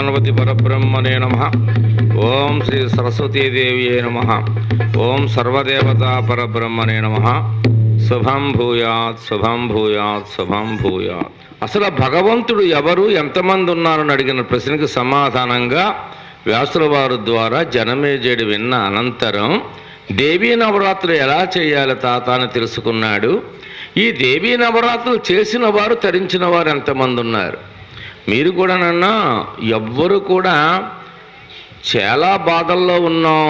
గణపతి పరబ్రహ్మణే నమ ఓం శ్రీ సరస్వతీదేవియే నమ ఓం సర్వదేవతా పరబ్రహ్మణే నమ శుభం భూయాత్ శుభం భూయాత్ శుభం భూయాత్ అసలు భగవంతుడు ఎవరు ఎంతమంది ఉన్నారని అడిగిన ప్రశ్నకి సమాధానంగా వ్యాసుల వారి ద్వారా జనమేజేడు విన్న అనంతరం దేవీ నవరాత్రులు ఎలా చేయాలి తాత అని తెలుసుకున్నాడు ఈ దేవీ నవరాత్రులు చేసిన వారు తరించిన వారు ఎంతమంది ఉన్నారు మీరు కూడా నన్న ఎవ్వరు కూడా చాలా బాధల్లో ఉన్నాం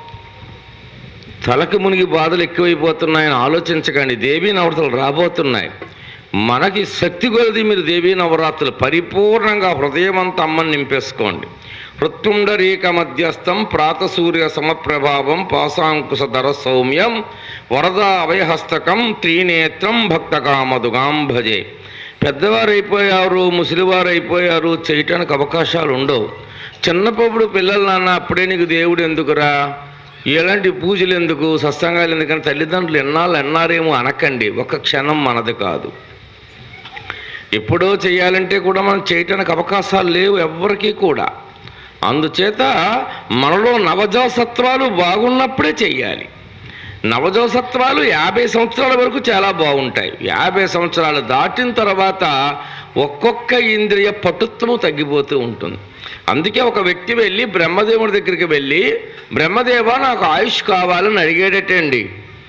తలకి మునిగి బాధలు ఎక్కువైపోతున్నాయని ఆలోచించకండి దేవీ నవరాత్రులు రాబోతున్నాయి మనకి శక్తి కొలది మీరు దేవీ నవరాత్రులు పరిపూర్ణంగా హృదయమంతా అమ్మని నింపేసుకోండి హృత్తుండరీక మధ్యస్థం ప్రాతసూర్య సమప్రభావం పాశాంకుశ ధర సౌమ్యం వరద అభయహస్తకం త్రినేత్రం భక్త కామదుగాం భజే పెద్దవారు అయిపోయారు ముసలివారు అయిపోయారు చేయటానికి అవకాశాలు ఉండవు చిన్నప్పుడు పిల్లలు నాన్న అప్పుడే నీకు దేవుడు ఎందుకురా ఎలాంటి పూజలు ఎందుకు సత్సంగాలు ఎందుకని తల్లిదండ్రులు ఎన్నాళ్ళు అన్నారేమో అనకండి ఒక క్షణం మనది కాదు ఎప్పుడో చేయాలంటే కూడా మనం చేయటానికి అవకాశాలు లేవు ఎవ్వరికీ కూడా అందుచేత మనలో నవజాసత్వాలు బాగున్నప్పుడే చెయ్యాలి నవజోసత్వాలు యాభై సంవత్సరాల వరకు చాలా బాగుంటాయి యాభై సంవత్సరాలు దాటిన తర్వాత ఒక్కొక్క ఇంద్రియ పటుత్వము తగ్గిపోతూ ఉంటుంది అందుకే ఒక వ్యక్తి వెళ్ళి బ్రహ్మదేవుడి దగ్గరికి వెళ్ళి బ్రహ్మదేవ నాకు ఆయుష్ కావాలని అడిగేటట్టండి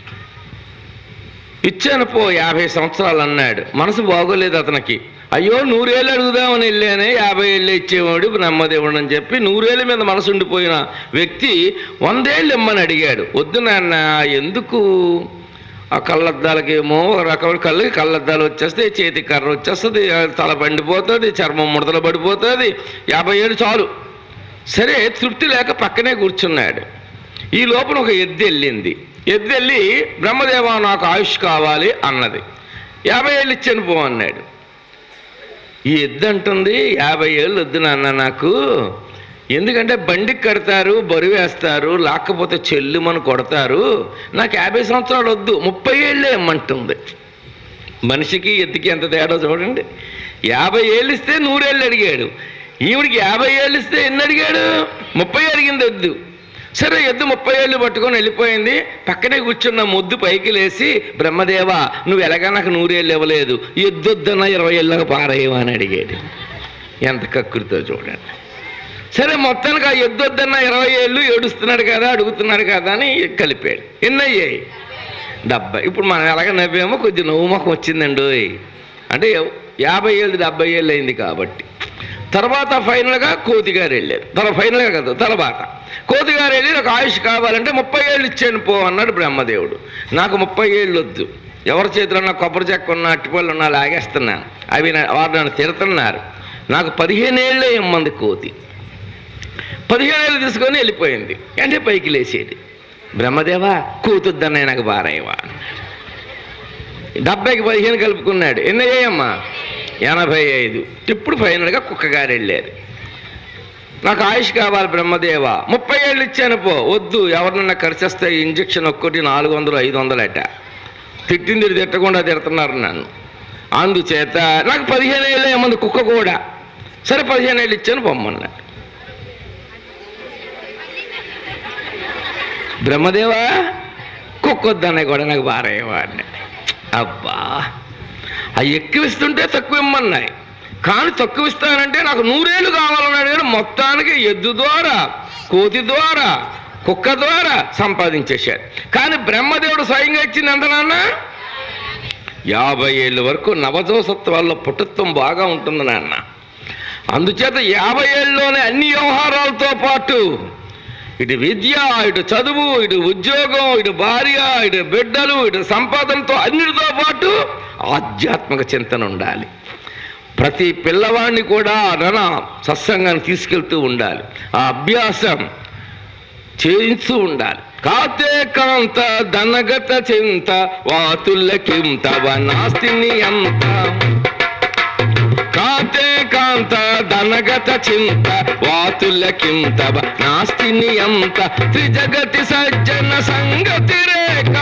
ఇచ్చాను పో యాభై సంవత్సరాలు అన్నాడు మనసు బాగోలేదు అతనికి అయ్యో నూరేళ్ళు అడుగుదామని వెళ్ళానే యాభై ఏళ్ళు ఇచ్చేవాడు బ్రహ్మదేవుడు అని చెప్పి నూరేళ్ళ మీద మనసు ఉండిపోయిన వ్యక్తి వందేళ్ళు ఇమ్మని అడిగాడు వద్దు నాన్న ఎందుకు ఆ కళ్ళద్దాలకేమో ఒక రకమైన కళ్ళకి కళ్ళద్దాలు వచ్చేస్తే చేతికి కర్ర వచ్చేస్తుంది తల పండిపోతుంది చర్మం ముడతలు పడిపోతుంది యాభై ఏళ్ళు చాలు సరే తృప్తి లేక పక్కనే కూర్చున్నాడు ఈ లోపల ఒక ఎద్దు వెళ్ళింది ఎద్దు వెళ్ళి బ్రహ్మదేవ నాకు ఆయుష్ కావాలి అన్నది యాభై ఏళ్ళు ఇచ్చాను పో అన్నాడు ఈ ఎద్దు అంటుంది యాభై ఏళ్ళు వద్దు నాన్న నాకు ఎందుకంటే బండికి కడతారు బరువు వేస్తారు లేకపోతే చెల్లుమని కొడతారు నాకు యాభై సంవత్సరాలు వద్దు ముప్పై ఏళ్ళే ఇమ్మంటుంది మనిషికి ఎత్తుకి ఎంత తేడా చూడండి యాభై ఏళ్ళు ఇస్తే నూరేళ్ళు అడిగాడు ఈవిడికి యాభై ఏళ్ళు ఇస్తే ఎన్ని అడిగాడు ముప్పై అడిగింది వద్దు సరే ఎద్దు ముప్పై ఏళ్ళు పట్టుకొని వెళ్ళిపోయింది పక్కనే కూర్చున్న ముద్దు పైకి లేచి బ్రహ్మదేవ నువ్వు ఎలాగా నాకు నూరేళ్ళు ఇవ్వలేదు ఎద్దొద్దన్న ఇరవై ఏళ్ళకి పారేయమా అని అడిగాడు ఎంత కక్కురితో చూడండి సరే మొత్తానికి ఆ ఎద్దొద్దన్న ఇరవై ఏళ్ళు ఏడుస్తున్నాడు కదా అడుగుతున్నాడు కదా అని కలిపాడు ఎన్ని అయ్యాయి డెబ్బై ఇప్పుడు మనం ఎలాగ నవ్వేమో కొద్ది నవ్వు మొఖం వచ్చిందండి అంటే యాభై ఏళ్ళు డెబ్బై ఏళ్ళు అయింది కాబట్టి తర్వాత ఫైనల్గా కోతిగారు వెళ్ళారు తన ఫైనల్గా కాదు తర్వాత కోతిగారు వెళ్ళి నాకు ఆయుష్ కావాలంటే ముప్పై ఏళ్ళు ఇచ్చాను పో అన్నాడు బ్రహ్మదేవుడు నాకు ముప్పై ఏళ్ళు వద్దు ఎవరి చేతిలో నా కొబ్బరి చెక్క ఉన్న అట్టిపళ్ళు ఉన్నా లాగేస్తున్నాను అవి నా- వారు నన్ను తిడుతున్నారు నాకు పదిహేను ఏళ్ళే ఇమ్మంది కోతి పదిహేను ఏళ్ళు తీసుకొని వెళ్ళిపోయింది అంటే పైకి లేచేది బ్రహ్మదేవా కూతుద్దన్నయ్య నాకు బారయ్యవా డెబ్బైకి పదిహేను కలుపుకున్నాడు ఎన్ని అయ్యాయమ్మా ఎనభై ఐదు ఇప్పుడు ఫైనల్గా కుక్కగారు వెళ్ళారు నాకు ఆయుష్ కావాలి బ్రహ్మదేవ ముప్పై ఏళ్ళు ఇచ్చాను పో వద్దు ఎవరినన్నా ఖర్చేస్తే ఇంజక్షన్ ఒక్కటి నాలుగు వందలు ఐదు వందలట తిట్టింది తిట్టకుండా తిడుతున్నారు నన్ను అందుచేత నాకు పదిహేను ఏళ్ళు ఏమంది కుక్క కూడా సరే పదిహేను ఏళ్ళు ఇచ్చాను పొమ్మన్నాడు బ్రహ్మదేవా కుక్కొద్దనే కూడా నాకు బారయ్యవా అన్నాడు అబ్బా అవి ఎక్కువ ఇస్తుంటే తక్కువ ఇమ్మన్నాయి కానీ తక్కువ ఇస్తానంటే నాకు నూరేళ్ళు కావాలన్నాడు కానీ మొత్తానికి ఎద్దు ద్వారా కోతి ద్వారా కుక్క ద్వారా సంపాదించేశాడు కానీ బ్రహ్మదేవుడు స్వయంగా ఇచ్చింది ఎంత నాన్న యాభై ఏళ్ళ వరకు నవజోసత్వాల్లో పుట్టుత్వం బాగా ఉంటుంది నాన్న అందుచేత యాభై ఏళ్ళలోనే అన్ని వ్యవహారాలతో పాటు ఇటు విద్య ఇటు చదువు ఇటు ఉద్యోగం ఇటు భార్య ఇటు బిడ్డలు ఇటు సంపాదనతో అన్నిటితో పాటు ఆధ్యాత్మిక చింతన ఉండాలి ప్రతి పిల్లవాడిని కూడా నన సత్సంగాన్ని తీసుకెళ్తూ ఉండాలి ఆ అభ్యాసం చేయిస్తూ ఉండాలి కాతే కాంత ధనగత చింత వాతుల్లకింత నాస్తిని అంత కాతే కాంత ధనగత చింత వాతుల్లకింత నాస్తిని అంత త్రిజగతి సజ్జన సంగతి రేఖ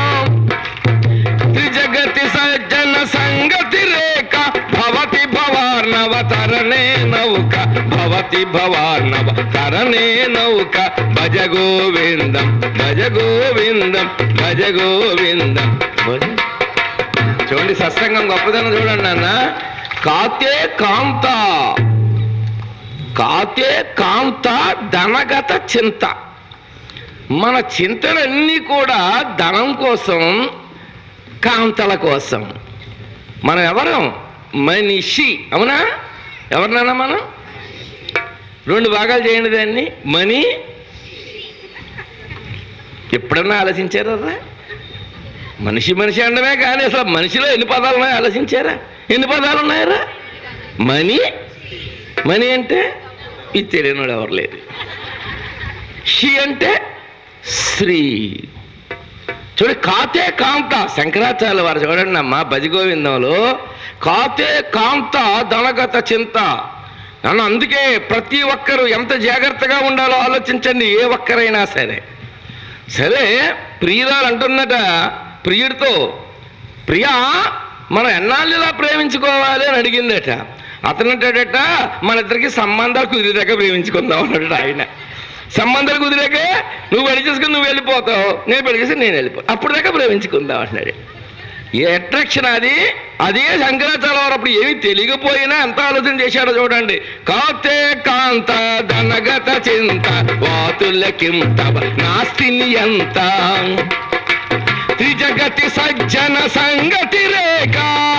త్రిజగతి సజ్జన సంగతి రేఖ భవతి భవార్ణవతరణే నౌక భవ భవతి భవార్ణవ తరణే నౌక భజ గోవిందం భజ గోవిందం భజ గోవిందం భజ- చూడండి సత్సంగం గొప్పదనం చూడండి నాన్న కాతే కాంత కాతే కాంత ధనగత చింత మన చింతలన్నీ కూడా ధనం కోసం కాంతల కోసం మనం ఎవరం మనిషి అవునా ఎవరినైనా మనం రెండు భాగాలు చేయండి దాన్ని మనీ ఎప్పుడన్నా ఆలోచించారా మనిషి మనిషి అనడమే కానీ అసలు మనిషిలో ఎన్ని పదాలు ఉన్నాయో ఆలోచించారా ఎన్ని పదాలు ఉన్నాయరా మనీ మనీ అంటే ఇది తెలియనివాడు ఎవరు లేదు షి అంటే శ్రీ చూడు కాతే కాంత శంకరాచార్య వారు చూడండి అమ్మా భజగోవిందంలో కాతే కాంత ధనగత చింత నన్ను అందుకే ప్రతి ఒక్కరూ ఎంత జాగ్రత్తగా ఉండాలో ఆలోచించండి ఏ ఒక్కరైనా సరే సరే ప్రియురాలు అంటున్నట ప్రియుడితో ప్రియా మనం ఎన్నాళ్ళు ఇలా ప్రేమించుకోవాలి అని అడిగిందట అతను అంటాడట మన ఇద్దరికి సంబంధాలు కుదిరేదాకా ప్రేమించుకుందాం అన్నాడు ఆయన సంబంధాలు కుదిరాక నువ్వు పెళ్లి చేసుకుని నువ్వు వెళ్ళిపోతావు నేను పెళ్లి చేసి నేను వెళ్ళిపోతాను అప్పుడు దాకా ప్రేమించుకుందాం అన్నాడు ఏ అట్రాక్షన్ అది అదే శంకరాచార్య వారు అప్పుడు ఏమీ తెలియకపోయినా ఎంత ఆలోచన చేశాడో చూడండి కాతే కాంత ధనగత చింత వాతులకింత నాస్తిని ఎంత త్రిజగతి సజ్జన సంగతి రేఖ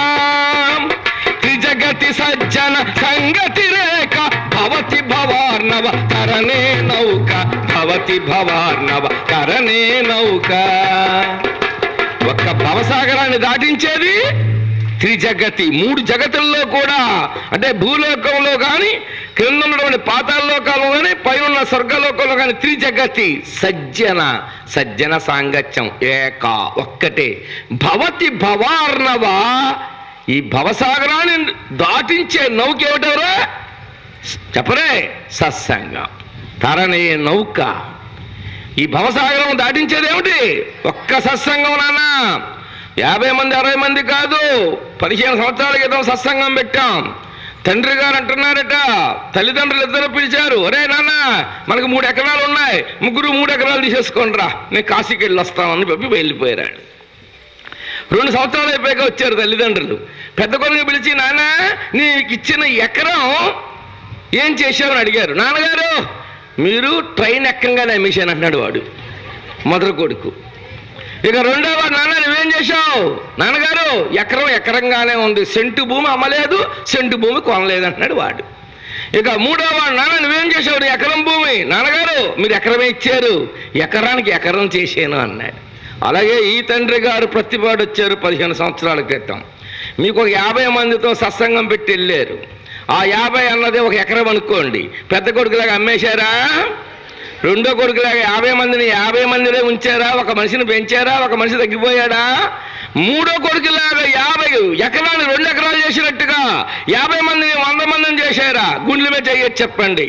త్రిజగతి సజ్జన సంగతి రేఖ భవతి భవార్ణవ కరణే నౌక భవతి భవార్ణవ కరణే నౌక ఒక్క భవసాగరాన్ని దాటించేది త్రిజగతి మూడు జగతుల్లో కూడా అంటే భూలోకంలో కానీ క్రింద ఉన్నటువంటి పాతాల లోకాల్లో కానీ పైన ఉన్న స్వర్గలోకంలో కానీ త్రిజగతి సజ్జన సజ్జన సాంగత్యం ఏక ఒక్కటే భవతి భవార్ణవ ఈ భవసాగరాన్ని దాటించే నౌక ఏమిటెవరా చెప్పరే సత్సంగం తరణే నౌక ఈ భవసాగరం దాటించేది ఏమిటి ఒక్క సత్సంగం నాన్న యాభై మంది అరవై మంది కాదు పదిహేను సంవత్సరాల క్రితం సత్సంగం పెట్టాం తండ్రి గారు అంటున్నారట తల్లిదండ్రులు ఇద్దరు పిలిచారు ఒరే నాన్న మనకు మూడు ఎకరాలు ఉన్నాయి ముగ్గురు మూడు ఎకరాలు తీసేసుకోండి రా నేను కాశీకి వెళ్ళి వస్తామని చెప్పి వెళ్ళిపోయారు రెండు సంవత్సరాలు అయిపోయాక వచ్చారు తల్లిదండ్రులు పెద్ద కొడుకు పిలిచి నాన్న నీకు ఇచ్చిన ఎకరం ఏం చేశావని అడిగారు నాన్నగారు మీరు ట్రైన్ ఎక్కంగానే అమ్మేశాను అంటున్నాడు వాడు మొదటి కొడుకు ఇక రెండో వాడు నాన్న నువ్వేం చేశావు నాన్నగారు ఎకరం ఎకరంగానే ఉంది సెంటు భూమి అమ్మలేదు సెంటు భూమి కొనలేదు అంటున్నాడు వాడు ఇక మూడో వాడు నాన్న నువ్వేం చేశావు నీ ఎకరం భూమి నాన్నగారు మీరు ఎకరమే ఇచ్చారు ఎకరానికి ఎకరం చేశాను అన్నాడు అలాగే ఈ తండ్రి గారు ప్రతిపాడు వచ్చారు పదిహేను సంవత్సరాల క్రితం మీకు ఒక యాభై మందితో సత్సంగం పెట్టి వెళ్ళారు ఆ యాభై అన్నది ఒక ఎకరం అనుకోండి పెద్ద కొడుకులాగా అమ్మేశారా రెండో కొడుకులాగా యాభై మందిని యాభై మందినే ఉంచారా ఒక మనిషిని పెంచారా ఒక మనిషి తగ్గిపోయాడా మూడో కొడుకులాగా యాభై ఎకరాలు రెండు ఎకరాలు చేసినట్టుగా యాభై మందిని వంద మందిని చేశారా గుండెల మీద చేయొచ్చు చెప్పండి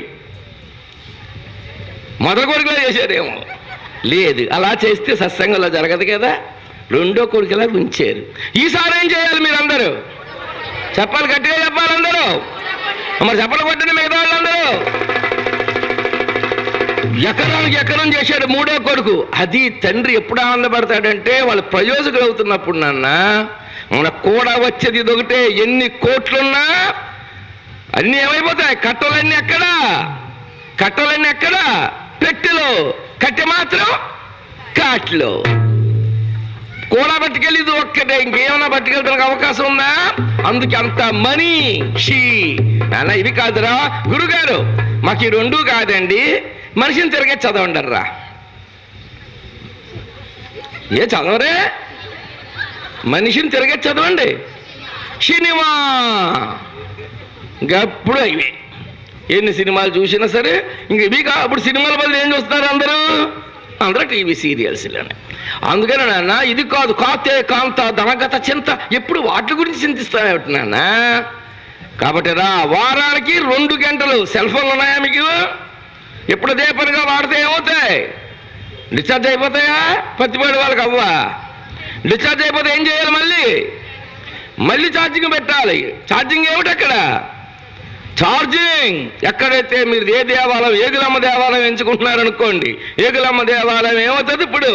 మొదటి కొడుకులా చేశారేమో లేదు అలా చేస్తే సత్సంగంలో జరగదు కదా రెండో కొడుకులా ఉంచారు ఈసారి ఏం చేయాలి మీరందరూ చెప్పాలి గట్టిగా చెప్పాలి అందరూ మరి చెప్పలు కొట్టండి మిగతా వాళ్ళందరూ ఎకరానికి ఎకరం చేశాడు మూడో కొడుకు అది తండ్రి ఎప్పుడు ఆనందపడతాడంటే వాళ్ళు ప్రయోజకులు అవుతున్నప్పుడు నాన్న మన కూడా వచ్చేది ఇదొకటే ఎన్ని కోట్లున్నా అన్నీ ఏమైపోతాయి కట్టలన్నీ ఎక్కడా కట్టలన్నీ ఎక్కడా పెట్టెలో కట్టె మాత్రం కాట్లో కూడా పట్టుకెళ్ళేది ఒక్కటే ఇంకేమైనా పట్టుకెళ్ళడానికి అవకాశం ఉందా అందుకే అంత మనీ షీ నాన్న ఇవి కాదురా గురుగారు మాకు ఈ రెండు కాదండి మనిషిని తిరిగే చదవండర్రా ఏ చదవరే మనిషిని తిరిగే చదవండి సినిమా ఇంకప్పుడు ఇవే ఎన్ని సినిమాలు చూసినా సరే ఇంక ఇవి కా అప్పుడు సినిమాల బదులు ఏం చూస్తారు అందరూ అందరూ టీవీ సీరియల్స్లోనే అందుకని నాన్న ఇది కాదు కాతే కాంత ధనగత చింత ఎప్పుడు వాటి గురించి చింతిస్తామేమిటి నాన్న కాబట్టి రా వారానికి రెండు గంటలు సెల్ ఫోన్లు ఉన్నాయా మీకు ఎప్పుడు అదే పనిగా వాడితే ఏమవుతాయి డిశ్చార్జ్ అయిపోతాయా పత్తిపాడు వాళ్ళకి అవ్వా డిశ్చార్జ్ అయిపోతే ఏం చేయాలి మళ్ళీ మళ్ళీ ఛార్జింగ్ పెట్టాలి ఛార్జింగ్ ఏమిటి అక్కడ ఛార్జింగ్ ఎక్కడైతే మీరు ఏ దేవాలయం ఏగులమ్మ దేవాలయం ఎంచుకుంటున్నారనుకోండి ఏగులమ్మ దేవాలయం ఏమవుతుంది ఇప్పుడు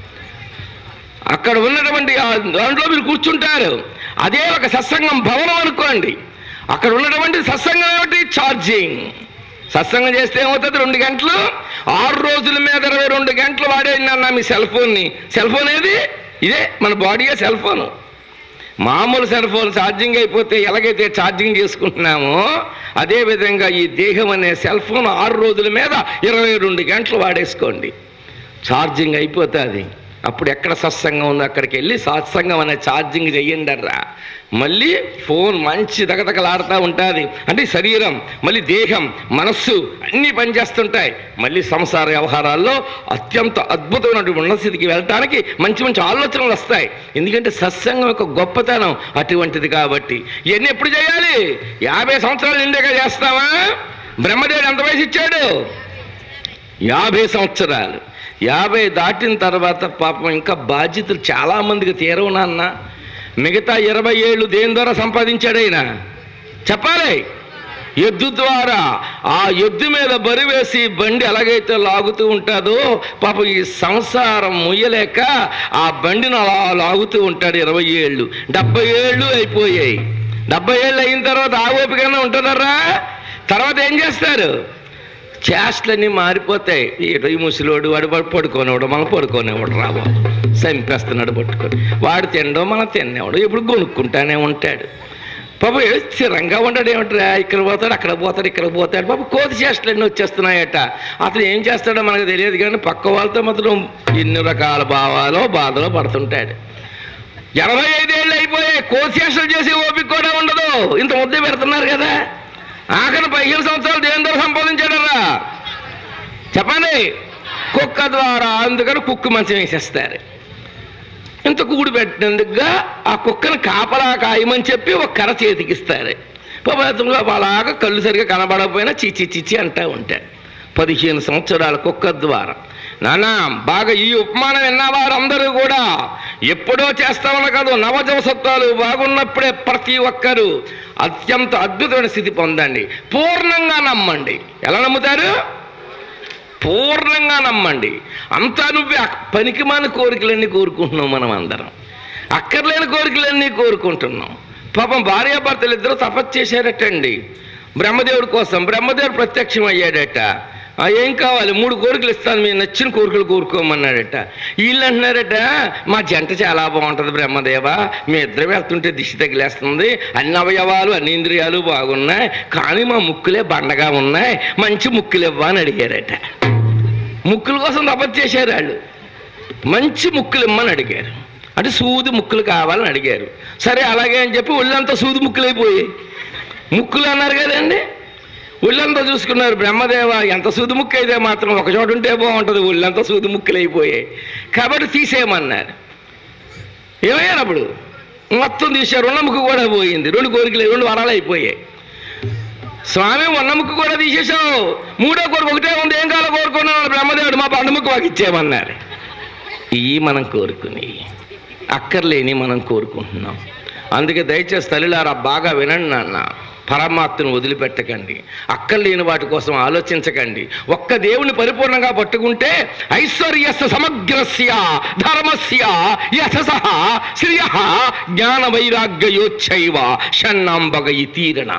అక్కడ ఉన్నటువంటి ఆ దాంట్లో మీరు కూర్చుంటారు అదే ఒక సత్సంగం భవనం అనుకోండి అక్కడ ఉన్నటువంటి సత్సంగం ఏమిటి ఛార్జింగ్ సత్సంగం చేస్తే ఏమవుతుంది రెండు గంటలు ఆరు రోజుల మీద ఇరవై రెండు గంటలు వాడేనన్నా మీ సెల్ ఫోన్ని సెల్ ఫోన్ ఏది ఇదే మన బాడీయే సెల్ ఫోను మామూలు సెల్ ఫోన్ ఛార్జింగ్ అయిపోతే ఎలాగైతే ఛార్జింగ్ చేసుకుంటున్నామో అదే విధంగా ఈ దేహం అనే సెల్ ఫోన్ ఆరు రోజుల మీద ఇరవై రెండు గంటలు వాడేసుకోండి ఛార్జింగ్ అయిపోతుంది అప్పుడు ఎక్కడ సత్సంగం ఉందో అక్కడికి వెళ్ళి సత్సంగం అనే ఛార్జింగ్ చెయ్యండి అర్రా మళ్ళీ ఫోన్ మంచి దగదగలాడుతూ ఉంటుంది అంటే శరీరం మళ్ళీ దేహం మనస్సు అన్నీ పనిచేస్తుంటాయి మళ్ళీ సంసార వ్యవహారాల్లో అత్యంత అద్భుతమైనటువంటి ఉన్నత స్థితికి వెళ్ళటానికి మంచి మంచి ఆలోచనలు వస్తాయి ఎందుకంటే సత్సంగం యొక్క గొప్పతనం అటువంటిది కాబట్టి ఇవన్నీ ఎప్పుడు చేయాలి యాభై సంవత్సరాలు నిండాక చేస్తావా బ్రహ్మదేవుడు ఎంత వయసు ఇచ్చాడు యాభై సంవత్సరాలు యాభై దాటిన తర్వాత పాపం ఇంకా బాధ్యతలు చాలా మందికి తీరవు నాన్న మిగతా ఇరవై ఏళ్ళు దేని ద్వారా సంపాదించాడు ఆయన చెప్పాలి ఎద్దు ద్వారా ఆ ఎద్దు మీద బరివేసి బండి ఎలాగైతే లాగుతూ ఉంటుందో పాపం ఈ సంసారం ముయ్యలేక ఆ బండిని అలా లాగుతూ ఉంటాడు ఇరవై ఏళ్ళు డెబ్బై ఏళ్ళు అయిపోయాయి డెబ్బై ఏళ్ళు అయిన తర్వాత ఆ ఓపికన్నా ఉంటుందరా తర్వాత ఏం చేస్తారు చేష్టలన్నీ మారిపోతాయి ఈ ముసలివాడు వాడు వాడు పడుకోనివాడు మనం పడుకోనివాడు రాబో చంపేస్తున్నాడు పట్టుకొని వాడు తినడం మనం తినేవాడు ఇప్పుడు కొనుక్కుంటానే ఉంటాడు పాప స్థిరంగా ఉంటాడు ఏమిట్రా ఇక్కడ పోతాడు అక్కడ పోతాడు ఇక్కడ పోతాడు పాప కోతి చేష్టలన్నీ వచ్చేస్తున్నాయట అతను ఏం చేస్తాడో మనకు తెలియదు కానీ పక్క వాళ్ళతో మాత్రం ఎన్ని రకాల భావాలో బాధలో పడుతుంటాడు ఎనభై ఐదేళ్ళు అయిపోయాయి కోతి చేష్టలు చేసే ఓపిక కూడా ఉండదు ఇంత ముద్ద పెడుతున్నారు కదా ఆఖరి పదిహేను సంవత్సరాలు దేని ద్వారా సంపాదించాడరా చెప్పండి కుక్క ద్వారా అందుకని కుక్క మంచం వేసేస్తారు ఇంత కూడు పెట్టినందుకుగా ఆ కుక్కను కాపలా కాయమని చెప్పి ఒక కర్ర చేతికిస్తారు పవిత్రంగా అలాగా కళ్ళు సరిగా కనబడకపోయినా చిచి చిచి అంటూ ఉంటాడు పదిహేను సంవత్సరాల కుక్క ద్వారా నానా బాగా ఈ ఉపమానం విన్నవారందరూ కూడా ఎప్పుడో చేస్తామన్న కాదు నవజవసత్వాలు బాగున్నప్పుడే ప్రతి ఒక్కరూ అత్యంత అద్భుతమైన స్థితి పొందండి పూర్ణంగా నమ్మండి ఎలా నమ్ముతారు పూర్ణంగా నమ్మండి అంతా నువ్వే అక్- పనికిమాల కోరికలన్నీ కోరుకుంటున్నాం మనం అందరం అక్కర్లేని కోరికలన్నీ కోరుకుంటున్నాం పాపం భార్యాభర్తలు ఇద్దరు తపస్సు చేశారటండి బ్రహ్మదేవుడి కోసం బ్రహ్మదేవుడు ప్రత్యక్షం అయ్యాడట "ఆ, ఏం కావాలి మూడు కోరికలు ఇస్తాను మీరు నచ్చిన కోరికలు కోరుకోమన్నాడట వీళ్ళు అంటున్నారట మా జంట చాలా బాగుంటుంది బ్రహ్మదేవ మీ ఇద్దరు వెళ్తుంటే దిష్టి తగిలేస్తుంది అన్ని అవయవాలు అన్ని ఇంద్రియాలు బాగున్నాయి కానీ మా ముక్కులే బండగా ఉన్నాయి మంచి ముక్కులు ఇవ్వ అని అడిగారట ముక్కుల కోసం తపస్సు చేశారు వాళ్ళు మంచి ముక్కులు ఇమ్మని అడిగారు అంటే సూది ముక్కులు కావాలని అడిగారు సరే అలాగే అని చెప్పి ఒళ్ళంతా సూది ముక్కులు అయిపోయాయి ముక్కులు అన్నారు కదండి ఒళ్ళంతా చూసుకున్నారు బ్రహ్మదేవ ఎంత సూది ముక్కు అయితే మాత్రం ఒక చోట ఉంటే బాగుంటుంది ఒళ్ళంతా సూది ముక్కులు అయిపోయాయి కాబట్టి తీసేయమన్నారు ఏమయ్యారు అప్పుడు మొత్తం తీశారు ఉన్న ముక్కు కూడా పోయింది రెండు కోరికలు రెండు వరాలు అయిపోయాయి స్వామి ఉన్న ముక్కు కూడా తీసేశావు మూడో కోరిక ఒకటే ఉంది ఏం కావాలో కోరుకున్నాను బ్రహ్మదేవుడు మా పండు ముక్కు మాకు ఇచ్చేయమన్నారు ఇవి మనం కోరుకుని అక్కర్లేని మనం కోరుకుంటున్నాం అందుకే దయచేసి తల్లిలారా బాగా వినండి నాన్న పరమాత్మను వదిలిపెట్టకండి అక్కర్లేని వాటి కోసం ఆలోచించకండి ఒక్క దేవుని పరిపూర్ణంగా పట్టుకుంటే ఐశ్వర్యస్య సమగ్రస్య ధర్మస్య యశస శ్రియ జ్ఞాన వైరాగ్యయోచ్చైవ షణ్ణాంబగ తీరణ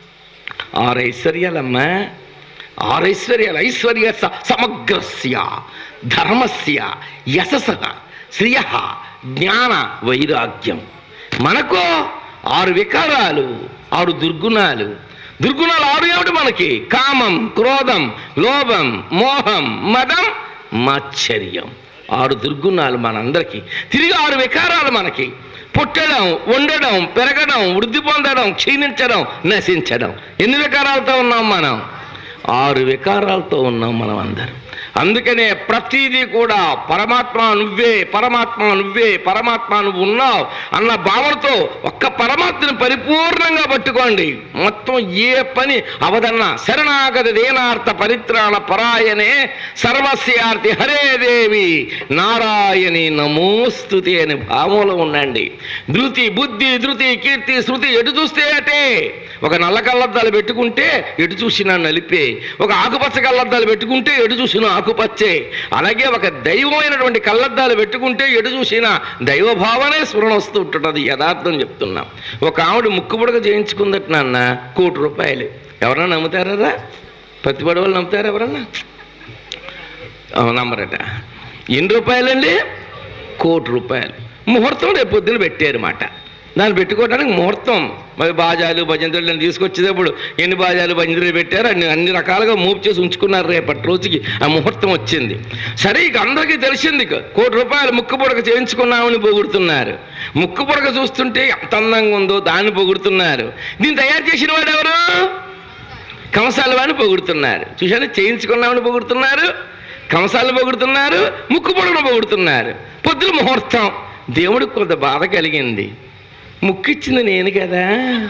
ఆరు ఐశ్వర్యాలమ్మా ఆరు ఐశ్వర్యాలు ఐశ్వర్య స- సమగ్రస్య ధర్మస్య యశస శ్రియ జ్ఞాన వైరాగ్యం మనకు ఆరు వికారాలు ఆరు దుర్గుణాలు దుర్గుణాలు ఆరు ఏమిటి మనకి కామం క్రోధం లోభం మోహం మదం మాచ్చర్యం ఆరు దుర్గుణాలు మనందరికీ తిరిగి ఆరు వికారాలు మనకి పుట్టడం ఉండడం పెరగడం వృద్ధి పొందడం క్షీణించడం నశించడం ఎన్ని వికారాలతో ఉన్నాం మనం ఆరు వికారాలతో ఉన్నాం మనం అందరం అందుకనే ప్రతిదీ కూడా పరమాత్మ నువ్వే పరమాత్మ నువ్వే పరమాత్మ నువ్వు ఉన్నావు అన్న భావనతో ఒక్క పరమాత్మని పరిపూర్ణంగా పట్టుకోండి మొత్తం ఏ పని అవదన్న శరణాగత దేనార్థ పరిత్రాణ పరాయణే సర్వస్యార్థి హరే దేవి నారాయణి నమోస్తుతి అనే భావంలో ఉండండి ధృతి బుద్ధి ధృతి కీర్తి శృతి ఎటు చూస్తే అటే ఒక నల్ల కళ్ళద్దాలు పెట్టుకుంటే ఎటు చూసినా నలిపే ఒక ఆకుపచ్చ కళ్ళద్దాలు పెట్టుకుంటే ఎటు చూసినా ఆకుపచ్చే అలాగే ఒక దైవమైనటువంటి కళ్ళద్దాలు పెట్టుకుంటే ఎటు చూసినా దైవభావనే స్ఫురణ వస్తూ ఉంటుంది యథార్థం చెప్తున్నాం ఒక ఆవిడ ముక్కు పుడక చేయించుకుందట నాన్న కోటి రూపాయలు ఎవరన్నా నమ్ముతారా పత్తిపడి వాళ్ళు నమ్ముతారా ఎవరన్నా ఆ, నమ్మరట ఎన్ని రూపాయలండి కోటి రూపాయలు ముహూర్తం రేపు పొద్దున పెట్టారు మాట దాన్ని పెట్టుకోవడానికి ముహూర్తం మరి బాజాలు భజంతులు తీసుకొచ్చేటప్పుడు ఎన్ని బాజాలు భజంతులు పెట్టారు అన్ని అన్ని రకాలుగా మూవ్ చేసి ఉంచుకున్నారు రేపటి రోజుకి ఆ ముహూర్తం వచ్చింది సరే ఇక అందరికీ తెలిసింది ఇక కోటి రూపాయలు ముక్కు పుడక చేయించుకున్నామని పొగుడుతున్నారు ముక్కు పుడక చూస్తుంటే ఎంత అందంగా ఉందో దాన్ని పొగుడుతున్నారు దీన్ని తయారు చేసిన వాడు ఎవరు కంసాల వాడిని పొగుడుతున్నారు చూశాను చేయించుకున్నామని పొగుడుతున్నారు కంసాలు పొగుడుతున్నారు ముక్కు పొడవను పొగుడుతున్నారు పొద్దున ముహూర్తం దేవుడికి కొంత బాధ కలిగింది ముక్కిచ్చింది నేను కదా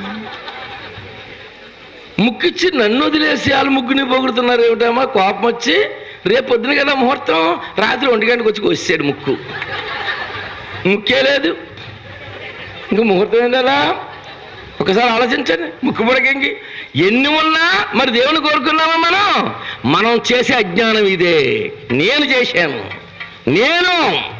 ముక్కిచ్చి నన్ను వదిలేసి వాళ్ళు ముగ్గుని పొగుడుతున్నారు ఏమిటమ్మా కోపం వచ్చి రేపు పొద్దున కదా ముహూర్తం రాత్రి ఒంటి గంటకు వచ్చి వచ్చాడు ముక్కు ముక్కే లేదు ఇంకా ముహూర్తం ఏంటలా ఒకసారి ఆలోచించండి ముక్కు పొడకెంగి ఎన్ని ఉన్నా మరి దేవుని కోరుకున్నామా మనం మనం చేసే అజ్ఞానం ఇదే నేను చేశాను నేను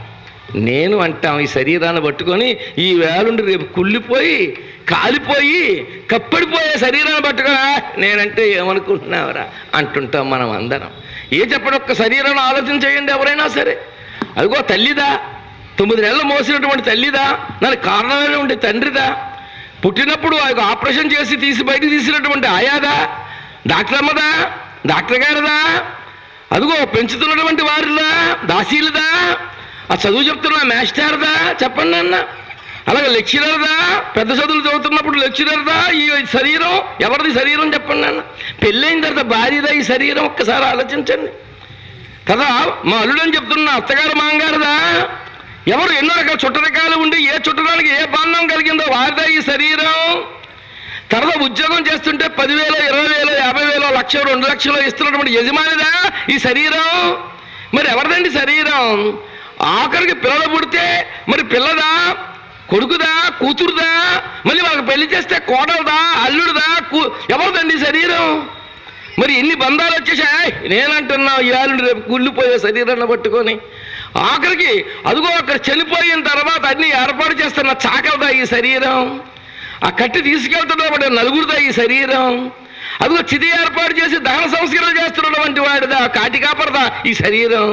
నేను అంటాం ఈ శరీరాన్ని పట్టుకొని ఈ వేలుండి రేపు కుళ్ళిపోయి కాలిపోయి కప్పడిపోయే శరీరాన్ని పట్టుకొని "ఆ, నేనంటే ఏమనుకుంటున్నావురా అంటుంటాం మనం అందరం ఏ చెప్పడం ఒక్క శరీరాన్ని ఆలోచన చేయండి ఎవరైనా సరే అదిగో తల్లిదా తొమ్మిది నెలలు మోసినటువంటి తల్లిదా దానికి కారణమైనటువంటి తండ్రిదా పుట్టినప్పుడు ఆ యొక్క ఆపరేషన్ చేసి తీసి బయటికి తీసినటువంటి ఆయాదా డాక్టర్ అమ్మదా డాక్టర్ గారిదా అదిగో పెంచుతున్నటువంటి వారిదా దాసీలదా ఆ చదువు చెప్తున్న మాస్టర్దా చెప్పండి అన్న అలాగే లెక్చరర్దా పెద్ద చదువులు చదువుతున్నప్పుడు లెక్చరర్దా ఈ శరీరం ఎవరిది శరీరం చెప్పండి అన్న పెళ్ళైన తర్వాత భార్యదా ఈ శరీరం ఒక్కసారి ఆలోచించండి కదా మా అల్లుడని చెప్తున్నా అత్తగారు మాంగారుదా ఎవరు ఎన్నో రకాల చుట్టరకాలు ఉండి ఏ చుట్టడానికి ఏ బాంధం కలిగిందో వారిదా ఈ శరీరం తర్వాత ఉద్యోగం చేస్తుంటే పదివేలు ఇరవై వేలు యాభై వేలు లక్ష రెండు లక్షలు ఇస్తున్నటువంటి యజమానిదా ఈ శరీరం మరి ఎవరిదండి శరీరం ఆఖరికి పిల్లలు పుడితే మరి పిల్లదా కొడుకుదా కూతురుదా మళ్ళీ వాళ్ళకి పెళ్లి చేస్తే కోడలదా అల్లుడుదా కూ ఎవరిదండి ఈ శరీరం మరి ఎన్ని బంధాలు వచ్చేసాయి నేనంటున్నా ఇవాళ రేపు కుళ్ళిపోయే శరీరాన్ని పట్టుకొని ఆఖరికి అదిగో అక్కడ చనిపోయిన తర్వాత అన్ని ఏర్పాటు చేస్తున్న చాకలదా ఈ శరీరం ఆ కట్టి తీసుకెళ్తున్నప్పుడు నలుగురుదా ఈ శరీరం అదిగో చిది ఏర్పాటు చేసి దహన సంస్కరణ చేస్తున్నటువంటి వాడిదా కాటికాపరదా ఈ శరీరం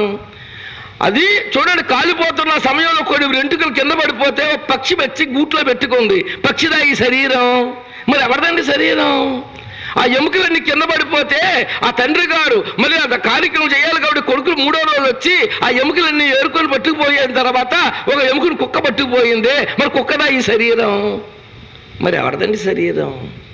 అది చూడండి కాలిపోతున్న సమయంలో కొన్ని వెంట్రుకలు కింద పడిపోతే ఒక పక్షి వచ్చి గూట్లో పెట్టుకుంది పక్షిదా ఈ శరీరం మరి ఎవరిదండి శరీరం ఆ ఎముకలన్నీ కింద పడిపోతే ఆ తండ్రి గారు మళ్ళీ అంత కార్యక్రమం చేయాలి కాబట్టి కొడుకులు మూడో రోజు వచ్చి ఆ ఎముకలన్నీ ఏరుకొని పట్టుకుపోయిన తర్వాత ఒక ఎముకను కుక్క పట్టుకుపోయింది మరి కుక్కదా ఈ శరీరం మరి ఎవరిదండి శరీరం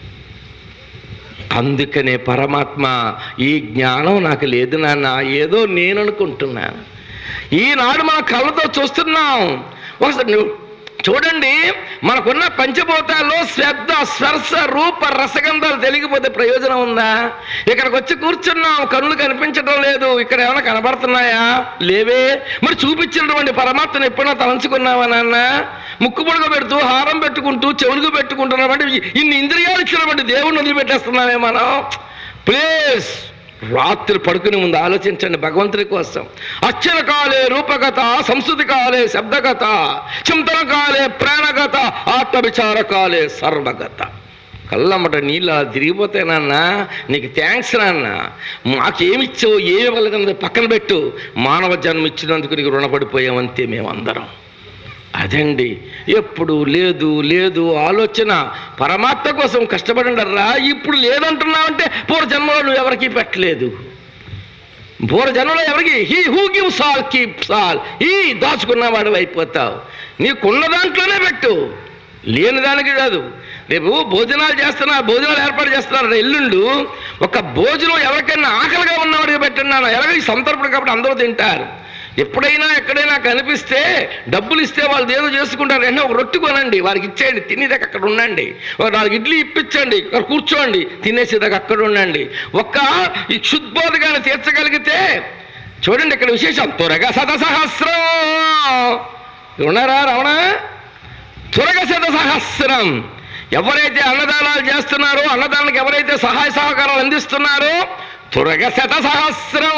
అందుకనే పరమాత్మ ఈ జ్ఞానం నాకు లేదు నాన్న ఏదో నేను అనుకుంటున్నాను ఈనాడు మన కళ్ళతో చూస్తున్నాం ఒకసారి నువ్వు చూడండి మనకున్న పంచభూతాల్లో శ్రద్ధ స్పర్శ రూప రసగంధాలు తెలియకపోతే ప్రయోజనం ఉందా ఇక్కడికి వచ్చి కూర్చున్నాం కళ్ళు కనిపించడం లేదు ఇక్కడ ఏమైనా కనబడుతున్నాయా లేవే మరి చూపించినటువంటి పరమాత్మను ఎప్పుడైనా తలంచుకున్నావా నాన్న ముక్కు పొడగ పెడుతూ హారం పెట్టుకుంటూ చెవులుగు పెట్టుకుంటున్నామంటే ఇన్ని ఇంద్రియాలు ఇచ్చినటువంటి దేవుణ్ణి వదిలిపెట్టేస్తున్నామే మనం ప్లీజ్ రాత్రి పడుకునే ముందు ఆలోచించండి భగవంతుడి కోసం అక్షర కాలే రూపగత సంస్కృతి కాలే శబ్దగత చింతన కాలే ప్రాణగత ఆత్మవిచార కాలే సర్వగత కళ్ళమ్మట నీళ్ళు అలా తిరిగిపోతాయి నాన్న నీకు థ్యాంక్స్ నాన్న మాకేమిచ్చావు ఏమి ఇవ్వలేదన్నది పక్కన పెట్టు మానవ జన్మ ఇచ్చినందుకు నీకు రుణపడిపోయామంతే మేమందరం అదండి ఎప్పుడు లేదు లేదు ఆలోచన పరమాత్మ కోసం కష్టపడండిరా ఇప్పుడు లేదంటున్నావంటే పూర్వ జన్మలో నువ్వు ఎవరికీ పెట్టలేదు పూర్వ జన్మలో ఎవరికి he who give shall keep shall ఈ దాచుకున్నవాడు అయిపోతావు నీకున్న దాంట్లోనే పెట్టు లేని దానికి కాదు రేపు భోజనాలు చేస్తున్నా భోజనాలు ఏర్పాటు చేస్తున్నారు ఎల్లుండు ఒక భోజనం ఎవరికైనా ఆకలిగా ఉన్నవాడికి పెట్టండి నాన్న ఎలాగ ఈ సంతర్పణ కాబట్టి అందరూ తింటారు ఎప్పుడైనా ఎక్కడైనా కనిపిస్తే డబ్బులు ఇస్తే వాళ్ళు ఏదో చేసుకుంటారు వెంటనే ఒక రొట్టె కొనండి వారికి ఇచ్చేయండి తినేదాకా అక్కడ ఉండండి ఒక నాలుగు ఇడ్లీ ఇప్పించండి అక్కడ కూర్చోండి తినేసేదాకా అక్కడ ఉండండి ఒక్క ఈ క్షుద్బోధగాన్ని తీర్చగలిగితే చూడండి ఇక్కడ విశేషం త్వరగా శత సహస్రం ఉన్నారా రమణ త్వరగా శత సహస్రం ఎవరైతే అన్నదానాలు చేస్తున్నారో అన్నదానానికి ఎవరైతే సహాయ సహకారాలు అందిస్తున్నారో త్వరగా శత సహస్రం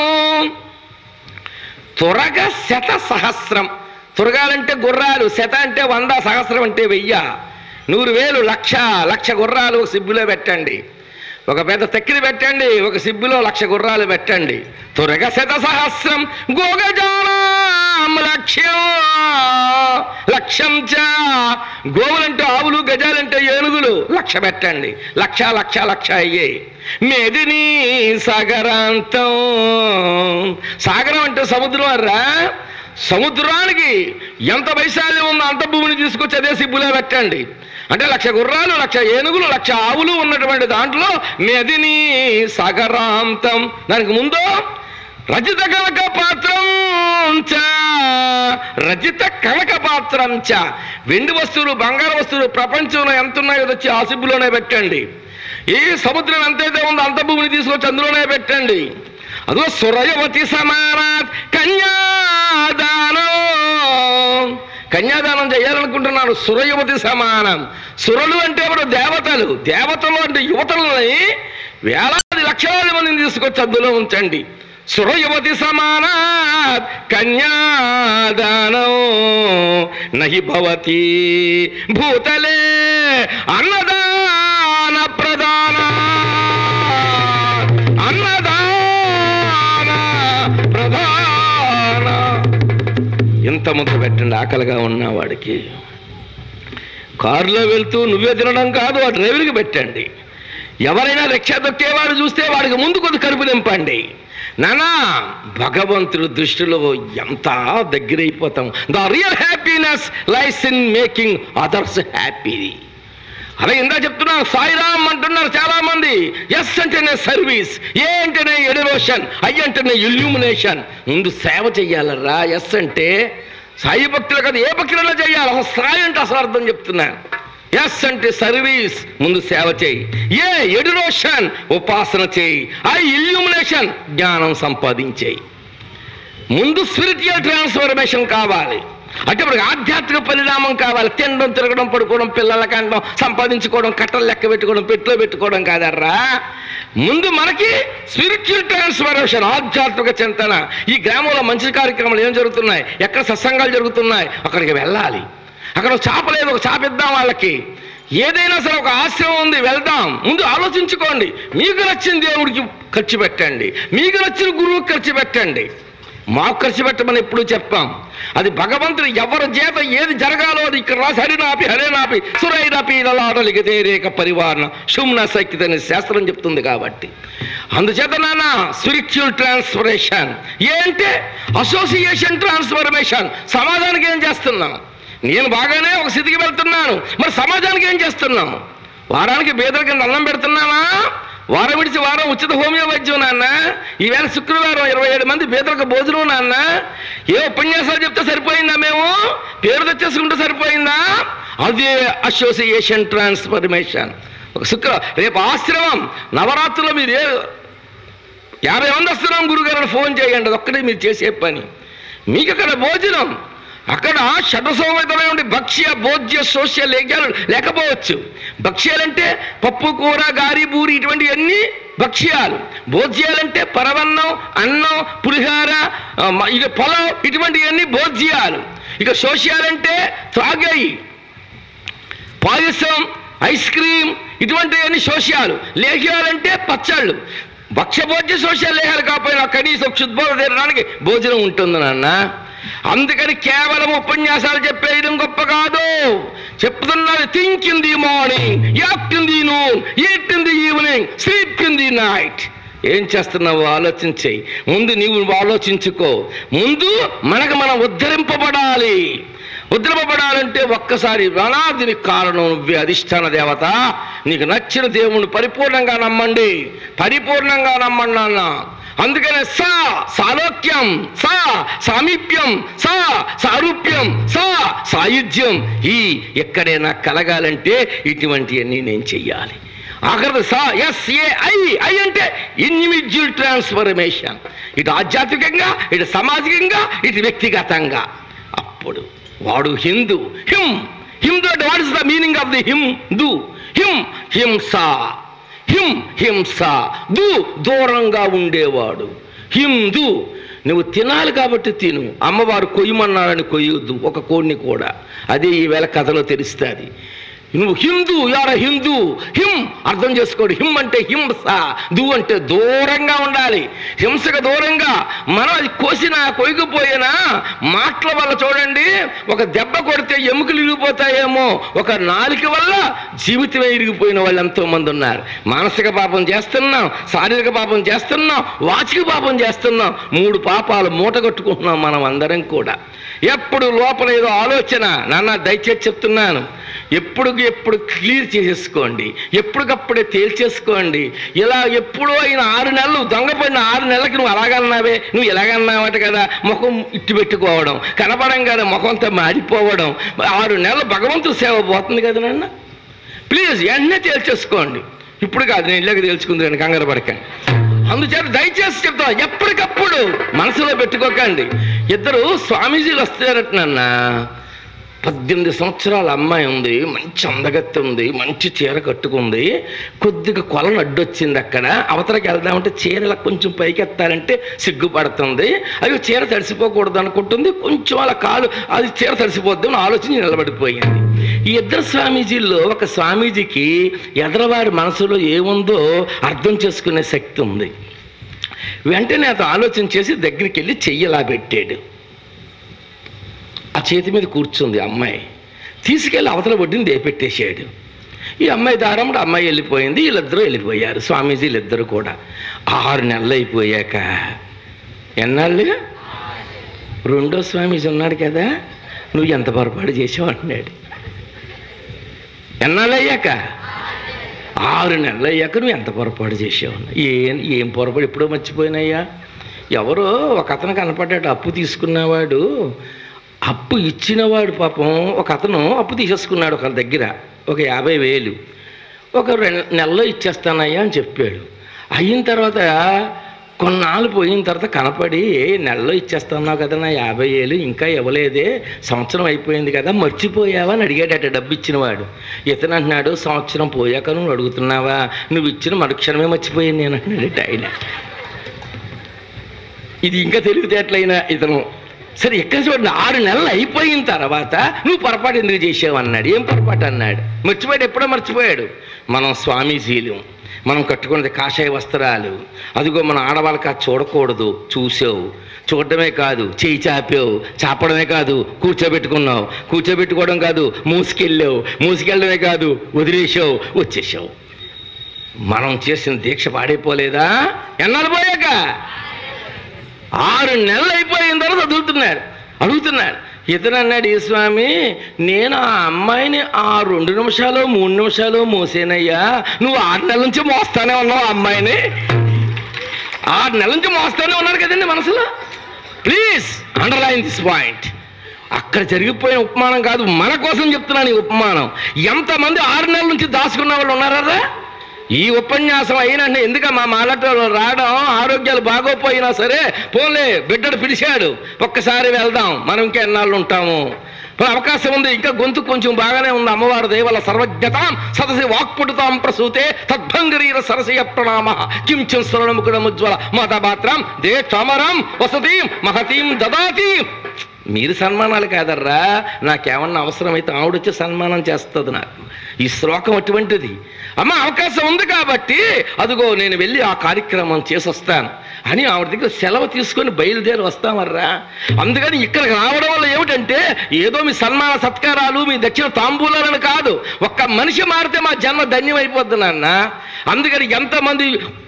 త్వరగా శత సహస్రం త్వరగాలంటే గుర్రాలు శత అంటే వంద సహస్రం అంటే వెయ్య నూరు వేలు లక్ష లక్ష గుర్రాలు ఒక సిబ్బులో పెట్టండి ఒక పెద్ద తెక్కిని పెట్టండి ఒక సిబ్బులో లక్ష గుర్రాలు పెట్టండి త్వరగా శత సహస్రం గోగజానం లక్ష్యం లక్ష్యం చ గోవులంటే ఆవులు గజాలంటే ఏనుగులు లక్ష పెట్టండి లక్ష లక్ష లక్ష అయ్యే మెదిని సాగరాంతం సాగరం అంటే సముద్రం అర్రా సముద్రానికి ఎంత వైశాల్యం ఉందో అంత భూమిని తీసుకొచ్చి అదే సిబ్బులో పెట్టండి అంటే లక్ష గుర్రాలు లక్ష ఏనుగులు లక్ష ఆవులు ఉన్నటువంటి దాంట్లో మెదిని సాగరాంతం దానికి ముందు రజిత కనక పాత్రం చ రజిత కనక పాత్రం చ వెండి వస్తువులు బంగారు వస్తువులు ప్రపంచంలో ఎంత ఉన్నాయో వచ్చి ఆ సిబ్బులోనే పెట్టండి ఈ సముద్రం ఎంతైతే ఉందో అంత భూమిని తీసుకొచ్చి అందులోనే పెట్టండి అదో సురయవతి సమానాత్ కన్యాదానం కన్యాదానం చేయాలనుకుంటున్నాను సురయువతి సమానం సురలు అంటే ఎవరు దేవతలు దేవతలు అంటే యువతలని వేలాది లక్షలాది మందిని తీసుకొచ్చి అందులో ఉంచండి సురయువతి సమానాత్ కన్యాదానం నహి భవతి భూతలే అన్నదాన ప్రదాన అన్నదాన ప్రధాన ఎంత ముద్ద పెట్టండి ఆకలిగా ఉన్న వాడికి కారులో వెళ్తూ నువ్వే తినడం కాదు ఆ డ్రైవర్కి పెట్టండి ఎవరైనా రిక్షా దొక్కేవాడు చూస్తే వాడికి ముందు కొద్ది కడుపు నింపండి నానా భగవంతుడి దృష్టిలో ఎంత దగ్గరైపోతాం the real happiness lies in making others happy అదే ఇందా చెప్తున్నాను సాయిరామ్ అంటున్నారు చాలా మంది ఎస్ అంటేనే సర్వీస్ ఏ అంటేనే ఎడిరోషన్ ఐ అంటేనే ఇల్యూమినేషన్ ముందు సేవ చెయ్యాలరా ఎస్ అంటే సాయి భక్తులు కదా ఏ భక్తులైనా చేయాలి అసలు సాయి అంటే అసలు అర్థం చెప్తున్నాను ఎస్ అంటే సర్వీస్ ముందు సేవ చేయి ఏ ఎడిరోషన్ ఉపాసన చేయి ఐ ఇల్యూమినేషన్ జ్ఞానం సంపాదించేయి ముందు స్పిరిచువల్ ట్రాన్స్ఫర్మేషన్ కావాలి అంటే ఇప్పుడు ఆధ్యాత్మిక పరిణామం కావాలి తినడం తిరగడం పడుకోవడం పిల్లల కండడం సంపాదించుకోవడం కట్టలు లెక్క పెట్టుకోవడం పెట్టులో పెట్టుకోవడం కాదర్రా ముందు మనకి స్పిరిచువల్ ట్రాన్స్ఫర్మేషన్ ఆధ్యాత్మిక చింతన ఈ గ్రామంలో మంచి కార్యక్రమాలు ఏం జరుగుతున్నాయి ఎక్కడ సత్సంగాలు జరుగుతున్నాయి అక్కడికి వెళ్ళాలి అక్కడ ఒక చేప లేదు ఒక చేప ఇద్దాం వాళ్ళకి ఏదైనా సరే ఒక ఆశ్రమం ఉంది వెళ్దాం ముందు ఆలోచించుకోండి మీకు నచ్చిన దేవుడికి ఖర్చు పెట్టండి మీకు నచ్చిన గురువుకి ఖర్చు పెట్టండి మాకు ఖర్చు పెట్టమని ఎప్పుడు చెప్పాం అది భగవంతుడు ఎవరి చేత ఏది జరగాలో అది ఇక్కడ రాసి హరినాపి హరేనాపి సురైనాపి లలాడలికి తేరేక పరివారణ శుమ్న సైకిత అనే శాస్త్రం చెప్తుంది కాబట్టి అందుచేత నాన్న స్పిరిచువల్ ట్రాన్స్ఫర్మేషన్ ఏంటే అసోసియేషన్ ట్రాన్స్ఫర్మేషన్ సమాజానికి ఏం చేస్తున్నాం నేను బాగానే ఒక స్థితికి వెళ్తున్నాను మరి సమాజానికి ఏం చేస్తున్నాం వారానికి బేదల కింద అన్నం పెడుతున్నామా వారం విడిచి వారం ఉచిత హోమియో వైద్యం నాన్న ఈవేళ శుక్రవారం ఇరవై ఏడు మంది బేదలకు భోజనం నాన్న ఏ ఉపన్యాసాలు చెప్తే సరిపోయిందా మేము పేరు తెచ్చేసుకుంటే సరిపోయిందా అదే అసోసియేషన్ ట్రాన్స్ఫర్మేషన్ ఒక శుక్ర రేపు ఆశ్రమం నవరాత్రులు మీరు ఏ యాభై మంది వస్తున్నాం గురుగారు ఫోన్ చేయండి అది ఒక్కటే మీరు చేసే పని మీకు అక్కడ భోజనం అక్కడ షడ్సోమితమై ఉండి భక్ష్య భోజ్య సోష్య లేఖ్యాలు లేకపోవచ్చు భక్ష్యాలంటే పప్పు కూర గారి బూరి ఇటువంటివన్నీ భక్ష్యాలు భోజ్యాలంటే పరవన్నం అన్నం పులిహార ఆ, మ- ఇక పొలం ఇటువంటివన్నీ భోజ్యాలు ఇక సోష్యాలంటే త్రాగాయి పాయసం ఐస్ క్రీమ్ ఇటువంటివన్నీ సోషాలు లేహ్యాలంటే పచ్చళ్ళు భక్ష్యభోజ్య సోషల్ లేహాలు కాకపోయినా కనీసం క్షుద్బోధ తీరడానికి భోజనం ఉంటుంది నాన్న అందుకని కేవలం ఉపన్యాసాలు చెప్పేయడం గొప్ప కాదు చెప్తున్నది think in the morning act in the noon eat in the evening sleep in the night ఏం చేస్తున్నావు ఆలోచించేయి ముందు నీవు ఆలోచించుకో ముందు మనకు మనం ఉద్ధరింపబడాలి ఉద్రమపడాలంటే ఒక్కసారి అనాదిని కారణం నువ్వే అధిష్టాన దేవత నీకు నచ్చిన దేవుణ్ణి పరిపూర్ణంగా నమ్మండి పరిపూర్ణంగా నమ్మండి అన్న అందుకనే సా సాలోక్యం సా సామీప్యం సా సారూప్యం సా సాయుధ్యం ఈ ఎక్కడైనా కలగాలంటే ఇటువంటివన్నీ నేను చెయ్యాలి ఆఖరి సా ఎస్ ఏ ఐ ఐ అంటే ఇండివిజువల్ ట్రాన్స్ఫర్మేషన్ ఇటు ఆధ్యాత్మికంగా ఇటు సామాజికంగా ఇటు వ్యక్తిగతంగా అప్పుడు వాడు హిందూ హిమ్ హిందూ అంటే what is the meaning of the Hindu హిమ్ హింస హిం హింస దు దూరంగా ఉండేవాడు హిందూ నువ్వు తినాలి కాబట్టి తిను అమ్మవారు కొయ్యమన్నారని కొయ్యొద్దు ఒక కోడిని కూడా అదే ఈవేళ కథలో తెలుస్తుంది నువ్వు హిందూ యార హిందూ హిం అర్థం చేసుకోడు హిం అంటే హింస దు అంటే దూరంగా ఉండాలి హింసకు దూరంగా మనం అది కోసినా కొయ్యకపోయినా మాటల వల్ల చూడండి ఒక దెబ్బ కొడితే ఎముకలు ఇరిగిపోతాయేమో ఒక నాలుక వల్ల జీవితమే ఇరిగిపోయిన వాళ్ళు ఎంతో మంది ఉన్నారు మానసిక పాపం చేస్తున్నాం శారీరక పాపం చేస్తున్నాం వాచిక పాపం చేస్తున్నాం మూడు పాపాలు మూట కట్టుకుంటున్నాం మనం అందరం కూడా ఎప్పుడు లోపల ఏదో ఆలోచన నాన్న దయచేసి చెప్తున్నాను ఎప్పుడు ఎప్పుడు క్లియర్ చేసేసుకోండి ఎప్పటికప్పుడే తేల్చేసుకోండి ఇలా ఎప్పుడో అయిన ఆరు నెలలు దొంగపడిన ఆరు నెలలకి నువ్వు అలాగన్నావే నువ్వు ఇలాగన్నావట కదా ముఖం ఇట్టు పెట్టుకోవడం కనపడంగానే ముఖంతో మాడిపోవడం ఆరు నెలలు భగవంతుడు సేవ పోతుంది కదా నాన్న ప్లీజ్ వెంటనే తేల్చేసుకోండి ఇప్పుడు కాదు నేను ఇళ్ళకి తేల్చుకుంది కంగారు పడకండి అందుచేత దయచేసి చెప్తా ఎప్పటికప్పుడు మనసులో పెట్టుకోకండి ఇద్దరు స్వామీజీలు వస్తారట నాన్న పద్దెనిమిది సంవత్సరాల అమ్మాయి ఉంది మంచి అందగత్తి ఉంది మంచి చీర కట్టుకుంది కొద్దిగా కొలను అడ్డొచ్చింది అక్కడ అవతలకి వెళ్దామంటే చీరల కొంచెం పైకి ఎత్తాలంటే సిగ్గుపడుతుంది అవి చీర తడిసిపోకూడదు అనుకుంటుంది కొంచెం అలా కాలు అది చీర తడిసిపోద్ది అని ఆలోచించి నిలబడిపోయింది ఈ ఇద్దరు స్వామీజీల్లో ఒక స్వామీజీకి ఎదరవారి మనసులో ఏముందో అర్థం చేసుకునే శక్తి ఉంది వెంటనే అతను ఆలోచన చేసి దగ్గరికి వెళ్ళి చెయ్యలా పెట్టాడు ఆ చేతి మీద కూర్చుంది అమ్మాయి తీసుకెళ్ళి అవతల ఒడ్డుని దేపెట్టేశాడు ఈ అమ్మాయి దారంలో అమ్మాయి వెళ్ళిపోయింది వీళ్ళిద్దరూ వెళ్ళిపోయారు స్వామీజీలు ఇద్దరు కూడా ఆరు నెలలు అయిపోయాక ఎన్నాళ్ళుగా రెండో స్వామీజీ ఉన్నాడు కదా నువ్వు ఎంత పొరపాటు చేసావు అంటున్నాడు ఎన్నాళ్ళు అయ్యాక ఆరు నెలలు అయ్యాక నువ్వు ఎంత పొరపాటు చేసావు ఏం ఏం పొరపాటు ఎప్పుడో మర్చిపోయినాయ్యా ఎవరో ఒక అతను కనపడ్డాడు అప్పు తీసుకున్నవాడు అప్పు ఇచ్చినవాడు పాపం ఒక అతను అప్పు తీసేసుకున్నాడు ఒకళ్ళ దగ్గర ఒక యాభై వేలు ఒక రెండు నెలలో ఇచ్చేస్తానయ్యా అని చెప్పాడు అయిన తర్వాత కొన్నాళ్ళు పోయిన తర్వాత కనపడి "ఏ, నెలలో ఇచ్చేస్తున్నావు కదా నా యాభై వేలు ఇంకా ఇవ్వలేదే సంవత్సరం అయిపోయింది కదా మర్చిపోయావా అని అడిగాడట డబ్బు ఇచ్చినవాడు ఇతను అంటున్నాడు సంవత్సరం పోయాక నువ్వు అడుగుతున్నావా నువ్వు ఇచ్చిన మరుక్షణమే మర్చిపోయాను నేను అంటున్నాడు ఆయన ఇది ఇంకా తెలివితేటలైన ఇతను సరే ఎక్కడ చూడండి ఆరు నెలలు అయిపోయిన తర్వాత నువ్వు పొరపాటు ఎందుకు చేసావు అన్నాడు ఏం పొరపాటు అన్నాడు మర్చిపోయాడు ఎప్పుడో మర్చిపోయాడు మనం స్వామీజీలు మనం కట్టుకున్నది కాషాయ వస్త్రాలు అదిగో మన ఆడవాళ్ళకి అది చూడకూడదు చూసావు చూడటమే కాదు చేయి చాపావు చాపడమే కాదు కూర్చోబెట్టుకున్నావు కూర్చోబెట్టుకోవడం కాదు మూసుకెళ్ళావు మూసుకెళ్ళడమే కాదు వదిలేసావు వచ్చేసావు మనం చేసిన దీక్ష పాడైపోలేదా ఎన్నాళ్ళు పోయాక ఆరు నెలలు అయిపోయిన తర్వాత అడుగుతున్నాడు అడుగుతున్నాడు ఇతను అన్నాడు ఈ స్వామి నేను ఆ అమ్మాయిని ఆ రెండు నిమిషాలు మూడు నిమిషాలు మోసేనయ్యా నువ్వు ఆరు నెలల నుంచి మోస్తానే ఉన్నావు ఆ అమ్మాయిని ఆరు నెలల నుంచి మోస్తానే ఉన్నారు కదండి మనసులో ప్లీజ్ అండర్లైన్ దిస్ పాయింట్ అక్కడ జరిగిపోయిన ఉపమానం కాదు మన కోసం చెప్తున్నాను ఈ ఉపమానం ఎంతమంది ఆరు నెలల నుంచి దాచుకున్న వాళ్ళు ఉన్నారా ఈ ఉపన్యాసం అయినంటే ఎందుకమ్మా మాలతో రావడం ఆరోగ్యాలు బాగోపోయినా సరే పోలే బిడ్డడు పిలిచాడు ఒక్కసారి వెళ్దాం మనం ఇంకా ఎన్నాళ్ళు ఉంటాము పోనీ అవకాశం ఉంది ఇంకా గొంతు కొంచెం బాగానే ఉంది అమ్మవారి దేవల సర్వజ్ఞతాం సదసి వాక్పుడుతాం ప్రసూతే తద్భంగరీర సరసయ ప్రణామ కించం స్వరణముకుడముజ్వల మాతాపాత్రం దే క్షమరం వసతీం మహతీం దదాతీం మీరు సన్మానాలు కాదర్రా నాకేమన్నా అవసరమైతే ఆవిడొచ్చి సన్మానం చేస్తుంది నాకు ఈ శ్లోకం అటువంటిది అమ్మ అవకాశం ఉంది కాబట్టి అదిగో నేను వెళ్ళి ఆ కార్యక్రమం చేసి వస్తాను అని ఆవిడ దగ్గర సెలవు తీసుకొని బయలుదేరి వస్తామర్రా అందుకని ఇక్కడికి రావడం వల్ల ఏమిటంటే ఏదో మీ సన్మాన సత్కారాలు మీ దక్షిణ తాంబూలాలని కాదు ఒక్క మనిషి మారితే మా జన్మ ధన్యమైపోద్ది నాన్న అందుకని ఎంతమంది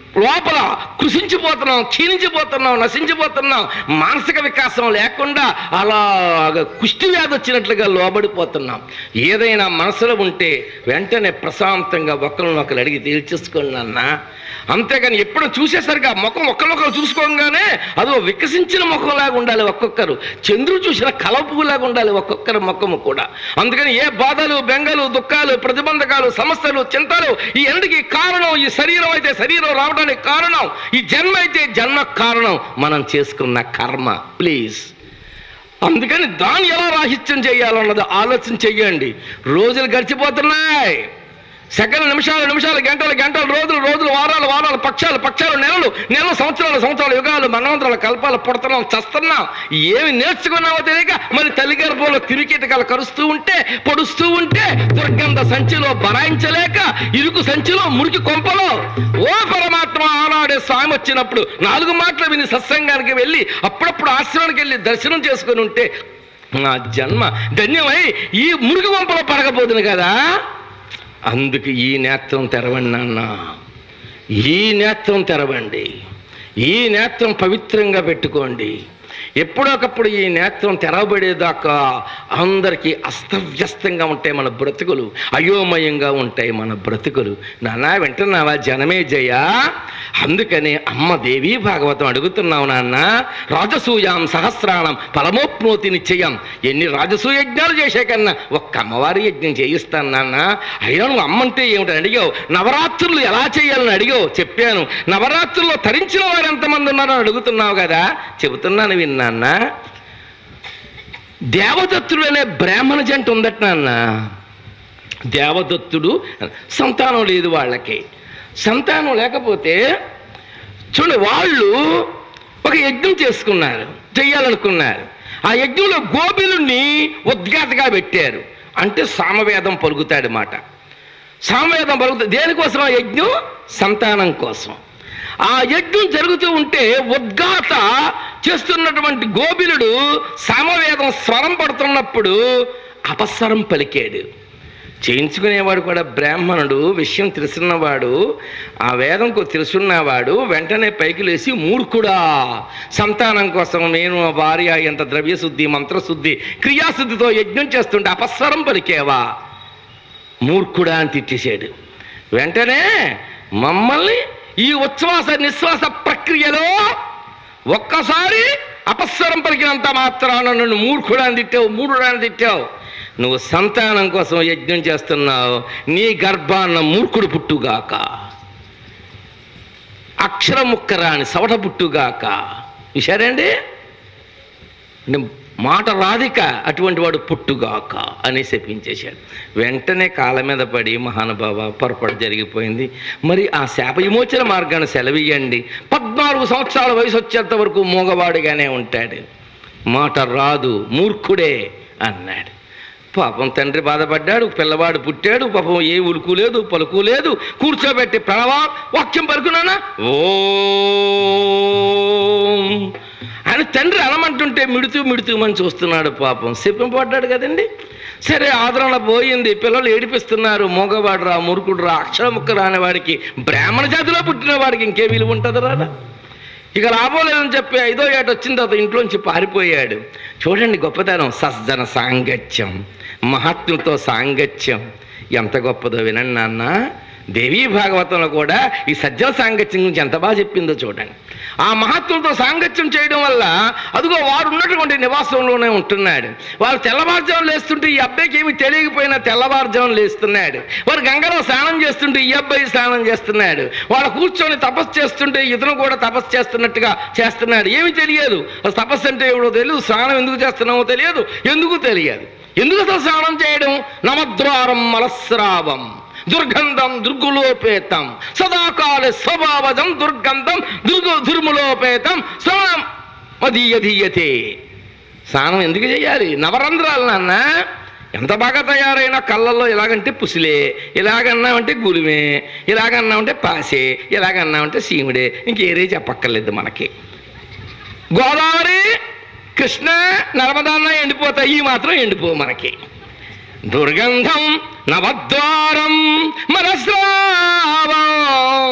లోపల కృషించిపోతున్నాం క్షీణించిపోతున్నాం నశించిపోతున్నాం మానసిక వికాసం లేకుండా అలాగ కుష్టి వ్యాధి వచ్చినట్లుగా లోబడిపోతున్నాం ఏదైనా మనసులో ఉంటే వెంటనే ప్రశాంతంగా ఒకరినొకరు అడిగి తేల్చేసుకోండి అన్న అంతేగాని ఎప్పుడు చూసేసరికి ఆ ముఖం ఒకరినొకరు చూసుకోగానే అదో వికసించిన ముఖంలాగా ఉండాలి ఒక్కొక్కరు చంద్రుడు చూసిన కలపులాగా ఉండాలి ఒక్కొక్కరి ముఖము కూడా అందుకని ఏ బాధలు బెంగలు దుఃఖాలు ప్రతిబంధకాలు సమస్యలు చింతలు ఈ ఎందుకు కారణం ఈ శరీరం అయితే శరీరం రావడానికి కారణం ఈ జన్మ అయితే జన్మ కారణం మనం చేసుకున్న కర్మ ప్లీజ్ అందుకని దాన్ని ఎలా రాహిత్యం చేయాలన్నది ఆలోచన చెయ్యండి రోజులు గడిచిపోతున్నాయి సెకండ్ నిమిషాలు నిమిషాలు గంటలు గంటలు రోజులు రోజులు వారాలు వారాలు పక్షాలు పక్షాలు నెలలు నెలలు సంవత్సరాలు సంవత్సరాలు యుగాలు మనవంతరాలు కల్పాలు పుడుతున్నాం చస్తున్నాం ఏమి నేర్చుకున్నామో తెలియక మరి తల్లి గర్భంలో క్రిమికీటకాలు కరుస్తూ ఉంటే పొడుస్తూ ఉంటే దుర్గంధ సంచిలో బరాయించలేక ఇరుకు సంచిలో మురికి కొంపలో ఓ పరమాత్మ ఆనాడే స్వామి వచ్చినప్పుడు నాలుగు మాటలు విని సత్సంగానికి వెళ్ళి అప్పుడప్పుడు ఆశ్రమానికి వెళ్ళి దర్శనం చేసుకుని ఉంటే నా జన్మ ధన్యమై ఈ మురికి కొంపలో పడకపోతుంది కదా అందుకు ఈ నేత్రం తెరవండి నాన్న ఈ నేత్రం తెరవండి ఈ నేత్రం పవిత్రంగా పెట్టుకోండి ఎప్పుడొకప్పుడు ఈ నేత్రం తెరవబడేదాకా అందరికీ అస్తవ్యస్తంగా ఉంటాయి మన బ్రతుకులు అయోమయంగా ఉంటాయి మన బ్రతుకులు నాన్న వింటున్నావా జనమే జయ అందుకని అమ్మ దేవి భాగవతం అడుగుతున్నావు నాన్న రాజసూయాం సహస్రాణం ఫలమోప్నోతి నిశ్చయం ఎన్ని రాజసూయ యజ్ఞాలు చేసే కన్నా ఒక్క అమ్మవారి యజ్ఞం చేయిస్తాను నాన్న అయినా నువ్వు అమ్మంటే ఏమిటని అడిగావు నవరాత్రులు ఎలా చేయాలని అడిగావు చెప్పాను నవరాత్రుల్లో తరించిన వారు ఎంతమంది ఉన్నారో అడుగుతున్నావు కదా చెబుతున్నాను విన్నాన్న దేవదత్తుడు అనే బ్రాహ్మణ జంట ఉందట నాన్న దేవదత్తుడు సంతానం లేదు వాళ్ళకి సంతానం లేకపోతే చూడండి వాళ్ళు ఒక యజ్ఞం చేసుకున్నారు చెయ్యాలనుకున్నారు ఆ యజ్ఞంలో గోపిలుణ్ణి ఉద్ఘాతగా పెట్టారు అంటే సామవేదం పలుకుతాడు మాట సామవేదం పలుకుతుంది దేనికోసం ఆ యజ్ఞం సంతానం కోసం ఆ యజ్ఞం జరుగుతూ ఉంటే ఉద్ఘాత చేస్తున్నటువంటి గోపిలుడు సామవేదం స్వరం పడుతున్నప్పుడు అపస్వరం పలికాడు చేయించుకునేవాడు కూడా బ్రాహ్మణుడు విషయం తెలుసున్నవాడు ఆ వేదంకు తెలుసున్నవాడు వెంటనే పైకి లేచి మూర్ఖుడా సంతానం కోసం నేను ఆ భార్య ఎంత ద్రవ్యశుద్ధి మంత్రశుద్ధి క్రియాశుద్ధితో యజ్ఞం చేస్తుంటే అపస్వరం పలికేవా మూర్ఖుడా అని తిట్టేశాడు వెంటనే మమ్మల్ని ఈ ఉచ్ఛ్వాస నిశ్వాస ప్రక్రియలో ఒక్కసారి అపస్వరం పలికినంత మాత్రాన నన్ను మూర్ఖుడా అని తిట్టావు మూఢుడా అని తిట్టావు నువ్వు సంతానం కోసం యజ్ఞం చేస్తున్నావు నీ గర్భాన్న మూర్ఖుడు పుట్టుగాక అక్షరముక్కరాని సవట పుట్టుగాక విషారండి అంటే మాట రాధిక అటువంటి వాడు పుట్టుగాక అని శపించేశాడు వెంటనే కాళ్ళ మీద పడి మహానుభావ పొరపాటు జరిగిపోయింది మరి ఆ శాప విమోచన మార్గాన్ని సెలవియండి పద్నాలుగు సంవత్సరాల వయసు వచ్చేంత వరకు మూగవాడిగానే ఉంటాడు మాట రాదు మూర్ఖుడే అన్నాడు పాపం తండ్రి బాధపడ్డాడు పిల్లవాడు పుట్టాడు పాపం ఏ ఉలుకు లేదు పలుకు లేదు కూర్చోబెట్టి ప్రణవా వాక్యం పలుకున్నానా ఓ అని తండ్రి అనమంటుంటే మిడుతూ మిడుతూ అని చూస్తున్నాడు పాపం పడ్డాడు కదండి సరే ఆదరణ పోయింది పిల్లలు ఏడిపిస్తున్నారు మోగవాడు రా మురుకుడు రా అక్షరముక్క రాని వాడికి బ్రాహ్మణ జాతిలో పుట్టిన వాడికి ఇంకే విలువ ఉంటుంది రాదా ఇక లాభం లేదని చెప్పి ఐదో ఏట వచ్చిన తర్వాత ఇంట్లోంచి పారిపోయాడు చూడండి గొప్పతనం సజ్జన సాంగత్యం మహాత్ములతో సాంగత్యం ఎంత గొప్పదో వినండి నాన్న దేవీ భాగవతంలో కూడా ఈ సజ్జన సాంగత్యం గురించి ఎంత బాగా చెప్పిందో చూడండి ఆ మహాత్ములతో సాంగత్యం చేయడం వల్ల అదిగో వాడు ఉన్నటువంటి నివాసంలోనే ఉంటున్నాడు వాళ్ళు తెల్లవారుజాము లేస్తుంటే ఈ అబ్బాయికి ఏమి తెలియకపోయినా తెల్లవారుజాము లేస్తున్నాడు వారు గంగలో స్నానం చేస్తుంటే ఈ అబ్బాయి స్నానం చేస్తున్నాడు వాళ్ళు కూర్చొని తపస్సు చేస్తుంటే ఇతను కూడా తపస్సు చేస్తున్నట్టుగా చేస్తున్నాడు ఏమి తెలియదు అసలు తపస్సు అంటే ఏమిటో తెలియదు స్నానం ఎందుకు చేస్తున్నామో తెలియదు ఎందుకు తెలియదు ఎందుకు అసలు స్నానం చేయడం నమద్వారం మలస్రావం దుర్గంధం దుర్గులోపేతం సదాకాల స్వభావజం దుర్గంధం దుర్గు దుర్ములోపేతం స్నానం మదీయధీయతే స్నానం ఎందుకు చేయాలి నవరంధ్రాలు నాన్న ఎంత బాగా తయారైన కళ్ళల్లో ఎలాగంటే పుసిలే ఇలాగన్నామంటే గులిమే ఇలాగన్నామంటే పాసే ఇలాగన్నామంటే సీముడే ఇంకేరే చెప్పక్కర్లేదు మనకి గోదావరి కృష్ణ నర్మదాన్న ఎండిపోతాయి ఈ మాత్రం ఎండిపో మనకి దుర్గంధం నవద్వారం మనస్రావం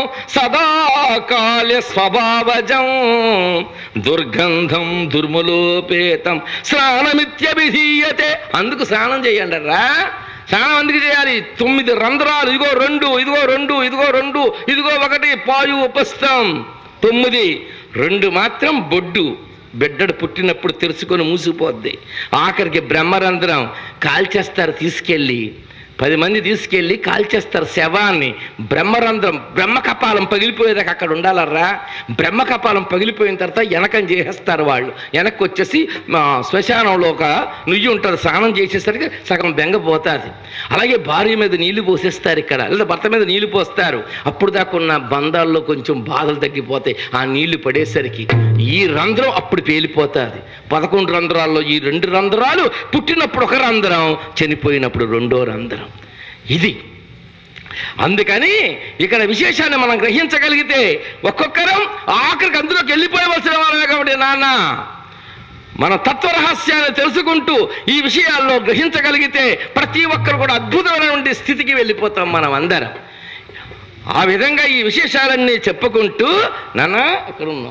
సదాకాల స్వభావజం దుర్గంధం దుర్ములోపేతం స్నానమిత్యభిధీయతే అందుకు స్నానం చేయండి రా స్నానం ఎందుకు చేయాలి తొమ్మిది రంధ్రాలు ఇదిగో రెండు ఇదిగో రెండు ఇదిగో రెండు ఇదిగో ఒకటి పాయు ఉపస్థం తొమ్మిది రెండు మాత్రం బొడ్డు బిడ్డడు పుట్టినప్పుడు తెరుచుకొని మూసిపోద్ది ఆఖరికి బ్రహ్మరంధ్రం కాల్చేస్తారు తీసుకెళ్ళి పది మంది తీసుకెళ్ళి కాల్చేస్తారు శవాన్ని బ్రహ్మరంధ్రం బ్రహ్మ కపాలం పగిలిపోయేదాకా అక్కడ ఉండాలరా బ్రహ్మ కపాలం పగిలిపోయిన తర్వాత వెనకం చేసేస్తారు వాళ్ళు వెనక్కి వచ్చేసి మా శ్మశానంలో ఒక నుయ్యి ఉంటుంది స్నానం చేసేసరికి సగం బెంగ పోతుంది అలాగే భార్య మీద నీళ్లు పోసేస్తారు ఇక్కడ లేదా భర్త మీద నీళ్లు పోస్తారు అప్పుడు దాకా ఉన్న బంధాల్లో కొంచెం బాధలు తగ్గిపోతాయి ఆ నీళ్లు పడేసరికి ఈ రంధ్రం అప్పుడు పేలిపోతుంది పదకొండు రంధ్రాల్లో ఈ రెండు రంధ్రాలు పుట్టినప్పుడు ఒక రంధ్రం చనిపోయినప్పుడు రెండో రంధ్రం ఇది అందుకని ఇక్కడ విశేషాన్ని మనం గ్రహించగలిగితే ఒక్కొక్కరం ఆఖరికి అందులోకి వెళ్ళిపోయవలసిన వాళ్ళమే కాబట్టి నాన్న మన తత్వ రహస్యాన్ని తెలుసుకుంటూ ఈ విషయాల్లో గ్రహించగలిగితే ప్రతి ఒక్కరు కూడా అద్భుతమైనటువంటి స్థితికి వెళ్ళిపోతాం మనం అందరం ఆ విధంగా ఈ విశేషాలన్నీ చెప్పుకుంటూ నాన్న ఇక్కడ ఉన్నాం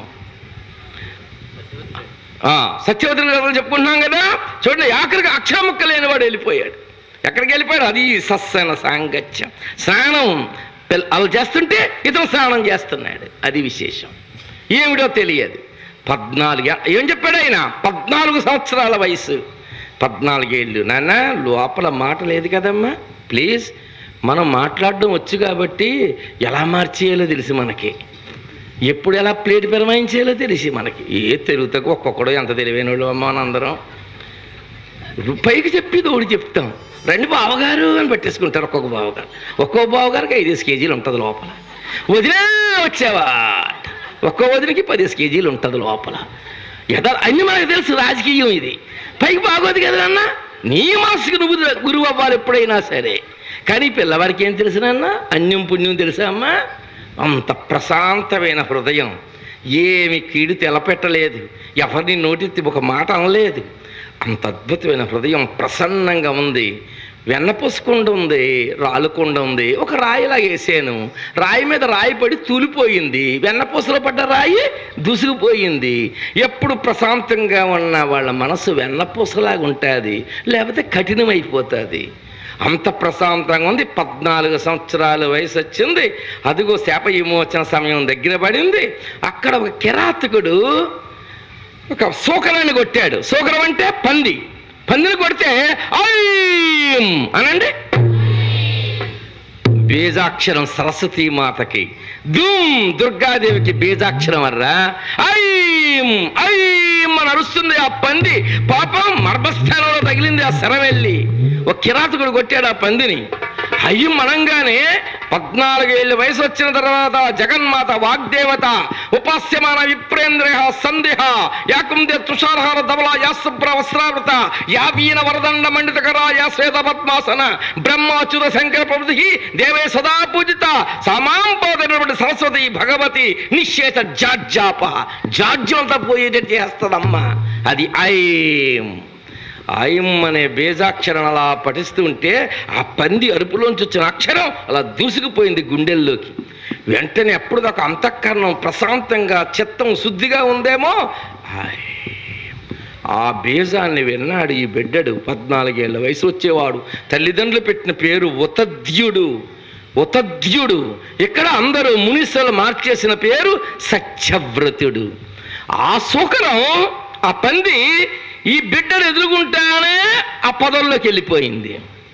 ఆ, సత్యవతుల కథలు చెప్పుకుంటున్నాం కదా చూడండి ఆఖరికి అక్షరముక్క లేనివాడు వెళ్ళిపోయాడు ఎక్కడికి వెళ్ళిపోయాడు అది సస్సన సాంగత్యం స్నానం పిల్ల- అలా చేస్తుంటే ఇతను స్నానం చేస్తున్నాడు అది విశేషం ఏమిటో తెలియదు పద్నాలుగు ఏం చెప్పాడు ఆయన పద్నాలుగు సంవత్సరాల వయసు పద్నాలుగేళ్ళు నాన్న లోపల మాట లేదు కదమ్మా ప్లీజ్ మనం మాట్లాడడం వచ్చు కాబట్టి ఎలా మార్చేయాలో తెలుసు మనకి ఎప్పుడు ఎలా ప్లేట్ పెరమాయించేయాలో తెలిసి మనకి ఏ తెలుగుతకు ఒక్కొక్కడు ఎంత తెలివైన వాళ్ళు అమ్మ అందరం పైకి చెప్పి ఒకటి చెప్తాం రెండు బావగారు అని పట్టేసుకుంటారు ఒక్కొక్క బావగారు ఒక్కో బావగారికి ఐదేసి కేజీలు ఉంటుంది లోపల వదిలే వచ్చావా ఒక్కో వదిలికి పదిహేను కేజీలు ఉంటుంది లోపల యథా అన్ని మనకు తెలుసు రాజకీయం ఇది పైకి బాగోదు కదా అన్న నీ మనసుకు నువ్వు గురువు అవ్వాలి ఎప్పుడైనా సరే కానీ పిల్లవారికి ఏం తెలుసు నాన్న అన్యం పుణ్యం తెలుసా అమ్మా అంత ప్రశాంతమైన హృదయం ఏమి కీడు తెలపెట్టలేదు ఎవరిని నోటెత్తి ఒక మాట అనలేదు అంత అద్భుతమైన హృదయం ప్రసన్నంగా ఉంది వెన్నపూసుకుండ ఉంది రాలుకుండ ఉంది ఒక రాయిలా వేసాను రాయి మీద రాయి పడి తూలిపోయింది వెన్నపూసలో పడ్డ రాయి దుసుకుపోయింది ఎప్పుడు ప్రశాంతంగా ఉన్న వాళ్ళ మనసు వెన్నపూసలాగా ఉంటుంది లేకపోతే కఠినమైపోతుంది అంత ప్రశాంతంగా ఉంది పద్నాలుగు సంవత్సరాల వయసు వచ్చింది అదిగో శాప విమోచన సమయం దగ్గర పడింది అక్కడ ఒక కిరాతకుడు ఒక సూకరాన్ని కొట్టాడు సూకరం అంటే పంది పందిని కొడితే ఐం అనండి బీజాక్షరం సరస్వతీ మాతకి ధూమ్ దుర్గాదేవికి బీజాక్షరం అర్రా ఐం ఐం అని అరుస్తుంది ఆ పంది పాపం మర్మస్థానంలో తగిలింది ఆ శరం వెళ్ళి ఒక కిరాతకుడు కొట్టాడు ఆ పందిని అయ్యం మనంగానే పద్నాలుగేళ్ళ వయసు వచ్చిన తర్వాత జగన్మాత వాగ్దేవత ఉపాస్యమాన విప్రేంద్ర సందేహ యాకుందే తుషారహార ధవల యాశుభ్ర వస్త్రావృత యావీన వరదండ మండితకర యా శ్వేత పద్మాసన బ్రహ్మాచ్యుత శంకర ప్రభుతి దేవే సదా పూజిత సమాంపోదైనటువంటి సరస్వతి భగవతి నిశ్చేత జాడ్జాప జాడ్యం అంతా పోయేటట్టు చేస్తుందమ్మా అది ఐం ఆయం అనే బేజాక్షరం అలా పఠిస్తూ ఉంటే ఆ పంది అరుపులోంచి వచ్చిన అక్షరం అలా దూసుకుపోయింది గుండెల్లోకి వెంటనే ఎప్పుడు దాకా అంతఃకరణం ప్రశాంతంగా చిత్తం శుద్ధిగా ఉందేమో ఆయ్. ఆ బీజాన్ని విన్నాడు ఈ బిడ్డడు పద్నాలుగేళ్ల వయసు వచ్చేవాడు తల్లిదండ్రులు పెట్టిన పేరు ఉతద్యుడు ఉతద్యుడు ఇక్కడ అందరూ మునిసలు మార్చేసిన పేరు సత్యవ్రతుడు ఆ శుకరం ఆ పంది ఈ బిడ్డను ఎదురుగుంటానే ఆ పదంలోకి వెళ్ళిపోయింది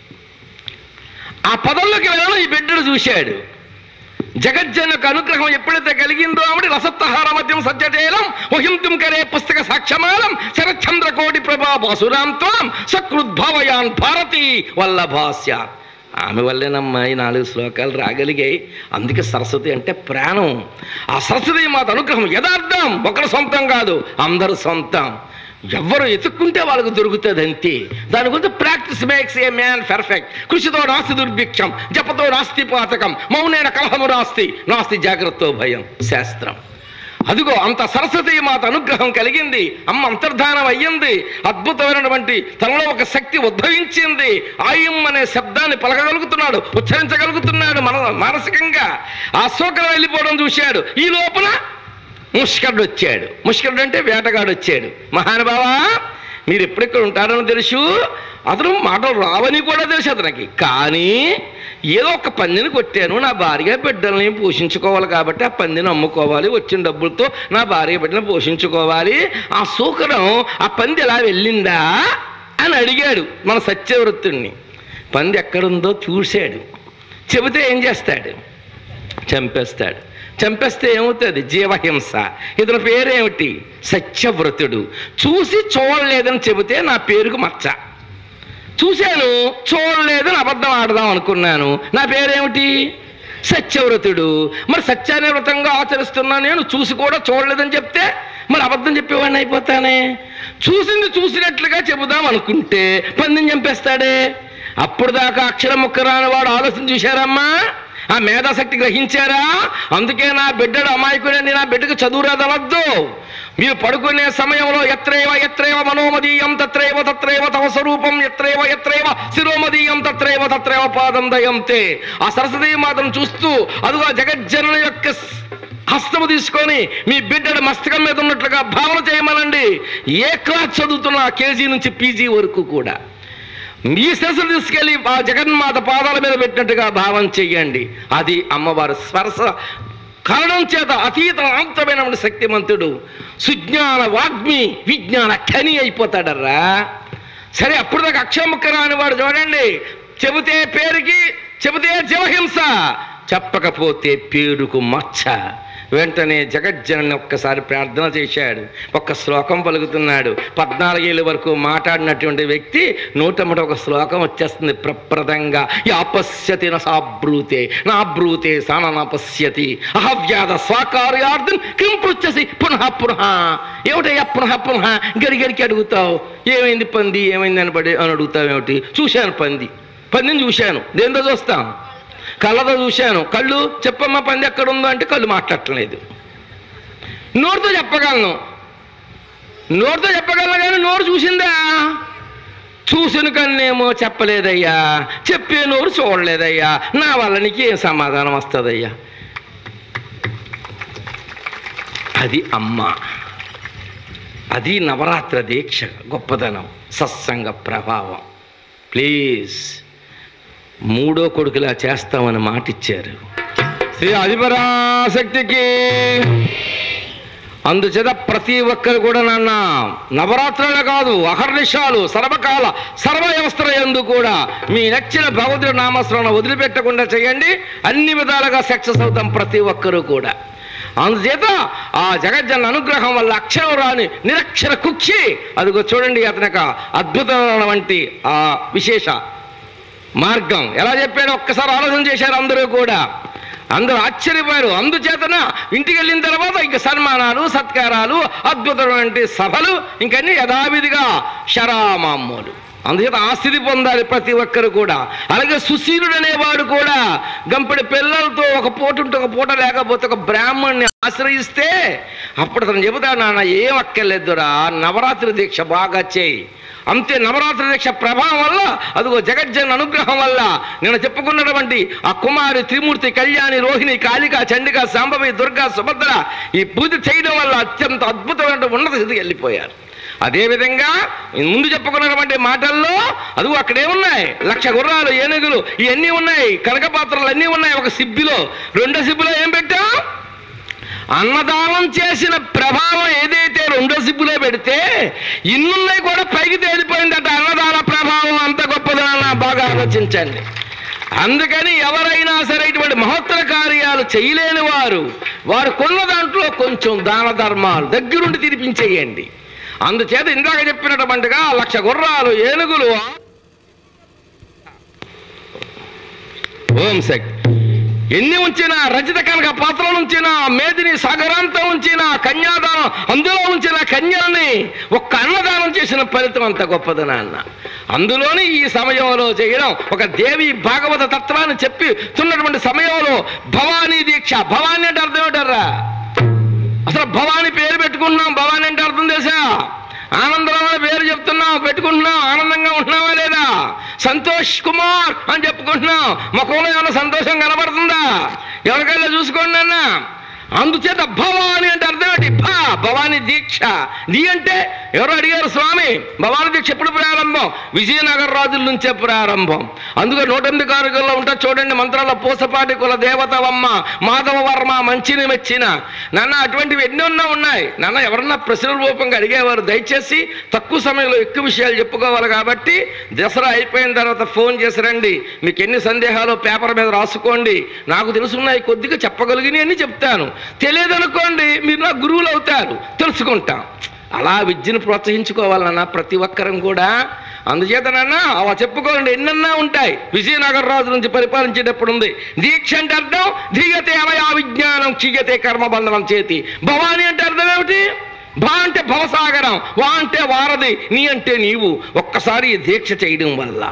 ఆ పదంలోకి వెళ్ళడం ఈ బిడ్డను చూశాడు జగజ్జనకు అనుగ్రహం ఎప్పుడైతే కలిగిందో ఆవిడ రసత్తహార మధ్యం సత్యజేలం వహింతుం కరే పుస్తక సాక్ష్యమాలం శరచంద్రకోటి ప్రభా బాసురాంత్వం సకృద్భావయాన్ భారతి వల్లభాస్య ఆమె వల్లేనమ్మా ఈ నాలుగు శ్లోకాలు రాగలిగాయి అందుకే సరస్వతి అంటే ప్రాణం ఆ సరస్వతి మాత అనుగ్రహం యథార్థం ఒకరు సొంతం కాదు అందరు సొంతం ఎవరు ఎత్తుక్కుంటే వాళ్ళకు దొరుకుతుంది అంతే దాని గురించి practice makes a man perfect కృషితో నాస్తి దుర్భిక్షం జపతో నాస్తి పాతకం మౌనేన కలహము నాస్తి నాస్తి జాగ్రత్త భయం శాస్త్రం అదిగో అంత సరస్వతి మాత అనుగ్రహం కలిగింది అమ్మ అంతర్ధానం అయ్యింది అద్భుతమైనటువంటి తనలో ఒక శక్తి ఉద్భవించింది ఆయం అనే శబ్దాన్ని పలకగలుగుతున్నాడు ఉచ్చరించగలుగుతున్నాడు మన మానసికంగా ఆ శోకం వెళ్ళిపోవడం చూశాడు ఈ లోపల ముష్కరుడు వచ్చాడు ముష్కరుడు అంటే వేటగాడు వచ్చాడు మహానుభావా మీరు ఎప్పుడెక్కడ ఉంటారని తెలుసు అతను మాటలు రావని కూడా తెలుసు అతనికి కానీ ఏదో ఒక పందిని కొట్టాను నా భార్య బిడ్డల్ని పోషించుకోవాలి కాబట్టి ఆ పందిని అమ్ముకోవాలి వచ్చిన డబ్బులతో నా భార్య బిడ్డలను పోషించుకోవాలి ఆ సూకరం ఆ పంది ఎలా వెళ్ళిందా అని అడిగాడు మన సత్యవృత్తుణ్ణి పంది ఎక్కడుందో చూశాడు చెబితే ఏం చేస్తాడు చంపేస్తాడు చంపేస్తే ఏమవుతుంది జీవహింస ఇతని పేరేమిటి సత్యవ్రతుడు చూసి చూడలేదని చెబితే నా పేరుకు మచ్చ చూశాను చూడలేదని అబద్ధం ఆడదాం అనుకున్నాను నా పేరేమిటి సత్యవ్రతుడు మరి సత్యాన్ని వ్రతంగా ఆచరిస్తున్నా నేను చూసి కూడా చూడలేదని చెప్తే మరి అబద్ధం చెప్పేవాడిని అయిపోతానే చూసింది చూసినట్లుగా చెబుదాం అనుకుంటే పందిని చంపేస్తాడే అప్పుడు దాకా అక్షరం ముక్క రాని వాడు ఆలోచన చూశారమ్మా ఆ మేధాశక్తి గ్రహించారా అందుకే నా బిడ్డడు అమాయకుడని నా బిడ్డకు చదువు రాదనొద్దు మీరు పడుకునే సమయంలో ఎత్రేవ ఎత్రేవ మనోమదీయం తత్రేవ తత్రేవ తవ స్వరూపం ఎత్రేవ ఎత్రేవ శిరోమదీయం తత్రేవ తత్రేవ పాదం దయంతే ఆ సరస్వతీ మాతను చూస్తూ అదిగో జగజ్జనుల యొక్క స్- హస్తము తీసుకొని మీ బిడ్డడు మస్తకం మీద ఉన్నట్లుగా భావన చేయమనండి ఏ క్లాస్ చదువుతున్నా కేజీ నుంచి పీజీ వరకు కూడా మీ శిరస్సు తీసుకెళ్ళి ఆ జగన్మాత పాదాల మీద పెట్టినట్టుగా భావం చెయ్యండి అది అమ్మవారు స్పర్శ కారణం చేత అతీత అనంతమైన శక్తిమంతుడు సుజ్ఞాన వాగ్మి విజ్ఞాన ఖని అయిపోతాడర్రా సరే అప్పుడు దాకా అక్షముక్క రాని వాడు చూడండి చెబితే పేరుకి చెబితే జీవహింస చెప్పకపోతే పేరుకు మచ్చ వెంటనే జగజ్జనని ఒక్కసారి ప్రార్థన చేశాడు ఒక్క శ్లోకం పలుకుతున్నాడు పద్నాలుగేళ్ళ వరకు మాట్లాడినటువంటి వ్యక్తి నూటమ్మట ఒక శ్లోకం వచ్చేస్తుంది ప్రప్రదంగా యాపశ్యతి నా సాబ్రూతే నా బ్రూతే సాన నా పశ్యతి అహవ్యాధ స్వాకార్యార్థం కిం పృచ్చసి పునః పునః ఏమిటయ్యా పునః పునః గడి గడికి అడుగుతావు ఏమైంది పంది ఏమైంది అని పడి అని అడుగుతావు ఏమిటి చూశాను పంది పందిని చూశాను దేంతో చూస్తాం కళ్ళతో చూశాను కళ్ళు చెప్పమ్మా పంది ఎక్కడ ఉందో అంటే కళ్ళు మాట్లాడట్లేదు నోరుతో చెప్పగలను నోరుతో చెప్పగలను కానీ నోరు చూసిందా చూసిన కన్నేమో చెప్పలేదయ్యా చెప్పే నోరు చూడలేదయ్యా నా వల్ల నీకు ఏం సమాధానం వస్తుందయ్యా అది అమ్మ అది నవరాత్ర దీక్ష గొప్పదనం సత్సంగ ప్రభావం ప్లీజ్ మూడో కొడుకులా చేస్తామని మాట ఇచ్చారు శ్రీ అధిపరాశక్తికి అందుచేత ప్రతి ఒక్కరు కూడా నాన్న నవరాత్రులే కాదు అహర్నిశాలు సర్వకాల సర్వ వ్యవస్థల ఎందు కూడా మీ నచ్చిన భగవద్గీత నామస్మరణ వదిలిపెట్టకుండా చేయండి అన్ని విధాలుగా సక్సెస్ అవుతాం ప్రతి ఒక్కరూ కూడా అందుచేత ఆ జగజ్జన అనుగ్రహం వల్ల అక్షరం రాని నిరక్షర కుక్షి అదిగో చూడండి అతని యొక్క అద్భుతమైన వంటి ఆ విశేష మార్గం ఎలా చెప్పాడో ఒక్కసారి ఆలోచన చేశారు అందరూ కూడా అందరూ ఆశ్చర్యపోయారు అందుచేతన ఇంటికి వెళ్ళిన తర్వాత ఇంక సన్మానాలు సత్కారాలు అద్భుతమైన సభలు ఇంకన్నీ యథావిధిగా శరామామూలు అందుచేత ఆ స్థితి పొందాలి ప్రతి ఒక్కరు కూడా అలాగే సుశీలుడు అనేవాడు కూడా గంపెడి పిల్లలతో ఒక పూట ఉంటే ఒక పూట లేకపోతే ఒక బ్రాహ్మణ్ణి ఆశ్రయిస్తే అప్పుడు అతను చెబుతాడు నాన్న ఏం అక్కర్లేదురా నవరాత్రి దీక్ష బాగా చేయి అంతే నవరాత్రి దీక్ష ప్రభావం వల్ల అదిగో జగజ్జన అనుగ్రహం వల్ల నేను చెప్పుకున్నటువంటి ఆ కుమారి త్రిమూర్తి కళ్యాణి రోహిణి కాళిక చండిక సాంబవి దుర్గా సుభద్ర ఈ పూజ చేయడం వల్ల అత్యంత అద్భుతమైన ఉన్నత స్థితికి వెళ్ళిపోయారు అదేవిధంగా ఈ ముందు చెప్పుకున్నటువంటి మాటల్లో అదిగో అక్కడేమున్నాయి లక్ష గుర్రాలు ఏనుగులు ఇవన్నీ ఉన్నాయి కనక పాత్రలు అన్నీ ఉన్నాయి ఒక సిబ్బిలో రెండో సిబ్బిలో ఏం పెట్టాం అన్నదానం చేసిన ప్రభావం ఏదైతే రెండో సిబ్బులో పెడితే ఇన్నున్నాయి కూడా పైకి తేలిపోయిందట అన్నదాన ప్రభావం అంత గొప్పదన బాగా ఆలోచించండి అందుకని ఎవరైనా సరే ఇటువంటి మహత్తర కార్యాలు చేయలేని వారు వారు కొన్న దాంట్లో కొంచెం దాన ధర్మాలు దగ్గరుండి తినిపించేయండి అందుచేత ఇందాక చెప్పినటువంటిగా లక్ష గుర్రాలు ఏనుగులు ఓం శక్తి ఎన్ని ఉంచినా రచిత కనక పాత్రలు ఉంచినా మేదిని సాగరాంతం ఉంచినా కన్యాదానం అందులో ఉంచిన కన్యల్ని ఒక్క అన్నదానం చేసిన ఫలితం అంత గొప్పది నాన్న అందులోని ఈ సమయంలో చేయడం ఒక దేవి భాగవత తత్వాన్ని చెప్పి తున్నటువంటి సమయంలో భవానీ దీక్ష భవానీ అంటే అర్థం ఏంటర్రా అసలు భవ ఆనందరావు అనే పేరు చెప్తున్నాం పెట్టుకుంటున్నాం ఆనందంగా ఉంటున్నావా లేదా సంతోష్ కుమార్ అని చెప్పుకుంటున్నాం ముఖంలో ఏమైనా సంతోషం కనబడుతుందా ఎవరికైనా చూసుకోండి అన్న అందుచేత భవాని అంటే అర్థం ఏంటి భా భవాని దీక్ష నీ అంటే ఎవరు అడిగారు స్వామి భవాని దీక్ష ఎప్పుడు ప్రారంభం విజయనగర రాజుల నుంచే ప్రారంభం అందుకే నూట ఎనిమిది కారుకల్లో ఉంటా చూడండి మంత్రాల పూసపాటి కుల దేవతవమ్మ మాధవ వర్మ మంచిని మెచ్చిన నాన్న అటువంటివి ఎన్ని ఉన్నా ఉన్నాయి నాన్న ఎవరన్నా ప్రశ్నల రూపంగా అడిగేవారు దయచేసి తక్కువ సమయంలో ఎక్కువ విషయాలు చెప్పుకోవాలి కాబట్టి దసరా అయిపోయిన తర్వాత ఫోన్ చేసి రండి మీకు ఎన్ని సందేహాలు పేపర్ మీద రాసుకోండి నాకు తెలుసున్నాయి కొద్దిగా చెప్పగలిగినవి అని చెప్తాను తెలియదనుకోండి మీరు నా గురువులు అవుతారు తెలుసుకుంటాం అలా విద్యను ప్రోత్సహించుకోవాలన్నా ప్రతి ఒక్కరం కూడా అందుచేతనన్నా అలా చెప్పుకోండి ఎన్నన్నా ఉంటాయి విజయనగర రాజు నుంచి పరిపాలించేటప్పుడు ఉంది దీక్ష అంటే అర్థం ధీయతే అమయా విజ్ఞానం క్షీయతే కర్మబంధనం చేతి భవాని అంటే అర్థం ఏమిటి భా అంటే భవసాగరం వా అంటే వారధి నీ అంటే నీవు ఒక్కసారి ఈ దీక్ష చేయడం వల్ల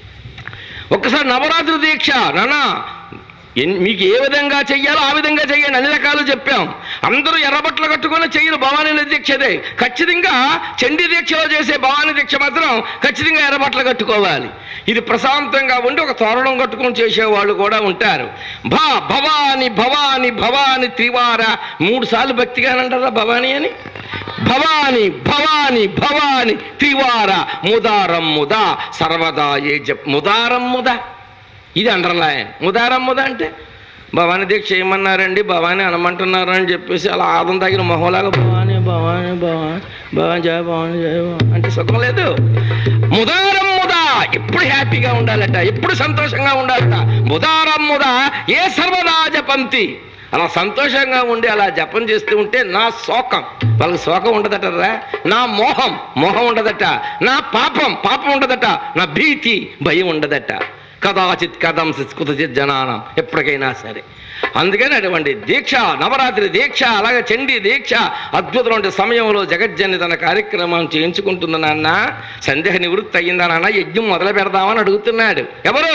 ఒక్కసారి నవరాత్రి దీక్ష నానా ఎన్- మీకు ఏ విధంగా చెయ్యాలో ఆ విధంగా చెయ్యండి అన్ని రకాలు చెప్పాం అందరూ ఎర్రబట్టలు కట్టుకొని చెయ్యరు భవానీ దీక్షదే ఖచ్చితంగా చండీ దీక్షలో చేసే భవానీ దీక్ష మాత్రం ఖచ్చితంగా ఎర్రబట్టలు కట్టుకోవాలి ఇది ప్రశాంతంగా ఉండి ఒక తోరణం కట్టుకొని చేసేవాళ్ళు కూడా ఉంటారు భా భవాని భవాని భవాని త్రివార మూడు సార్లు భక్తిగానంటారా భవాని అని భవాని భవాని భవాని త్రివార ముదారం ముదా సర్వదా ఏ జప్ ముదారం ముదా ఇది అండర్లైన్ ముదారం ముద అంటే భవాని దీక్ష చేయమన్నారండి భవాని అనమంటున్నారు అని చెప్పేసి అలా ఆదం తగిన మొహంలాగా భవాని భవాని భవాని భవాని జయ భవాని జయ భవాని అంటే సుఖం లేదు ముదారం ముదా ఎప్పుడు హ్యాపీగా ఉండాలట ఎప్పుడు సంతోషంగా ఉండాలట ముదారం ముదా ఏ సర్వదా జపంతి అలా సంతోషంగా ఉండి అలా జపం చేస్తూ ఉంటే నా శోకం వాళ్ళకి శోకం ఉండదటరా నా మోహం మోహం ఉండదట నా పాపం పాపం ఉండదట నా భీతి భయం ఉండదట కదాచిత్ కథం కుతచిత్ జనానం ఎప్పటికైనా సరే అందుకని అటువంటి దీక్ష నవరాత్రి దీక్ష అలాగే చండీ దీక్ష అద్భుతమైన సమయంలో జగజ్జని తన కార్యక్రమం చేయించుకుంటున్న నాన్న సందేహ నివృత్తి అయ్యిందా నాన్న యజ్ఞం మొదలు పెడదామని అడుగుతున్నాడు ఎవరు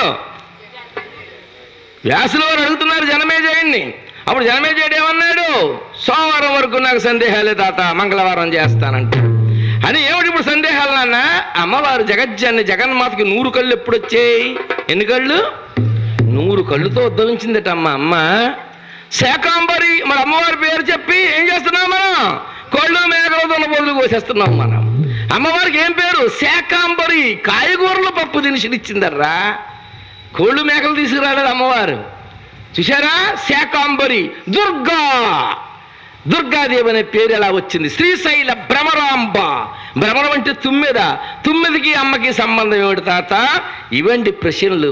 వ్యాసుల వారు అడుగుతున్నారు జనమేజయుణ్ణి అప్పుడు జనమేజయుడు ఏమన్నాడు సోమవారం వరకు నాకు సందేహాలే తాత మంగళవారం చేస్తానంట అని ఏమిటి ఇప్పుడు సందేహాలు నాన్న అమ్మవారు జగజ్జన్ని జగన్మాతకి నూరు కళ్ళు ఎప్పుడు వచ్చాయి ఎన్ని కళ్ళు నూరు కళ్ళుతో ఉద్భవించిందట అమ్మ అమ్మ శాకాంబరి మన అమ్మవారి పేరు చెప్పి ఏం చేస్తున్నాం మనం కోళ్ళు మేకలు దొన్న బదులు కోసేస్తున్నాం మనం అమ్మవారికి ఏం పేరు శాకాంబరి కాయగూరల పప్పు దినుసులు ఇచ్చిందర్రా కోళ్ళు మేకలు తీసుకురాలేదు అమ్మవారు చూశారా శాకాంబరి దుర్గా దుర్గాదేవి అనే పేరు ఎలా వచ్చింది శ్రీశైల భ్రమరాంబ భ్రమరం అంటే తుమ్మెద తుమ్మెదకి అమ్మకి సంబంధం ఏమిటి తాత ఇవండి ప్రశ్నలు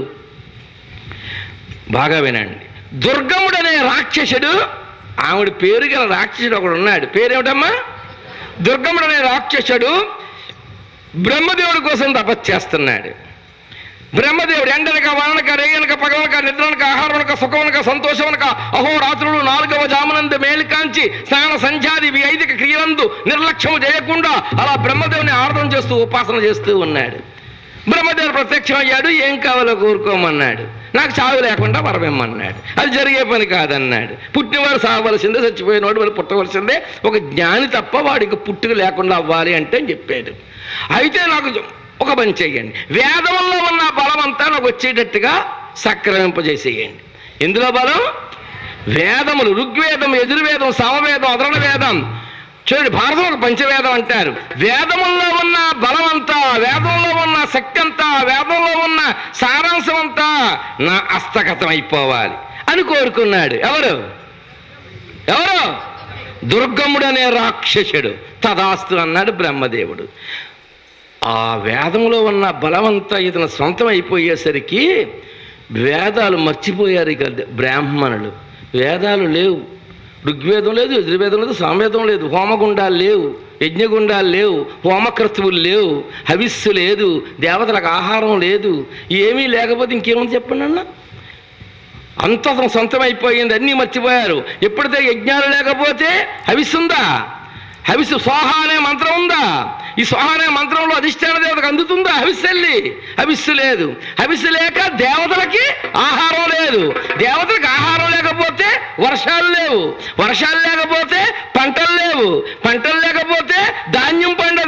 బాగా వినండి దుర్గముడు అనే రాక్షసుడు ఆవిడ పేరు గల రాక్షసుడు ఒకడు ఉన్నాడు పేరేమిటమ్మా దుర్గముడు అనే రాక్షసుడు బ్రహ్మదేవుడి కోసం తపస్సు చేస్తున్నాడు బ్రహ్మదేవుడు ఎండనక వానక రేయనక పగలనక నిద్రనక ఆహారమనక సుఖమనక సంతోషమనక అహోరాత్రులు నాలుగవ జామునందు మేలుకాంచి స్నాన సంధ్యాది ఇవి ఐదిక క్రియలందు నిర్లక్ష్యము చేయకుండా అలా బ్రహ్మదేవుని ఆరాధన చేస్తూ ఉపాసన చేస్తూ ఉన్నాడు బ్రహ్మదేవుడు ప్రత్యక్షం అయ్యాడు ఏం కావాలో కోరుకోమన్నాడు నాకు చావు లేకుండా వరమిమ్మన్నాడు అది జరిగే పని కాదన్నాడు పుట్టినవాడు సావలసిందే చచ్చిపోయినవాడు వాడు పుట్టవలసిందే ఒక జ్ఞాని తప్ప వాడికి పుట్టుక లేకుండా అవ్వాలి అంటే అని చెప్పాడు అయితే నాకు ఒక పని చెయ్యండి వేదంలో ఉన్న బలం అంతా నాకు వచ్చేటట్టుగా సక్రమింపజేసేయండి ఎందులో బలం వేదములు ఋగ్వేదం యజుర్వేదం సమవేదం అదరణ వేదం చూడండి భారతం ఒక పంచవేదం అంటారు వేదముల్లో ఉన్న బలం అంతా వేదంలో ఉన్న శక్తి అంతా వేదంలో ఉన్న సారాంశం అంతా నా హస్తగతం అయిపోవాలి అని కోరుకున్నాడు ఎవరు ఎవరు దుర్గముడు అనే రాక్షసుడు తదాస్తు అన్నాడు బ్రహ్మదేవుడు ఆ వేదంలో ఉన్న బలమంతా ఇతను సొంతం అయిపోయేసరికి వేదాలు మర్చిపోయారు ఇక బ్రాహ్మణులు వేదాలు లేవు ఋగ్వేదం లేదు యజుర్వేదం లేదు సామవేదం లేదు హోమగుండాలు లేవు యజ్ఞగుండాలు లేవు హోమక్రతువులు లేవు హవిస్సు లేదు దేవతలకు ఆహారం లేదు ఏమీ లేకపోతే ఇంకేముంది చెప్పండి అన్న అంత సొంతమైపోయింది అన్నీ మర్చిపోయారు ఎప్పుడైతే యజ్ఞాలు లేకపోతే హవిస్సుందా హవిస్సు స్వాహ అనే మంత్రం ఉందా ఈ స్వాహ అనే మంత్రంలో అధిష్టాన దేవతకు అందుతుందా హవిస్సెల్లి హవిస్సు లేదు హవిస్సు లేక దేవతలకి ఆహారం లేదు దేవతలకు ఆహారం లేకపోతే వర్షాలు లేవు వర్షాలు లేకపోతే పంటలు లేవు పంటలు లేకపోతే ధాన్యం పండదు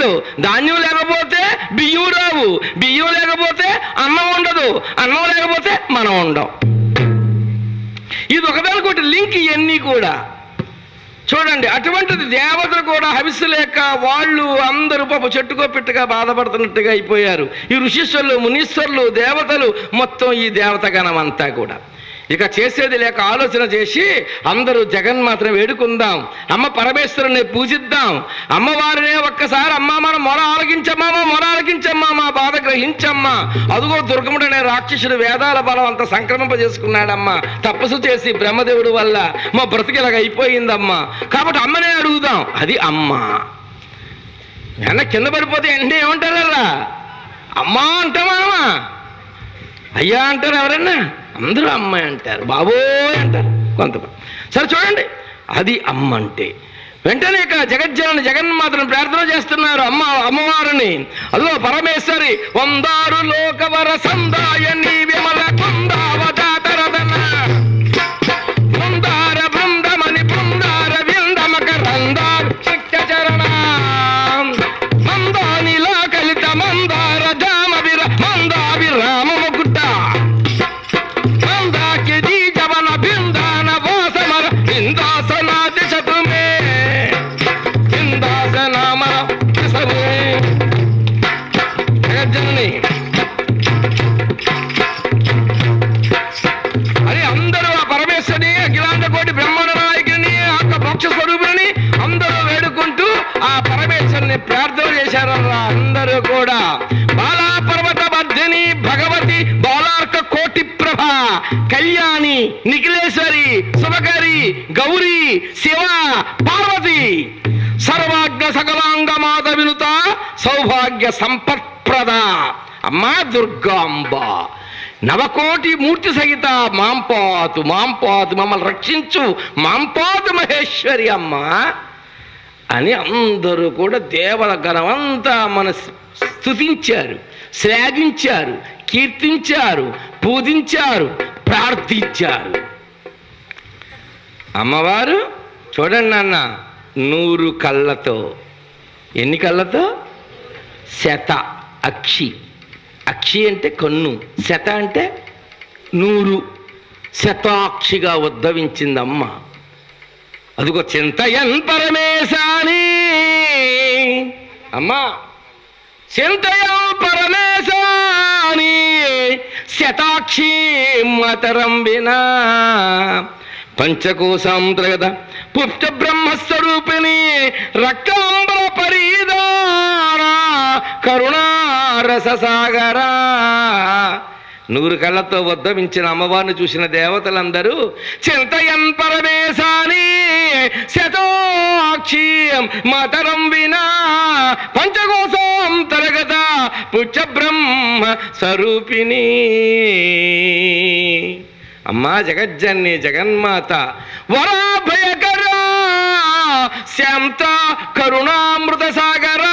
ఉండదు ధాన్యం లేకపోతే బియ్యం రావు బియ్యం లేకపోతే అన్నం ఉండదు అన్నం లేకపోతే మనం ఉండం ఇది ఒకదానికొకటి లింక్ ఇవన్నీ కూడా చూడండి అటువంటిది దేవతలు కూడా హవిస్సు లేక వాళ్ళు అందరూ పాప చెట్టుకో పెట్టుగా బాధపడుతున్నట్టుగా అయిపోయారు ఈ ఋషీశ్వరులు మునీశ్వరులు దేవతలు మొత్తం ఈ దేవతగణం అంతా కూడా ఇక చేసేది లేక ఆలోచన చేసి అందరూ జగన్మాతను వేడుకుందాం అమ్మ పరమేశ్వరుని పూజిద్దాం అమ్మవారినే ఒక్కసారి అమ్మ మన మొర ఆలకించమ్మా మా మొర ఆలకించమ్మా మా బాధ గ్రహించమ్మా అదుగో దుర్గముడు అనే రాక్షసుడు వేదాల బలం అంత సంక్రమింపజేసుకున్నాడమ్మా తపస్సు చేసి బ్రహ్మదేవుడు వల్ల మా బ్రతికి ఇలాగ అయిపోయిందమ్మా కాబట్టి అమ్మనే అడుగుదాం అది అమ్మ వెన్న కింద పడిపోతే వెంటనే ఏమంటారా అమ్మా అంటామా అయ్యా అంటారు ఎవరన్నా అందరూ అమ్మాయి అంటారు బాబోయ్ అంటారు కొంతమంది సరే చూడండి అది అమ్మ అంటే వెంటనే ఇక జగజ్జనని జగన్మాతను ప్రార్థన చేస్తున్నారు అమ్మ అమ్మవారిని అదిగో పరమేశ్వరి వందారు లోకవర సందాయని విమల కుందావదాతరదన బృందార బృందమణి బృందార విందమక రందార్ చరణ మందానిలా కలిత మందార జామ విర మందావి రామ ముకుట మందాకి జవన బిందాన వాసమర బిందాసనా దిశతు మే బిందాసనామర దిశమే జగజ్జనని అరే అందరూ ఆ పరమేశ్వరిని అఖిలాండ కోటి బ్రహ్మాండ నాయకుని ఆక మోక్ష స్వరూపుని అందరూ వేడుకుంటూ ఆ పరమేశ్వరుని ప్రార్థన చేశారల్లా అందరూ కూడా బాలా పర్వత మధ్యని భగవతి బాలార్క కోటి ప్రభ కళ్యాణి నిఖిలేశ్వరి శుభకరి గౌరీ శివ పార్వతి సర్వాజ్ఞ సకలాంగ మాత వినుత సౌభాగ్య సంపత్ప్రద అమ్మా దుర్గాంబ నవకోటి మూర్తి సహిత మాంపాతు మాంపాతు మమ్మల్ని రక్షించు మాంపాతు మహేశ్వరి అమ్మ అని అందరూ కూడా దేవత గణమంతా మన స్థుతించారు శ్లాఘించారు కీర్తించారు పూజించారు ప్రార్థించారు అమ్మవారు చూడండి నాన్న నూరు కళ్ళతో ఎన్ని కళ్ళతో శత అక్షి అక్షి అంటే కన్ను శత అంటే నూరు శతాక్షిగా ఉద్భవించింది అమ్మ అదిగో చింతయన్ పరమేశాని అమ్మా చింతయం పరమేశాని శతాక్షి మతరం వినా పంచకోశాంతర్గత పుష్ట బ్రహ్మస్వరూపిణి రక్తాంబర పరిధాన కరుణారస సాగరా నూరు కళ్ళతో ఉద్భవించిన అమ్మవారిని చూసిన దేవతలందరూ చింతయన్ పరమేశాని శతోక్షి మతరం వినా పంచకోశం తరగత పుచ్చ బ్రహ్మ స్వరూపిణి అమ్మా జగజ్జన్ని జగన్మాత వరాభయకరా శాంత కరుణామృత సాగరా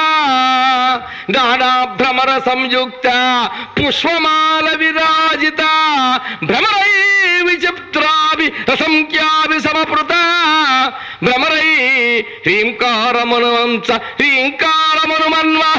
నానా భ్రమర సంయుక్త పుష్పమాల విరాజిత భ్రమరై విచిత్రాభి రసంఖ్యాభి సమపృత భ్రమరై హ్రీంకారమనువంశ హ్రీంకారమనుమన్వహ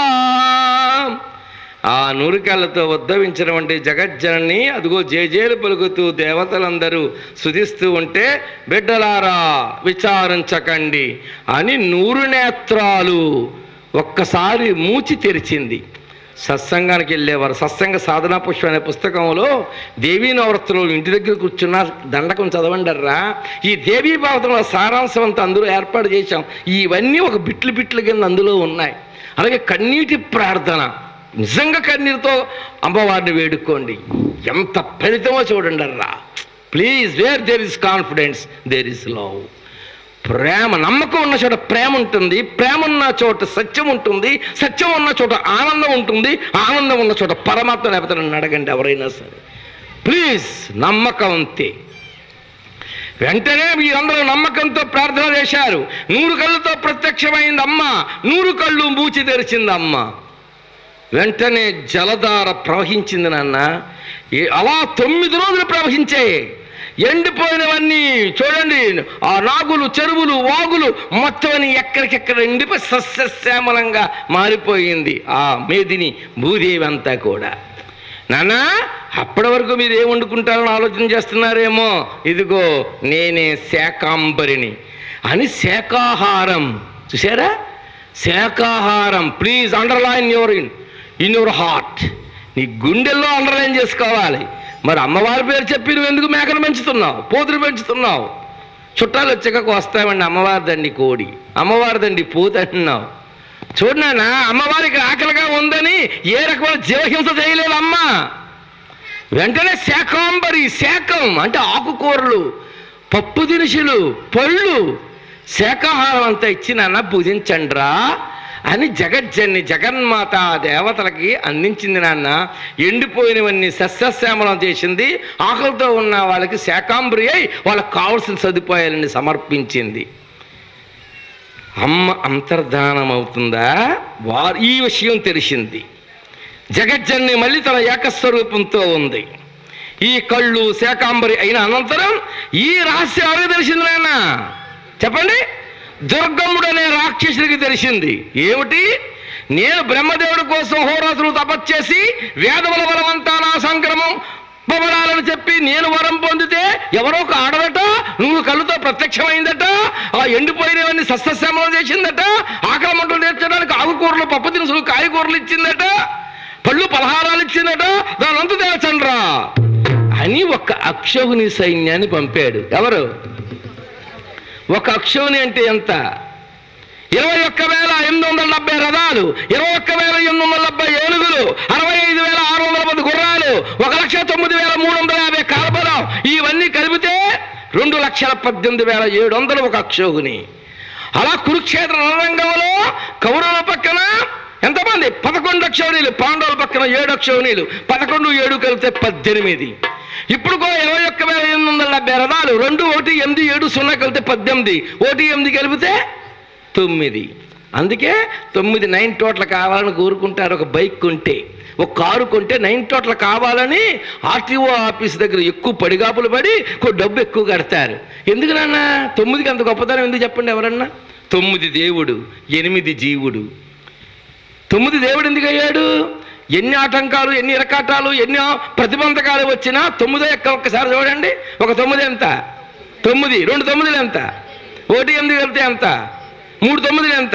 ఆ నూరికళ్ళతో ఉద్భవించినటువంటి జగజ్జనని అదిగో జేజేలు పలుకుతూ దేవతలందరూ సుధిస్తూ ఉంటే బిడ్డలారా విచారించకండి అని నూరు నేత్రాలు ఒక్కసారి మూచి తెరిచింది సత్సంగానికి వెళ్ళేవారు సత్సంగ సాధనా పుష్పం అనే పుస్తకంలో దేవీ నవరత్తులు ఇంటి దగ్గర కూర్చున్న దండకం చదవండర్రా ఈ దేవీ భావతంలో సారాంశం అంతా అందులో ఏర్పాటు చేశాం ఇవన్నీ ఒక బిట్లు బిట్లు కింద అందులో ఉన్నాయి అలాగే కన్నీటి ప్రార్థన నిజంగా కన్నీరుతో అమ్మవారిని వేడుకోండి ఎంత ఫలితమో చూడండి అర్రా please where there is confidence there is love ప్రేమ నమ్మకం ఉన్న చోట ప్రేమ ఉంటుంది ప్రేమ ఉన్న చోట సత్యం ఉంటుంది సత్యం ఉన్న చోట ఆనందం ఉంటుంది ఆనందం ఉన్న చోట పరమాత్మ లేకపోతే నన్ను అడగండి ఎవరైనా సరే ప్లీజ్ నమ్మకం అంతే వెంటనే మీరందరూ నమ్మకంతో ప్రార్థన చేశారు నూరు కళ్ళతో ప్రత్యక్షమైంది అమ్మ నూరు కళ్ళు మూచి తెరిచింది అమ్మ వెంటనే జలధార ప్రవహించింది నాన్న ఏ- అలా తొమ్మిది రోజులు ప్రవహించాయి ఎండిపోయినవన్నీ చూడండి ఆ నాగులు చెరువులు వాగులు మొత్తం అన్ని ఎక్కడికెక్కడ ఎండిపోయి సస్యశ్యామలంగా మారిపోయింది ఆ మేదిని భూదేవి అంతా కూడా నాన్న అప్పటి వరకు మీరు ఏం వండుకుంటారని ఆలోచన చేస్తున్నారేమో ఇదిగో నేనే శాకాంబరిని అని శాకాహారం చూసారా శాకాహారం please underline your in in your heart నీ గుండెల్లో అండర్లైన్ చేసుకోవాలి మరి అమ్మవారి పేరు చెప్పి నువ్వు ఎందుకు మేకను పెంచుతున్నావు పోతులు పెంచుతున్నావు చుట్టాలు వచ్చాక వస్తామండి అమ్మవారిదండి కోడి అమ్మవారిదండి పూత అంటున్నావు చూడు నాన్న అమ్మవారికి ఆకలిగా ఉందని ఏ రకమైన జీవహింస చేయలేదు అమ్మ వెంటనే శాకాంబరి శాకం అంటే ఆకుకూరలు పప్పు దినుసులు పళ్ళు శాకాహారం అంతా ఇచ్చి నాన్న భుజించండ్రా అని జగజ్జన్ని జగన్మాత ఆ దేవతలకి అందించింది నాన్న ఎండిపోయినవన్నీ సస్యశ్యామలం చేసింది ఆకలితో ఉన్న వాళ్ళకి శాకాంబరి అయి వాళ్ళకి కావలసిన సదుపాయాలని సమర్పించింది అమ్మ అంతర్ధానం అవుతుందా వారు ఈ విషయం తెలిసింది జగజ్జన్ని మళ్ళీ తన ఏకస్వరూపంతో ఉంది ఈ కళ్ళు శాకాంబరి అయిన అనంతరం ఈ రహస్యం ఎవరికి తెలిసింది నాయన చెప్పండి దుర్గముడు అనే రాక్షసుడికి తెలిసింది ఏమిటి నేను బ్రహ్మదేవుడి కోసం హోరాసులు తపస్చేసి వేదముల బలమంతా నా సంక్రమం పొగడాలని చెప్పి నేను వరం పొందితే ఎవరో ఒక ఆడదట నువ్వు కళ్ళుతో ప్రత్యక్షమైందట ఆ ఎండిపోయినవన్నీ సస్యశ్యామలం చేసిందట ఆకలి మంటలు తీర్చడానికి ఆకుకూరలు పప్పు దినుసులు కాయగూరలు ఇచ్చిందట పళ్ళు పలహారాలు ఇచ్చిందట దాని అంత తేల్చండ్రా అని ఒక అక్షౌని సైన్యాన్ని పంపాడు ఎవరు ఒక అక్షౌని అంటే ఎంత ఇరవై ఒక్క వేల ఎనిమిది వందల డెబ్బై రథాలు ఇరవై ఒక్క వేల ఎనిమిది వందల డెబ్బై ఏనుగులు అరవై ఐదు వేల ఆరు వందల మంది గుర్రాలు ఒక లక్ష తొమ్మిది వేల మూడు వందల యాభై కాల్బలం ఇవన్నీ కలిపితే రెండు లక్షల పద్దెనిమిది వేల ఏడు వందలు ఒక అక్షోగుని అలా కురుక్షేత్ర రణరంగంలో కౌరవుల పక్కన ఎంతమంది పదకొండు అక్షౌనీలు పాండవుల పక్కన ఏడు అక్షౌనీలు పదకొండు ఏడు కలిపితే పద్దెనిమిది ఇప్పుడు కూడా ఇరవై ఒక్క వేల ఎనిమిది వందల డెబ్బై రథాలు రెండు ఒకటి ఎనిమిది ఏడు సున్నా కలిపితే పద్దెనిమిది ఒకటి ఎనిమిది కలిపితే తొమ్మిది అందుకే తొమ్మిది నైన్ టోట్ల కావాలని కోరుకుంటారు ఒక బైక్ కొంటే ఒక కారు కొంటే నైన్ టోట్ల కావాలని ఆర్టీఓ ఆఫీస్ దగ్గర ఎక్కువ పడిగాపులు పడి కొ- డబ్బు ఎక్కువ కడతారు ఎందుకు నాన్న తొమ్మిదికి అంత గొప్పతనం ఎందుకు చెప్పండి ఎవరన్నా తొమ్మిది దేవుడు ఎనిమిది జీవుడు తొమ్మిది దేవుడు ఎందుకు అయ్యాడు ఎన్ని ఆటంకాలు ఎన్ని ఇరకాటాలు ఎన్ని ప్రతిబంధకాలు వచ్చినా తొమ్మిదో ఎక్క ఒక్కసారి చూడండి ఒక తొమ్మిది ఎంత తొమ్మిది రెండు తొమ్మిదిలు ఎంత ఒకటి ఎనిమిది కలిపితే ఎంత మూడు తొమ్మిదిలు ఎంత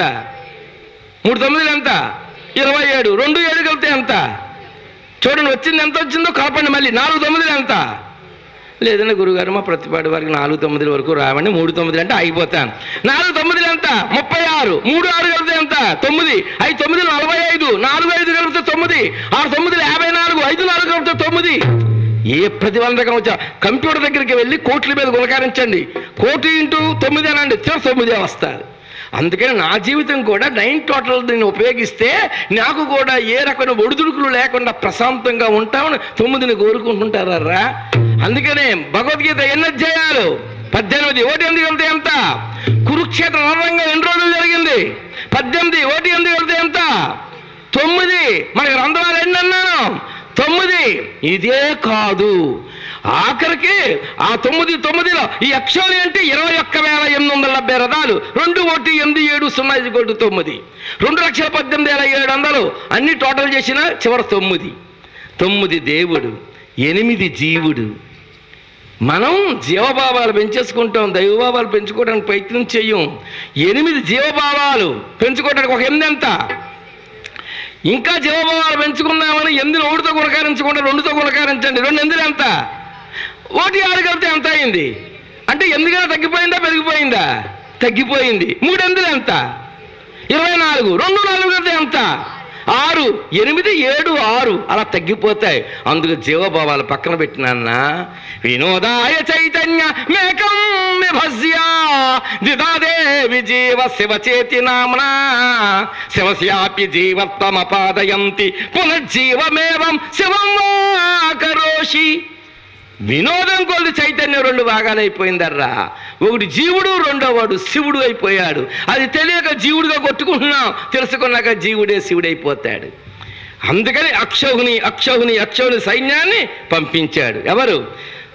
మూడు తొమ్మిదిలు ఎంత ఇరవై ఏడు రెండు ఏడు కలిపితే ఎంత చూడండి వచ్చింది ఎంత వచ్చిందో కలపండి మళ్ళీ నాలుగు తొమ్మిదిలు ఎంత లేదండి గురుగారు మా ప్రతిపాటి వారికి నాలుగు తొమ్మిది వరకు రావండి మూడు తొమ్మిది అంటే అయిపోతాను నాలుగు తొమ్మిదిలు ఎంత ముప్పై ఆరు మూడు ఆరు కలిపితే ఎంత తొమ్మిది ఐదు తొమ్మిది నలభై ఐదు నాలుగు ఐదు కలిపితే తొమ్మిది ఆరు తొమ్మిది యాభై నాలుగు ఐదు నాలుగు కలిపితే తొమ్మిది ఏ ప్రతిబంధకం వచ్చా కంప్యూటర్ దగ్గరికి వెళ్ళి కోట్ల మీద గుణకారించండి కోటి ఇంటూ తొమ్మిది అనండి చివరి తొమ్మిదే వస్తుంది అందుకని నా జీవితం కూడా నైన్ టోటల్ దీన్ని ఉపయోగిస్తే నాకు కూడా ఏ రకమైన ఒడిదుడుకులు లేకుండా ప్రశాంతంగా ఉంటామని తొమ్మిదిని కోరుకుంటుంటారా అందుకనే భగవద్గీత ఎన్ని అధ్యాయాలు పద్దెనిమిది ఒకటి ఎనిమిది కలిపితే ఎంత కురుక్షేత్ర రణరంగం ఎన్ని రోజులు జరిగింది పద్దెనిమిది ఒకటి ఎనిమిది కలిపితే ఎంత తొమ్మిది మనకి రంధ్రాలు ఎన్ని అన్నాను తొమ్మిది ఇదే కాదు ఆఖరికి ఆ తొమ్మిది తొమ్మిదిలో ఈ అక్షోని అంటే ఇరవై ఒక్క వేల ఎనిమిది వందల డెబ్బై రథాలు రెండు ఒకటి ఎనిమిది ఏడు సున్నా ఇది కొట్టు తొమ్మిది రెండు లక్షల పద్దెనిమిది వేల ఏడు వందలు అన్ని టోటల్ చేసిన చివరి తొమ్మిది తొమ్మిది దేవుడు ఎనిమిది జీవుడు మనం జీవభావాలు పెంచేసుకుంటాం దైవభావాలు పెంచుకోవడానికి ప్రయత్నం చెయ్యం ఎనిమిది జీవభావాలు పెంచుకోవడానికి ఒక ఎనిమిది ఎంత ఇంకా జీవభావాలు పెంచుకుందామని ఎనిమిది ఒకటితో గుణకారించకుండా రెండుతో గుణకారించండి రెండు ఎందులు ఎంత ఒకటి ఆరు కలిపితే ఎంత అయింది అంటే ఎందుకైనా తగ్గిపోయిందా పెరిగిపోయిందా తగ్గిపోయింది మూడు ఎందులు ఎంత ఇరవై నాలుగు రెండు నాలుగు కలిపితే ఎంత ఆరు ఎనిమిది ఏడు ఆరు అలా తగ్గిపోతాయి అందుకు జీవభావాలు పక్కన పెట్టినాన్న వినోదాయ చైతన్య మేకం విభజ్య దిదాదేవి జీవ శివచేతి నామ్నా శివస్యాపి జీవత్వమపాదయంతి పునర్జీవమేవం శివం వా కరోషి వినోదం కొద్ది చైతన్యం రెండు భాగాలైపోయిందర్రా ఒకటి జీవుడు రెండో వాడు శివుడు అయిపోయాడు అది తెలియక జీవుడుగా కొట్టుకుంటున్నాం తెలుసుకున్నాక జీవుడే శివుడైపోతాడు అందుకని అక్షౌహిని అక్షౌహిని అక్షౌహిని సైన్యాన్ని పంపించాడు ఎవరు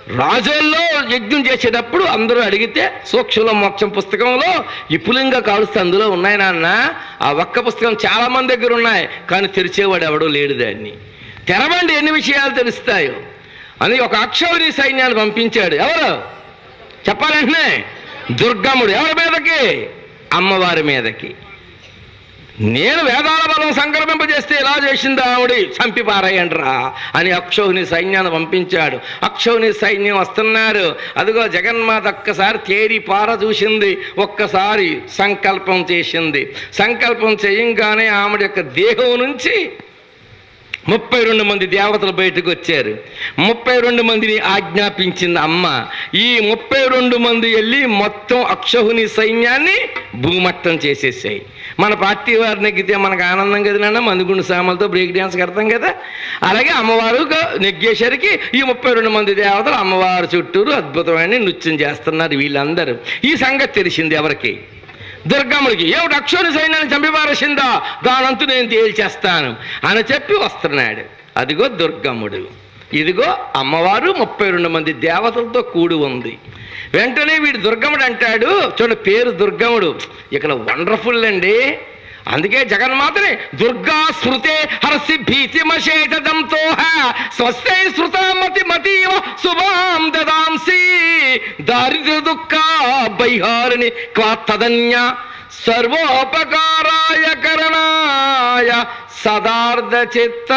రాజుల్లో యజ్ఞం చేసేటప్పుడు అందరూ అడిగితే సూక్ష్మ మోక్షం పుస్తకంలో విపులంగా కాలుస్తే అందులో ఉన్నాయి నాన్న ఆ ఒక్క పుస్తకం చాలా మంది దగ్గర ఉన్నాయి కానీ తెరిచేవాడు ఎవడో లేడు దాన్ని తెరవండి ఎన్ని విషయాలు తెలుస్తాయో అని ఒక అక్షౌరి సైన్యాన్ని పంపించాడు ఎవరు చెప్పాలంటే దుర్గముడు ఎవరి మీదకి అమ్మవారి మీదకి నేను వేదాల బలం సంక్రమింపజేస్తే ఎలా చేసింది ఆవిడ చంపి పారేయండ్రా అని అక్షౌని సైన్యాన్ని పంపించాడు అక్షౌని సైన్యం వస్తున్నారు అదిగో జగన్మాత ఒక్కసారి తేరి పార చూసింది ఒక్కసారి సంకల్పం చేసింది సంకల్పం చేయంగానే ఆవిడ యొక్క దేహం నుంచి ముప్పై రెండు మంది దేవతలు బయటకు వచ్చారు ముప్పై రెండు మందిని ఆజ్ఞాపించింది అమ్మ ఈ ముప్పై రెండు మంది వెళ్ళి మొత్తం అక్షహుని సైన్యాన్ని భూమట్టం చేసేసాయి మన పార్టీ వారు నెగ్గితే మనకు ఆనందం కదా నాన్న మందుగుండు సామాలతో బ్రేక్ డ్యాన్స్ కడతాం కదా అలాగే అమ్మవారు గ- నెగ్గేసరికి ఈ ముప్పై రెండు మంది దేవతలు అమ్మవారు చుట్టూరు అద్భుతమైన నృత్యం చేస్తున్నారు వీళ్ళందరూ ఈ సంగతి తెలిసింది ఎవరికి దుర్గమ్మడికి ఏమిటి అక్షోని సైన్యాన్ని చంపిపారేసిందా దానంతు నేను తేల్చేస్తాను అని చెప్పి వస్తున్నాడు అదిగో దుర్గమ్ముడు ఇదిగో అమ్మవారు ముప్పై రెండు మంది దేవతలతో కూడి ఉంది వెంటనే వీడు దుర్గముడు అంటాడు చూడండి పేరు దుర్గముడు ఇక్కడ వండర్ఫుల్ అండి అందుకే జగన్మాతని దుర్గా స్మృతే హర్షి భీతిమశేషదంతో స్వస్థై స్మృతామతి మతీవ శుభాం దదాంసి దారిద్ర్య దుఃఖ బైహారిణి క్వాత్తదన్య సర్వోపకారాయ కరణాయ సదార్థ చిత్త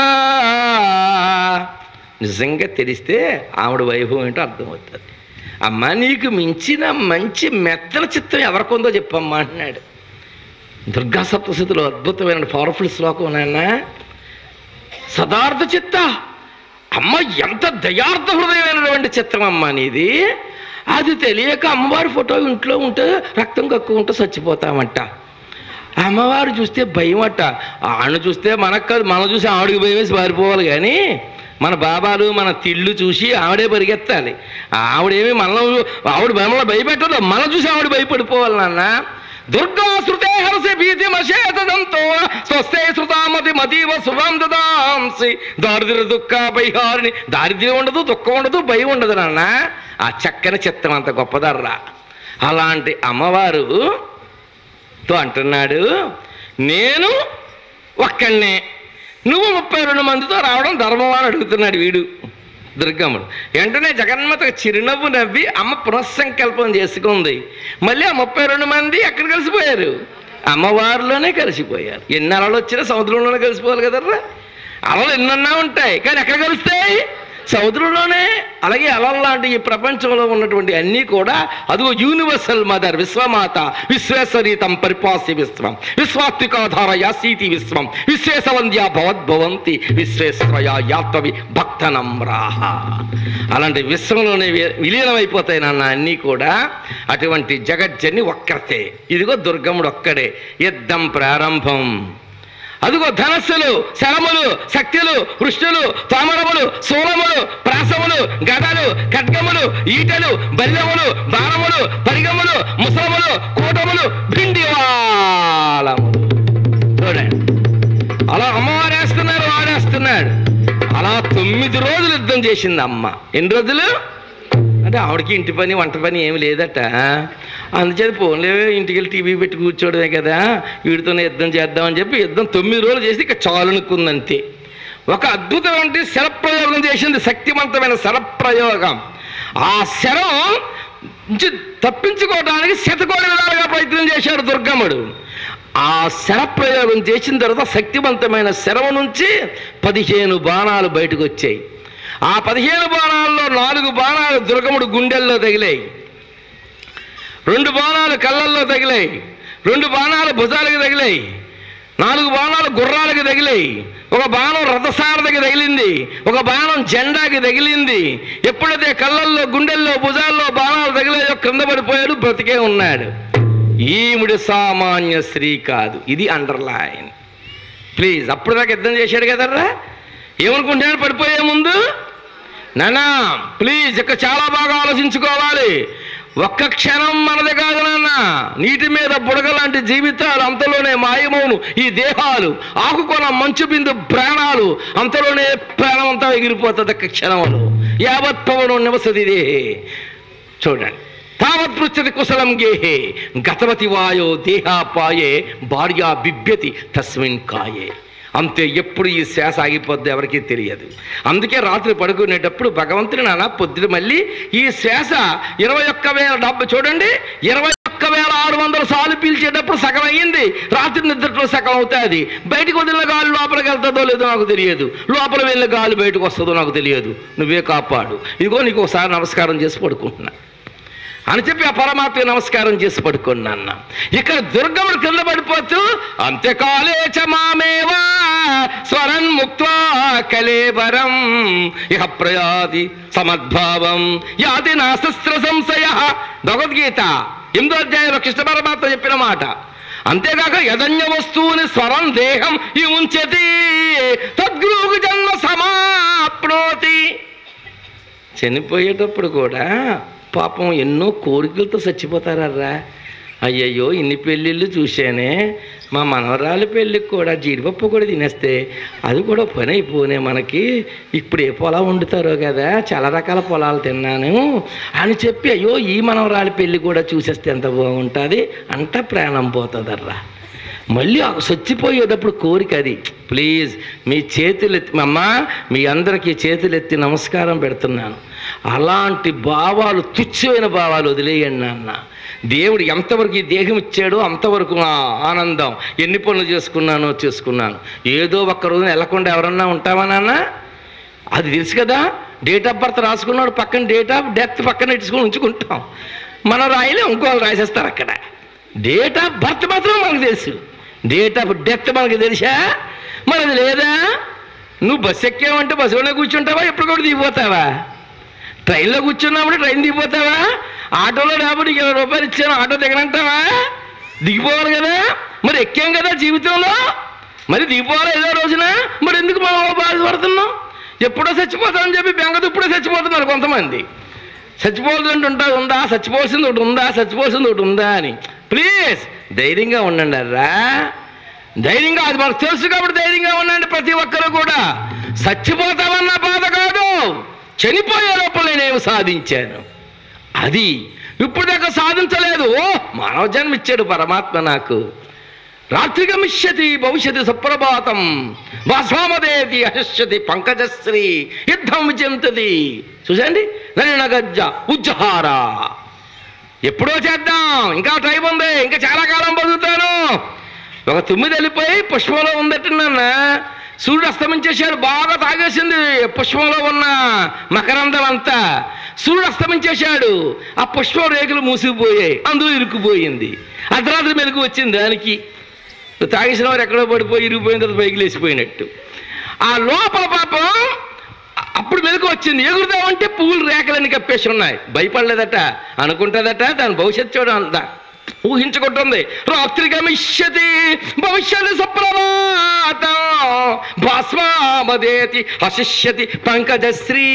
నిజంగా తెలిస్తే ఆవిడ వైభవం ఏంటో అర్థమవుతుంది అమ్మ నీకు మించిన మంచి మెత్తన చిత్తం ఎవరికొందో చెప్పమ్మా అంటున్నాడు దుర్గా సప్తశతిలో అద్భుతమైన పవర్ఫుల్ శ్లోకం నాన్న సదార్థ చిత్త అమ్మ ఎంత దయార్థ హృదయమైనటువంటి చిత్రం అమ్మ నీది అది తెలియక అమ్మవారి ఫోటో ఇంట్లో ఉంటే రక్తం కక్కుకుంటూ చచ్చిపోతామంట అమ్మవారు చూస్తే భయం అట్ట ఆవిడ చూస్తే మనకు కాదు మనం చూసి ఆవిడకి భయం వేసి పారిపోవాలి కానీ మన బాబాలు మన తిళ్ళు చూసి ఆవిడే పరిగెత్తాలి ఆవిడేమి మనలో ఆవిడ మనల్ని భయపెట్టదు మనం చూసి ఆవిడ భయపడిపోవాలి నాన్న దుర్గా శృతే హరసి భీతి మశేతంతో స్వస్థే శృతామతి మతీవ శుభం దదాంసి దారిద్ర్య దుఃఖ బైహారిని దారిద్ర్యం ఉండదు దుఃఖం ఉండదు భయం ఉండదు నాన్న ఆ చక్కని చిత్తం అంత గొప్పదర్రా అలాంటి అమ్మవారు తో అంటున్నాడు నేను ఒక్కడినే నువ్వు ముప్పై రెండు మందితో రావడం ధర్మం అని అడుగుతున్నాడు వీడు దుర్గమ్ముడు వెంటనే జగన్మాత చిరునవ్వు నవ్వి అమ్మ పునఃసంకల్పం చేసుకుంది మళ్ళీ ఆ ముప్పై రెండు మంది ఎక్కడ కలిసిపోయారు అమ్మవారిలోనే కలిసిపోయారు ఎన్ని అలలు వచ్చినా సముద్రంలోనే కలిసిపోవాలి కదర్రా అలలు ఎన్నన్నా ఉంటాయి కానీ ఎక్కడ కలుస్తాయి సముద్రంలోనే అలాగే అలలు లాంటి ఈ ప్రపంచంలో ఉన్నటువంటి అన్నీ కూడా అదిగో యూనివర్సల్ మదర్ విశ్వమాత విశ్వేశ్వరీతం పరిపాసి విశ్వం విశ్వాత్మికాధార యాసీతి విశ్వం విశ్వేశవంద్యా భవద్భవంతి విశ్వేశ్వరయ యాత్వవి భక్త నమ్రాహ అలాంటి విశ్వంలోనే వి- విలీనమైపోతాయి నాన్న అన్నీ కూడా అటువంటి జగజ్జని ఒక్కతే ఇదిగో దుర్గముడు ఒక్కడే యుద్ధం ప్రారంభం అదిగో ధనస్సులు శరములు శక్తులు వృష్ణులు తామరములు సోలములు ప్రాసములు గదలు ఖడ్గములు ఈటలు బల్యములు బాణములు పరిగములు ముసలములు కూటములు భిండివాలములు చూడండి అలా అమ్మవారు వేస్తున్నారు వాడేస్తున్నాడు అలా తొమ్మిది రోజులు యుద్ధం చేసింది అమ్మ ఎన్ని రోజులు అంటే ఆవిడకి ఇంటి పని వంట పని ఏమి లేదట అందుచేత పోన్లే ఇంటికి వెళ్ళి టీవీ పెట్టి కూర్చోవడమే కదా వీడితోనే యుద్ధం చేద్దామని చెప్పి యుద్ధం తొమ్మిది రోజులు చేసి ఇక చాలనుకుంది అంతే ఒక అద్భుతమైన శరప్రయోగం చేసింది శక్తివంతమైన శరప్రయోగం ఆ శరం నుంచి తప్పించుకోవడానికి శతకోటి విధాలుగా ప్రయత్నం చేశాడు దుర్గమ్ముడు ఆ శరప్రయోగం చేసిన తర్వాత శక్తివంతమైన శరం నుంచి పదిహేను బాణాలు బయటకు వచ్చాయి ఆ పదిహేను బాణాల్లో నాలుగు బాణాలు దుర్గముడు గుండెల్లో తగిలాయి రెండు బాణాలు కళ్ళల్లో తగిలాయి రెండు బాణాలు భుజాలకు తగిలాయి నాలుగు బాణాలు గుర్రాలకు తగిలాయి ఒక బాణం రథసారథకి తగిలింది ఒక బాణం జెండాకి తగిలింది ఎప్పుడైతే కళ్ళల్లో గుండెల్లో భుజాల్లో బాణాలు తగిలాయో క్రింద పడిపోయాడు బ్రతికే ఉన్నాడు ఈముడి సామాన్య స్త్రీ కాదు ఇది అండర్లైన్ ప్లీజ్ అప్పుడు దాకా యుద్ధం చేశాడు కదర్రా ఏమనుకుంటున్నాడు పడిపోయే ముందు నానా ప్లీజ్ ఇక చాలా బాగా ఆలోచించుకోవాలి ఒక్క క్షణం మనది కాదు నాన్న నీటి మీద బుడగ లాంటి జీవితాలు అంతలోనే మాయమవును ఈ దేహాలు ఆకుకొన మంచు బిందు ప్రాణాలు అంతలోనే ప్రాణం అంతా ఎగిరిపోతుంది ఒక్క క్షణంలో యావత్ పవనం నివసతి దేహే చూడండి తావత్ పృచ్చతి కుశలం గేహే గతవతి వాయో దేహాపాయే భార్యా బిభ్యతి తస్మిన్ కాయే అంతే ఎప్పుడు ఈ శ్వాస ఆగిపోద్ది ఎవరికీ తెలియదు అందుకే రాత్రి పడుకునేటప్పుడు భగవంతుని నాన్న పొద్దున మళ్ళీ ఈ శ్వాస ఇరవై ఒక్క వేల డెబ్బై చూడండి ఇరవై ఒక్క వేల ఆరు వందల సార్లు పీల్చేటప్పుడు సగం అయ్యింది రాత్రి నిద్రలో సగం అవుతుంది బయటకు వదిలిన గాలి లోపలికి వెళ్తుందో లేదో నాకు తెలియదు లోపల వెళ్ళిన గాలి బయటకు వస్తుందో నాకు తెలియదు నువ్వే కాపాడు ఇదిగో నీకు ఒకసారి నమస్కారం చేసి పడుకుంటున్నా అని చెప్పి ఆ పరమాత్మ నమస్కారం చేసి పడుకున్నాన్న ఇక్కడ దుర్గముడు కింద పడిపోతూ అంత్యకాలే చ మామేవా స్వరన్ ముక్త్వా కలేబరం ఇహ ప్రయాది సమద్భావం యాది నా శస్త్ర సంశయ భగవద్గీత ఎనిమిదో అధ్యాయంలో కృష్ణ పరమాత్మ చెప్పిన మాట అంతేకాక యదన్య వస్తువుని స్వరం దేహం ఈ ఉంచతి తద్గురువు జన్మ సమాప్నోతి చనిపోయేటప్పుడు కూడా పాపం ఎన్నో కోరికలతో చచ్చిపోతారర్రా అయ్యయ్యో ఇన్ని పెళ్ళిళ్ళు చూశానే మా మనవరాలి పెళ్ళికి కూడా జీడిపప్పు కూడా తినేస్తే అది కూడా పని అయిపోనే మనకి ఇప్పుడు ఏ పొలం వండుతారో కదా చాలా రకాల పొలాలు తిన్నాను అని చెప్పి అయ్యో ఈ మనవరాలి పెళ్ళి కూడా చూసేస్తే ఎంత బాగుంటుంది అంట ప్రాణం పోతుందర్రా మళ్ళీ ఆ చచ్చిపోయేటప్పుడు కోరిక అది ప్లీజ్ మీ చేతులు ఎత్తి అమ్మ మీ అందరికీ చేతులు ఎత్తి నమస్కారం పెడుతున్నాను అలాంటి భావాలు తుచ్చమైన భావాలు వదిలేయండి నాన్న దేవుడు ఎంతవరకు ఈ దేహం ఇచ్చాడో అంతవరకు ఆ ఆనందం ఎన్ని పనులు చేసుకున్నానో చేసుకున్నాను ఏదో ఒక్క రోజున వెళ్ళకుండా ఎవరన్నా ఉంటావా నాన్న అది తెలుసు కదా డేట్ ఆఫ్ బర్త్ రాసుకున్నాడు పక్కన డేట్ ఆఫ్ డెత్ పక్కన ఇట్టుకొని ఉంచుకుంటాం మనం రాయలే ఇంకోళ్ళు రాసేస్తారు అక్కడ డేట్ ఆఫ్ బర్త్ మాత్రం మనకు తెలుసు డేట్ ఆఫ్ డెత్ మనకు తెలుసా మరి అది లేదా నువ్వు బస్సు ఎక్కావంటే బస్సులోనే కూర్చుంటావా ఎప్పుడు కూడా దిగిపోతావా ట్రైన్లో కూర్చున్నప్పుడు ట్రైన్ దిగిపోతావా ఆటోలో రాబడి నీకు ఇరవై రూపాయలు ఇచ్చాను ఆటో దిగనంటావా దిగిపోవాలి కదా మరి ఎక్కాం కదా జీవితంలో మరి దిగిపోవాలి ఏదో రోజున మరి ఎందుకు మనం బాధపడుతున్నాం ఎప్పుడో చచ్చిపోతామని చెప్పి బెంగతో ఇప్పుడే చచ్చిపోతున్నారు కొంతమంది చచ్చిపోవాల్సింది ఉంటుంది ఉందా చచ్చిపోవాల్సింది ఒకటి ఉందా చచ్చిపోవాల్సింది ఒకటి ఉందా అని ప్లీజ్ ధైర్యంగా ఉండండి అర్రా ధైర్యంగా అది మనకు తెలుసు కాబట్టి ధైర్యంగా ఉండండి ప్రతి ఒక్కరు కూడా చచ్చిపోతామన్న బాధ కాదు చనిపోయే లోపల నేనేమి సాధించాను అది ఇప్పుడు దాకా సాధించలేదు ఓ మానవ జన్మ ఇచ్చాడు పరమాత్మ నాకు రాత్రి గమిష్యతి భవిష్యతి సుప్రభాతం వాస్వామదేతి అశస్యతి పంకజశ్రీ యుద్ధం విజంతది చూసండి నలిన గజ్జ ఉజ్జహార ఎప్పుడో చేద్దాం ఇంకా టైం ఉంది ఇంకా చాలా కాలం బతుకుతాను ఒక తుమ్మిది వెళ్ళిపోయి పుష్పంలో ఉందట్టున్న సూర్యుడు అస్తమించేశాడు బాగా తాగేసింది పుష్పంలో ఉన్న మకరందం అంతా సూర్యుడు అస్తమించేశాడు ఆ పుష్పం రేకులు మూసిపోయాయి అందులో ఇరుక్కుపోయింది అర్ధరాత్రి మెలకు వచ్చింది దానికి తాగేసిన వారు ఎక్కడో పడిపోయి ఇరిగిపోయిన తర్వాత పైకి లేచిపోయినట్టు ఆ లోపల పాపం అప్పుడు మెలకు వచ్చింది ఎగురుదామంటే పువ్వులు రేఖలన్నీ కప్పేసి ఉన్నాయి భయపడలేదట అనుకుంటుందట దాని భవిష్యత్తు చూడ అంత ఊహించుకుంటుంది రాత్రి గమిష్యతి భవిష్యత్తు సుప్రభాతం భస్మామదేతి హసిష్యతి పంకజశ్రీ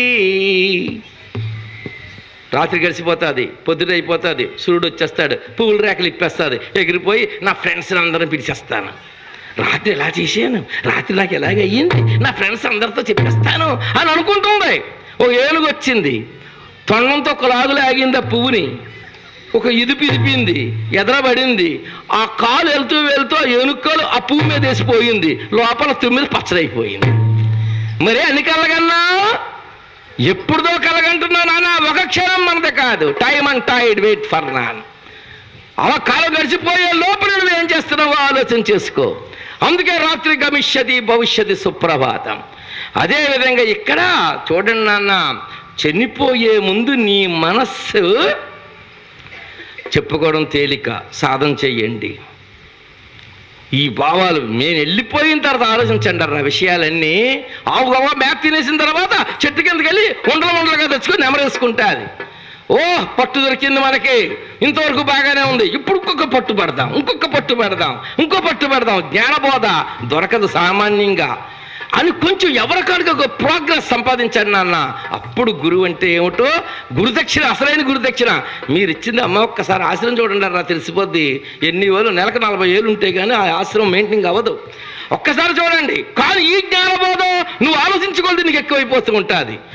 రాత్రి గడిచిపోతుంది పొద్దున అయిపోతుంది సూర్యుడు వచ్చేస్తాడు పువ్వుల రేఖలు ఇప్పేస్తుంది ఎగిరిపోయి నా ఫ్రెండ్స్ అందరం పిలిచేస్తాను రాత్రి ఎలా చేశాను రాత్రి నాకు ఎలాగ అయ్యింది నా ఫ్రెండ్స్ అందరితో చెప్పేస్తాను అని అనుకుంటుంది ఓ ఏనుగు వచ్చింది తొండంతో ఒక లాగులు ఆగింది ఆ పువ్వుని ఒక ఇదిపి ఇదిపింది ఎదరబడింది ఆ కాలు వెళ్తూ వెళ్తూ ఆ ఏనుక్కలు ఆ పువ్వు మీద వేసిపోయింది లోపల తుమ్మిది పచ్చడైపోయింది మరి అన్ని కలగన్నా ఎప్పుడుదో కలగంటున్నా నాన్న ఒక క్షణం మనది కాదు time and tide wait for none అలా కాలం గడిచిపోయే లోపల నువ్వు ఏం చేస్తున్నావో ఆలోచన చేసుకో అందుకే రాత్రి గమిష్యతి భవిష్యత్తు సుప్రభాతం అదేవిధంగా ఇక్కడ చూడండి నాన్న చనిపోయే ముందు నీ మనస్సు చెప్పుకోవడం తేలిక సాధన చెయ్యండి ఈ భావాలు నేను వెళ్ళిపోయిన తర్వాత ఆలోచించండి అన్న విషయాలన్నీ ఆవు గవ్వ మ్యాప్ తినేసిన తర్వాత చెట్టు కిందకి వెళ్ళి ఉండలు ఉండలుగా తెచ్చుకొని నెమరేసుకుంటా అది ఓ పట్టు దొరికింది మనకి ఇంతవరకు బాగానే ఉంది ఇప్పుడు ఇంకొక పట్టు పెడదాం ఇంకొక పట్టు పెడదాం ఇంకో పట్టు పెడదాం జ్ఞానబోధ దొరకదు సామాన్యంగా అని కొంచెం ఎవరికాడికి ఒక ప్రోగ్రెస్ సంపాదించండి నాన్న అప్పుడు గురువు అంటే ఏమిటో గురుదక్షిణ అసలైన గురుదక్షిణ మీరు ఇచ్చింది అమ్మ ఒక్కసారి ఆశ్రమం చూడండి రా తెలిసిపోద్ది ఎన్ని వేలు నెలకు నలభై ఏళ్ళు ఉంటే కానీ ఆ ఆశ్రమం మెయింటైన్ అవ్వదు ఒక్కసారి చూడండి కానీ ఈ జ్ఞానబోధం నువ్వు ఆలోచించుకోలేదు నీకు ఎక్కువైపోతూ ఉంటుంది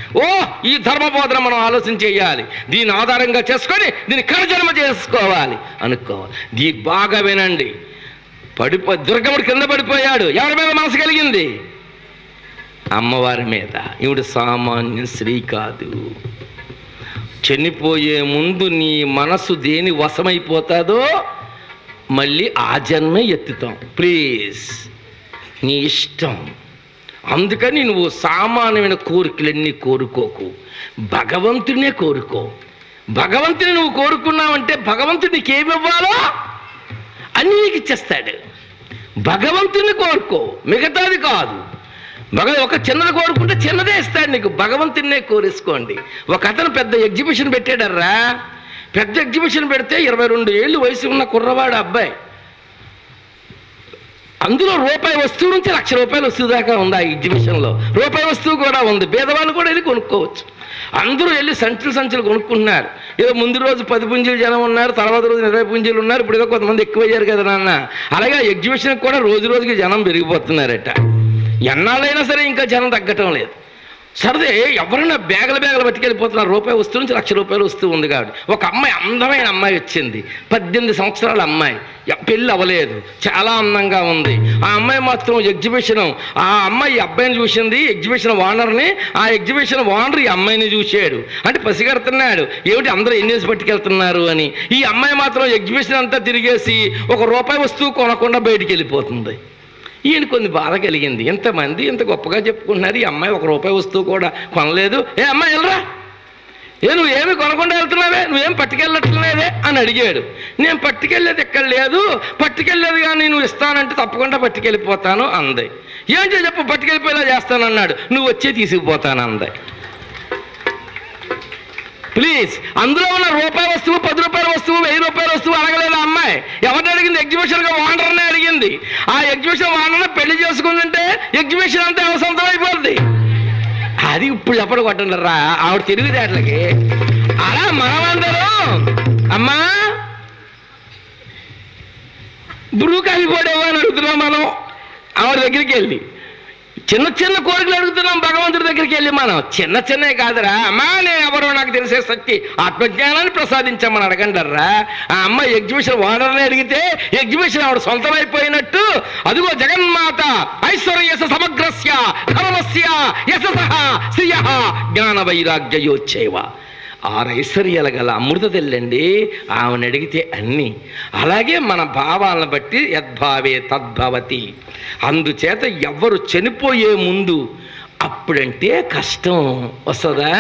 ఓ ఈ ధర్మబోధన మనం ఆలోచన చేయాలి దీన్ని ఆధారంగా చేసుకొని దీన్ని కరజన్మ చేసుకోవాలి అనుకోవాలి దీ బాగా వినండి పడిపో దుర్గముడు కింద పడిపోయాడు ఎవరి మీద మనసు కలిగింది అమ్మవారి మీద ఈవిడ సామాన్య స్త్రీ కాదు చనిపోయే ముందు నీ మనసు దేని వశమైపోతాదో మళ్ళీ ఆ జన్మే ఎత్తుతాం ప్లీజ్ నీ ఇష్టం అందుకని నువ్వు సామాన్యమైన కోరికలన్నీ కోరుకోకు భగవంతుడినే కోరుకో భగవంతుని నువ్వు కోరుకున్నావంటే భగవంతుడు నీకేమి ఇవ్వాలో అన్నీ నీకు ఇచ్చేస్తాడు భగవంతుని కోరుకో మిగతాది కాదు భగ ఒక చిన్నది కోరుకుంటే చిన్నదే ఇస్తాడు నీకు భగవంతున్నే కోరేసుకోండి ఒక అతను పెద్ద ఎగ్జిబిషన్ పెట్టాడర్రా పెద్ద ఎగ్జిబిషన్ పెడితే ఇరవై రెండు ఏళ్ళు వయసు ఉన్న కుర్రవాడు అబ్బాయి అందులో రూపాయి వస్తువు నుంచి లక్ష రూపాయల వస్తువు దాకా ఉంది ఆ ఎగ్జిబిషన్లో రూపాయి వస్తువు కూడా ఉంది పేదవాళ్ళు కూడా వెళ్ళి కొనుక్కోవచ్చు అందరూ వెళ్ళి సంచులు సంచులు కొనుక్కుంటున్నారు ఏదో ముందు రోజు పది పుంజీలు జనం ఉన్నారు తర్వాత రోజు ఇరవై పుంజీలు ఉన్నారు ఇప్పుడు ఏదో కొంతమంది ఎక్కువయ్యారు కదా నాన్న అలాగే ఆ ఎగ్జిబిషన్కి కూడా రోజు రోజుకి జనం పెరిగిపోతున్నారట ఎన్నాళ్ళైనా సరే ఇంకా జనం తగ్గటం లేదు సరదే ఎవరైనా బ్యాగుల బ్యాగులు పట్టుకెళ్ళిపోతున్నారు రూపాయి వస్తువు నుంచి లక్ష రూపాయలు వస్తువు ఉంది కాబట్టి ఒక అమ్మాయి అందమైన అమ్మాయి వచ్చింది పద్దెనిమిది సంవత్సరాల అమ్మాయి ఎ- పెళ్ళి అవ్వలేదు చాలా అందంగా ఉంది ఆ అమ్మాయి మాత్రం ఎగ్జిబిషన్ ఆ అమ్మాయి ఈ అబ్బాయిని చూసింది ఎగ్జిబిషన్ ఓనర్ని ఆ ఎగ్జిబిషన్ ఓనర్ ఈ అమ్మాయిని చూశాడు అంటే పసిగడుతున్నాడు ఏమిటి అందరూ ఎన్ని వేసి పట్టుకెళ్తున్నారు అని ఈ అమ్మాయి మాత్రం ఎగ్జిబిషన్ అంతా తిరిగేసి ఒక రూపాయి వస్తువు కొనకుండా బయటికి వెళ్ళిపోతుంది ఈయన కొన్ని బాధ కలిగింది ఇంతమంది ఇంత గొప్పగా చెప్పుకుంటున్నారు ఈ అమ్మాయి ఒక రూపాయి వస్తువు కూడా కొనలేదు ఏ అమ్మాయి వెళ్ళరా ఏ నువ్వు ఏమి కొనకుండా వెళ్తున్నావే నువ్వేం పట్టుకెళ్ళట్లేదే అని అడిగాడు నేను పట్టుకెళ్ళేది ఎక్కడ లేదు పట్టుకెళ్ళేది కానీ నువ్వు ఇస్తానంటే తప్పకుండా పట్టుకెళ్ళిపోతాను అంది ఏంటో చెప్పు పట్టుకెళ్ళిపోయేలా చేస్తానన్నాడు నువ్వు వచ్చే తీసుకుపోతాను అంది ప్లీజ్ అందులో ఉన్న రూపాయి వస్తువు పది రూపాయల వస్తువు వెయ్యి రూపాయల వస్తువు అడగలేదు ఆ అమ్మాయి ఎవరిని అడిగింది ఎగ్జిబిషన్ ఓనర్నే అడిగింది ఆ ఎగ్జిబిషన్ ఓనర్ని పెళ్లి చేసుకుందంటే ఎగ్జిబిషన్ అంతా అవసరం అయిపోద్ది అది ఇప్పుడు చెప్పడు కొట్టండి రా ఆవిడ తిరుగుదేట్లకి అలా మనమందరం అమ్మా బ్రూ కాఫీ పోడేవో అని అడుగుతున్నాం మనం ఆవిడ దగ్గరికి వెళ్ళి చిన్న చిన్న కోరికలు అడుగుతున్నాం భగవంతుడి దగ్గరికి వెళ్ళి మనం చిన్న చిన్నవి కాదురా అమ్మా నేను ఎవరో నాకు తెలిసే శక్తి ఆత్మజ్ఞానాన్ని ప్రసాదించమని అడగండర్రా ఆ అమ్మ ఎగ్జిబిషన్ ఓనర్ని అడిగితే ఎగ్జిబిషన్ ఆవిడ సొంతమైపోయినట్టు అదిగో జగన్మాత ఐశ్వర్యస సమగ్రస్య ధర్మస్య యశస శ్రియ జ్ఞాన వైరాగ్యయోచ్చేవ ఆరు ఐశ్వర్యాలు గల అమృత తెల్లండి ఆమెను అడిగితే అన్నీ అలాగే మన భావాలను బట్టి యద్భావే తద్భవతి అందుచేత ఎవ్వరు చనిపోయే ముందు అప్పుడంటే కష్టం వస్తుందా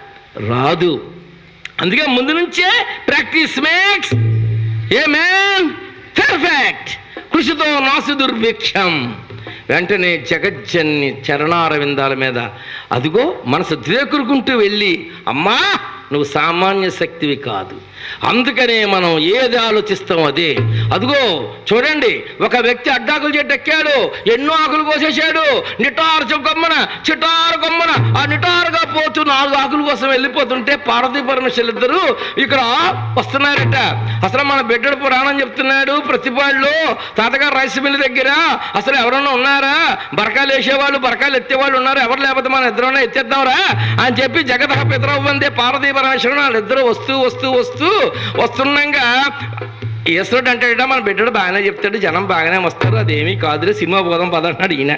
రాదు అందుకే ముందు నుంచే practice makes a man perfect కృషితో నాసు దుర్భిక్షం వెంటనే జగజ్జన్ని చరణారవిందాల మీద అదిగో మనసు ద్వేకురుకుంటూ వెళ్ళి అమ్మా నువ్వు సామాన్య శక్తివి కాదు అందుకనే మనం ఏది ఆలోచిస్తాం అదే అదిగో చూడండి ఒక వ్యక్తి అడ్డాకులు చెట్టు ఎక్కాడు ఎన్నో ఆకులు కోసేశాడు నిటారు చె- కొమ్మన చిటారు కొమ్మన ఆ నిటారుగా పోతూ నాలుగు ఆకుల కోసం వెళ్ళిపోతుంటే పార్వతీ పరమేశ్వరులు ఇద్దరు ఇక్కడ వస్తున్నారట అసలు మన బిడ్డడు పురాణం చెప్తున్నాడు ప్రతిపాడులో తాతగారు రైస్ మిల్ దగ్గర అసలు ఎవరన్నా ఉన్నారా బరకాలు వేసేవాళ్ళు బరకాలు ఎత్తేవాళ్ళు ఉన్నారు ఎవరు లేకపోతే మన ఇద్దరన్నా ఎత్తేద్దాంరా అని చెప్పి జగదహ పితరవు వందే పార్వతీ పరమేశ్వరుడు వాళ్ళిద్దరూ వస్తూ వస్తూ వస్తూ వస్తుండగా ఈశ్వరుడు అంటే మన బిడ్డడు బాగానే చెప్తాడు జనం బాగానే వస్తారు అదేమీ కాదులే సినిమా పోదాం పద అంటున్నాడు ఈయన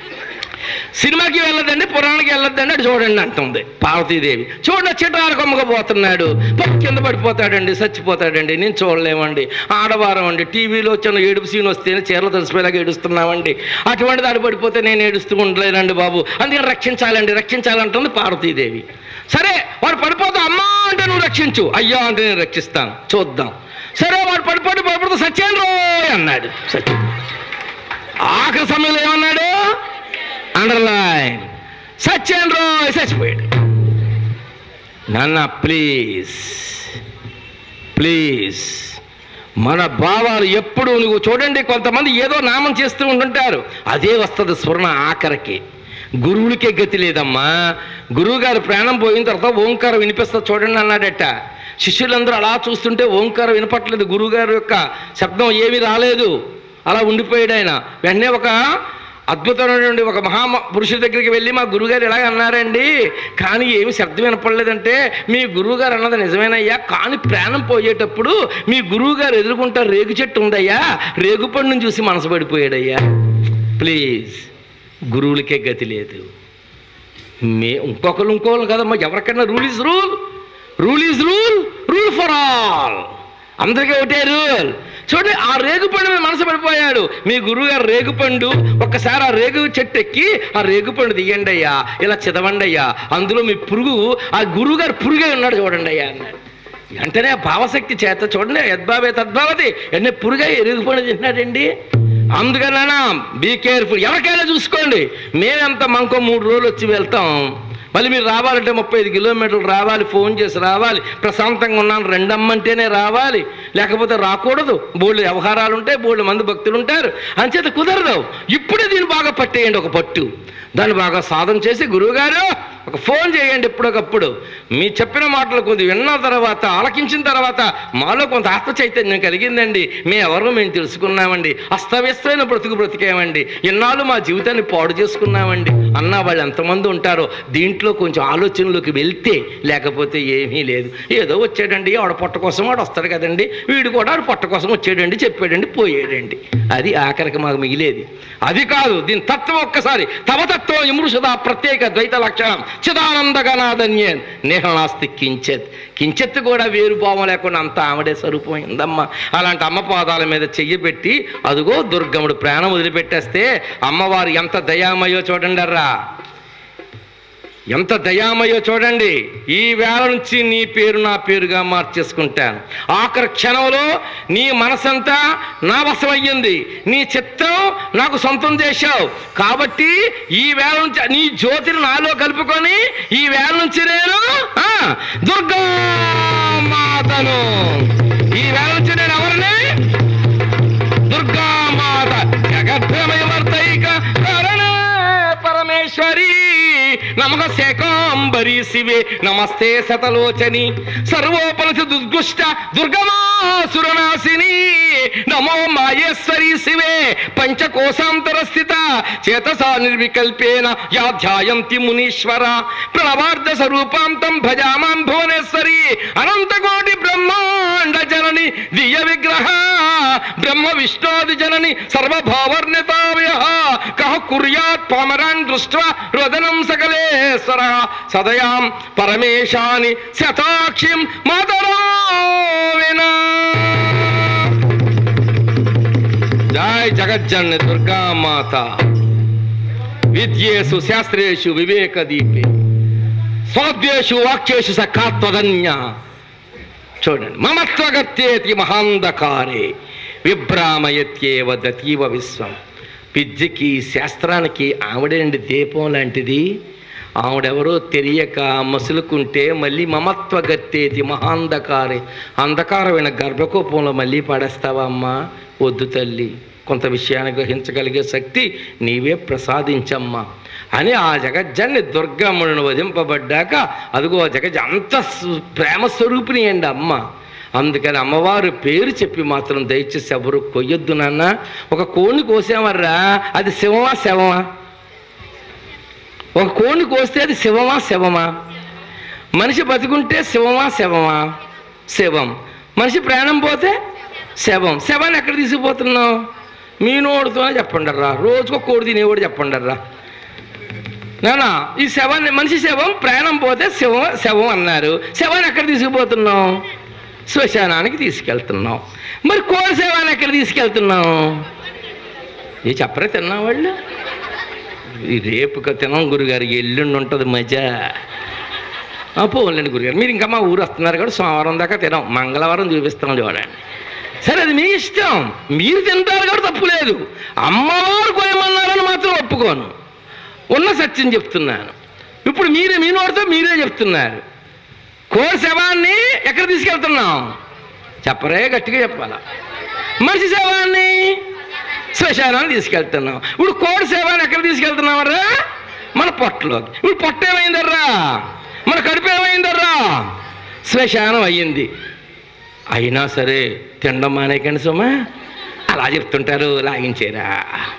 సినిమాకి వెళ్ళొద్దండి పురాణానికి వెళ్ళొద్దండి అటు చూడండి అంటుంది పార్వతీదేవి చూడండి చిటారు కొమ్మగా పోతున్నాడు పప్పు కింద పడిపోతాడండి చచ్చిపోతాడండి నేను చూడలేమండి ఆడవారం అండి టీవీలో చిన్న ఏడుపు సీన్ వస్తేనే చీరలు తడిసిపోయేలాగా ఏడుస్తున్నామండి అటువంటిది ఆడు పడిపోతే నేను ఏడుస్తూ ఉండలేనండి బాబు అందుకని రక్షించాలండి రక్షించాలంటుంది పార్వతీదేవి సరే వాడు పడిపోతే అమ్మా అంటే నువ్వు రక్షించు అయ్యా అంటే నేను రక్షిస్తాను చూద్దాం సరే వాడు పడిపోతే పడిపోతే సత్యం రోయ్ అన్నాడు సత్యం ఆఖరి సమయంలో ఏమన్నాడు అండర్లైన్ సత్యం రోయ్ చచ్చిపోయాడు నాన్న ప్లీజ్ ప్లీజ్ మన భావాలు ఎప్పుడు నువ్వు చూడండి కొంతమంది ఏదో నామం చేస్తూ ఉంటుంటారు అదే వస్తుంది స్వర్ణ ఆఖరికి గురువులకే గతి లేదమ్మా గురువు గారు ప్రాణం పోయిన తర్వాత ఓంకారం వినిపిస్తా చూడండి అన్నాడట శిష్యులందరూ అలా చూస్తుంటే ఓంకారం వినపట్లేదు గురువు గారి యొక్క శబ్దం ఏమీ రాలేదు అలా ఉండిపోయాడు ఆయన వెంటనే ఒక అద్భుతమైనటువంటి ఒక మహా పురుషుడి దగ్గరికి వెళ్ళి మా గురుగారు ఇలాగ అన్నారండి కానీ ఏమి శబ్దం వినపడలేదంటే మీ గురువుగారు అన్నది నిజమేనయ్యా కానీ ప్రాణం పోయేటప్పుడు మీ గురువుగారు ఎదుర్కొంటారు రేగు చెట్టు ఉందయ్యా రేగు పండును చూసి మనసు పడిపోయాడయ్యా ప్లీజ్ గురువులకే గతి లేదు మే ఇంకొకరు ఇంకోళ్ళు కదమ్మా ఎవరికైనా rule is rule rule is rule rule for all అందరికీ ఒకటే రూల్ చూడండి ఆ రేగుపండు మీద మనసు పడిపోయాడు మీ గురువుగారు రేగుపండు ఒక్కసారి ఆ రేగు చెట్టు ఎక్కి ఆ రేగుపండు తీయండి అయ్యా ఇలా చిదవండి అయ్యా అందులో మీ పురుగు ఆ గురువుగారు పురుగే ఉన్నాడు చూడండి అయ్యా అన్నాడు వెంటనే ఆ భావశక్తి చేత చూడండి యద్భావే తద్భావతి ఎన్ని పురుగా రేగుపండు తింటున్నాడండి అందుకన్నా బీ కేర్ఫుల్ ఎవరికైనా చూసుకోండి మేమెంత మనకో మూడు రోజులు వచ్చి వెళ్తాం మళ్ళీ మీరు రావాలంటే ముప్పై ఐదు కిలోమీటర్లు రావాలి ఫోన్ చేసి రావాలి ప్రశాంతంగా ఉన్నాను రెండమ్మంటేనే రావాలి లేకపోతే రాకూడదు బోళ్ళు వ్యవహారాలు ఉంటాయి బోళ్ళు మంది భక్తులు ఉంటారు అంచేత కుదరదు ఇప్పుడే దీన్ని బాగా పట్టేయండి ఒక పట్టు దాన్ని బాగా సాధన చేసి గురువుగారు ఒక ఫోన్ చేయండి ఎప్పుడొకప్పుడు మీ చెప్పిన మాటలు కొద్ది విన్న తర్వాత ఆలకించిన తర్వాత మాలో కొంత ఆత్మ చైతన్యం కలిగిందండి మేము ఎవరో మేము తెలుసుకున్నామండి అస్తవ్యస్తమైన బ్రతుకు బ్రతికామండి ఇన్నాళ్ళు మా జీవితాన్ని పాడు చేసుకున్నామండి అన్న వాళ్ళు ఎంతమంది ఉంటారో దీంట్లో కొంచెం ఆలోచనలోకి వెళ్తే లేకపోతే ఏమీ లేదు ఏదో వచ్చాడండి ఆడ పొట్ట కోసం వాడు వస్తాడు కదండి వీడు కూడా ఆడు పొట్ట కోసం వచ్చాడండి చెప్పాడండి పోయాడండి అది ఆఖరికి మాకు మిగిలేది అది కాదు దీని తత్వం ఒక్కసారి తవతత్వం ఇమృషద ప్రత్యేక ద్వైత లక్షణం చిదానందగనాదన్యన్ నేహనాస్తి కించెత్ కించెత్ కూడా వేరు భావం లేకుండా అంత ఆవిడే స్వరూపమైందమ్మ అలాంటి అమ్మ పాదాల మీద చెయ్యి పెట్టి అదిగో దుర్గముడు ప్రాణం వదిలిపెట్టేస్తే అమ్మవారు ఎంత దయామయో చూడండి అర్రా ఎంత దయామయో చూడండి ఈ వేళ నుంచి నీ పేరు నా పేరుగా మార్చేసుకుంటాను ఆఖరి క్షణంలో నీ మనసంతా నా వశమయ్యింది నీ చిత్తం నాకు సొంతం చేశావు కాబట్టి ఈ వేళ నుంచి నీ జ్యోతిని నాలో కలుపుకొని ఈ వేళ నుంచి నేను ఆ, దుర్గా మాతను ఈ వేళ నుంచి నేను ఎవరిని దుర్గామాత జగద్భ్రమయవర్తైక కరణ పరమేశ్వరి నమక శేకాంబరి శివే నమస్తే శతలోచని సర్వోపనిష దుర్గుష్ట దుర్గమాసురనాశిని నమో మాయేశ్వరి శివే పంచకోశాంతర స్థిత చేతసా నిర్వికల్పేన యాధ్యాయంతి మునీశ్వర ప్రణవార్ధ స్వరూపాంతం భజామాం భువనేశ్వరి అనంతకోటి బ్రహ్మాండ జనని దియ విగ్రహ బ్రహ్మ విష్ణాది జనని సర్వభావర్ణితావ్య కహ కుర్యాత్ పామరాన్ దృష్ట్వా రోదనం సకలేశ్వర సదయాం పరమేశాని శతాక్షిం మాతరో వినా జై జగజ్జన్ దుర్గామాత విద్యేషు శాస్త్రేషు వివేక దీపే స్వాద్యేషు వాక్యేషు సఖాత్వదన్య చూడండి మమత్వగత్యేతి మహాంధకారే విభ్రామయత్యేవ దతీవ విశ్వం విద్యకి శాస్త్రానికి ఆవిడండి దీపం లాంటిది ఆవిడెవరో తెలియక మసులుకుంటే మళ్ళీ మమత్వగత్తేది మహాంధకారే అంధకారమైన గర్భకోపంలో మళ్ళీ పడేస్తావా అమ్మా వద్దు తల్లి కొంత విషయాన్ని గ్రహించగలిగే శక్తి నీవే ప్రసాదించమ్మా అని ఆ జగజ్జన్ని దుర్గమ్మను వధింపబడ్డాక అదిగో ఆ జగజ్జ అంత సు- ప్రేమ స్వరూపిణి అండి అమ్మ అందుకని అమ్మవారు పేరు చెప్పి మాత్రం దయచేసి ఎవరు కొయ్యొద్దు నాన్న ఒక కోడిని కోసామర్రా అది శివమా శవమా ఒక కోడిని కోస్తే అది శివమా శవమా మనిషి బతుకుంటే శివమా శవమా శవం మనిషి ప్రాణం పోతే శవం శవాన్ని ఎక్కడ తీసుకుపోతున్నావు మీ నోడుతోనే చెప్పండి రా రోజుకో కోడి తినేవాడు చెప్పండి రా నానా ఈ శవాన్ని మనిషి శవం ప్రాణం పోతే శవం శవం అన్నారు శవాన్ని ఎక్కడ తీసుకుపోతున్నాం శ్మశానానికి తీసుకెళ్తున్నాం మరి కోడి శవాన్ని ఎక్కడ తీసుకెళ్తున్నాం ఏ చెప్పరే తిన్నా వాళ్ళు ఈ రేపుక తినం గురుగారు ఎల్లుండి ఉంటుంది మజా ఆ, పోన్లేండి గురుగారు మీరు ఇంకా మా ఊరు వస్తున్నారు కూడా సోమవారం దాకా తినాం మంగళవారం చూపిస్తాం చూడండి సరే అది మీ ఇష్టం మీరు తింటారు కూడా తప్పు లేదు అమ్మవారు కోయమన్నారని మాత్రం ఒప్పుకోను ఉన్న సత్యం చెప్తున్నాను ఇప్పుడు మీరే మీ నోటితో మీరే చెప్తున్నారు కోడి శవాన్ని ఎక్కడ తీసుకెళ్తున్నాం చెప్పరే గట్టిగా చెప్పాలా మనిషి శవాన్ని శ్మశానాన్ని తీసుకెళ్తున్నాం ఇప్పుడు కోడి శవాన్ని ఎక్కడ తీసుకెళ్తున్నామరా మన పొట్టలోకి ఇప్పుడు పొట్ట ఏమైందర్రా మన కడుపు ఏమైందర్రా శ్మశానం అయ్యింది అయినా సరే తినడం మానేకండి సుమా అలా చెప్తుంటారు లాగించేరా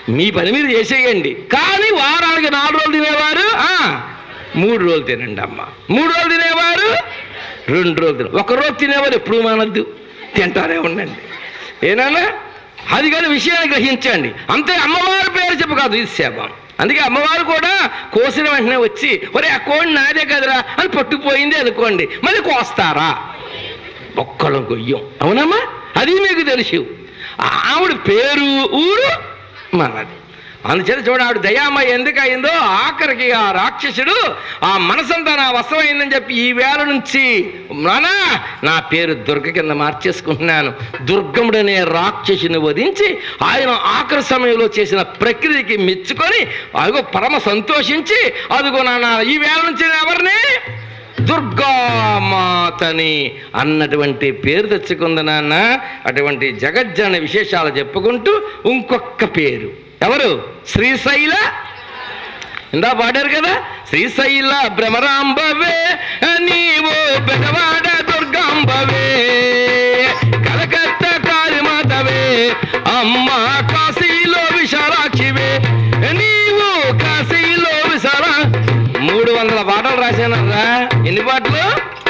మీ పని మీరు చేసేయండి కానీ వారానికి నాలుగు రోజులు తినేవారు ఆ, మూడు రోజులు తినండి అమ్మ మూడు రోజులు తినేవారు రెండు రోజులు తిన ఒక రోజు తినేవారు ఎప్పుడు మానద్దు తింటారే ఉండండి ఏనానా అది కానీ విషయాన్ని గ్రహించండి అంతే అమ్మవారి పేరు చెప్పు కాదు ఇది శాపం అందుకే అమ్మవారు కూడా కోసిన వెంటనే వచ్చి ఒరే ఆ కోడి నాదే కదరా అని పట్టుకుపోయింది అనుకోండి మళ్ళీ కోస్తారా ఒక్కళ్ళం కొయ్యం అవునమ్మా అది మీకు తెలుసు ఆవిడ పేరు ఊరు మనది అందుచేత చూడ ఆవిడ దయామయ్య ఎందుకు అయిందో ఆఖరికి ఆ రాక్షసుడు ఆ మనసంతా నా వశమైందని చెప్పి ఈ వేళ నుంచి నానా నా పేరు దుర్గ కింద మార్చేసుకుంటున్నాను దుర్గముడనే రాక్షసుని వధించి ఆయన ఆఖరి సమయంలో చేసిన ప్రక్రియకి మెచ్చుకొని అదిగో పరమ సంతోషించి అదిగో నాన్న ఈ వేళ నుంచి నేను ఎవరిని దుర్గామాతని అన్నటువంటి పేరు తెచ్చుకుంది నాన్న అటువంటి జగజ్జన విశేషాలు చెప్పుకుంటూ ఇంకొక పేరు ఎవరు శ్రీశైల ఇందా పాడారు కదా శ్రీశైల భ్రమరాంబవే నీవు పెదవాడ దుర్గాంబవే కలకత్తా కాళీమాతవే అమ్మ కాశీలో విశాలాక్షివే నీవు కాశీలో విశాలా మూడు వందల పాటలు రాశానన్నా ఎన్ని పాటలు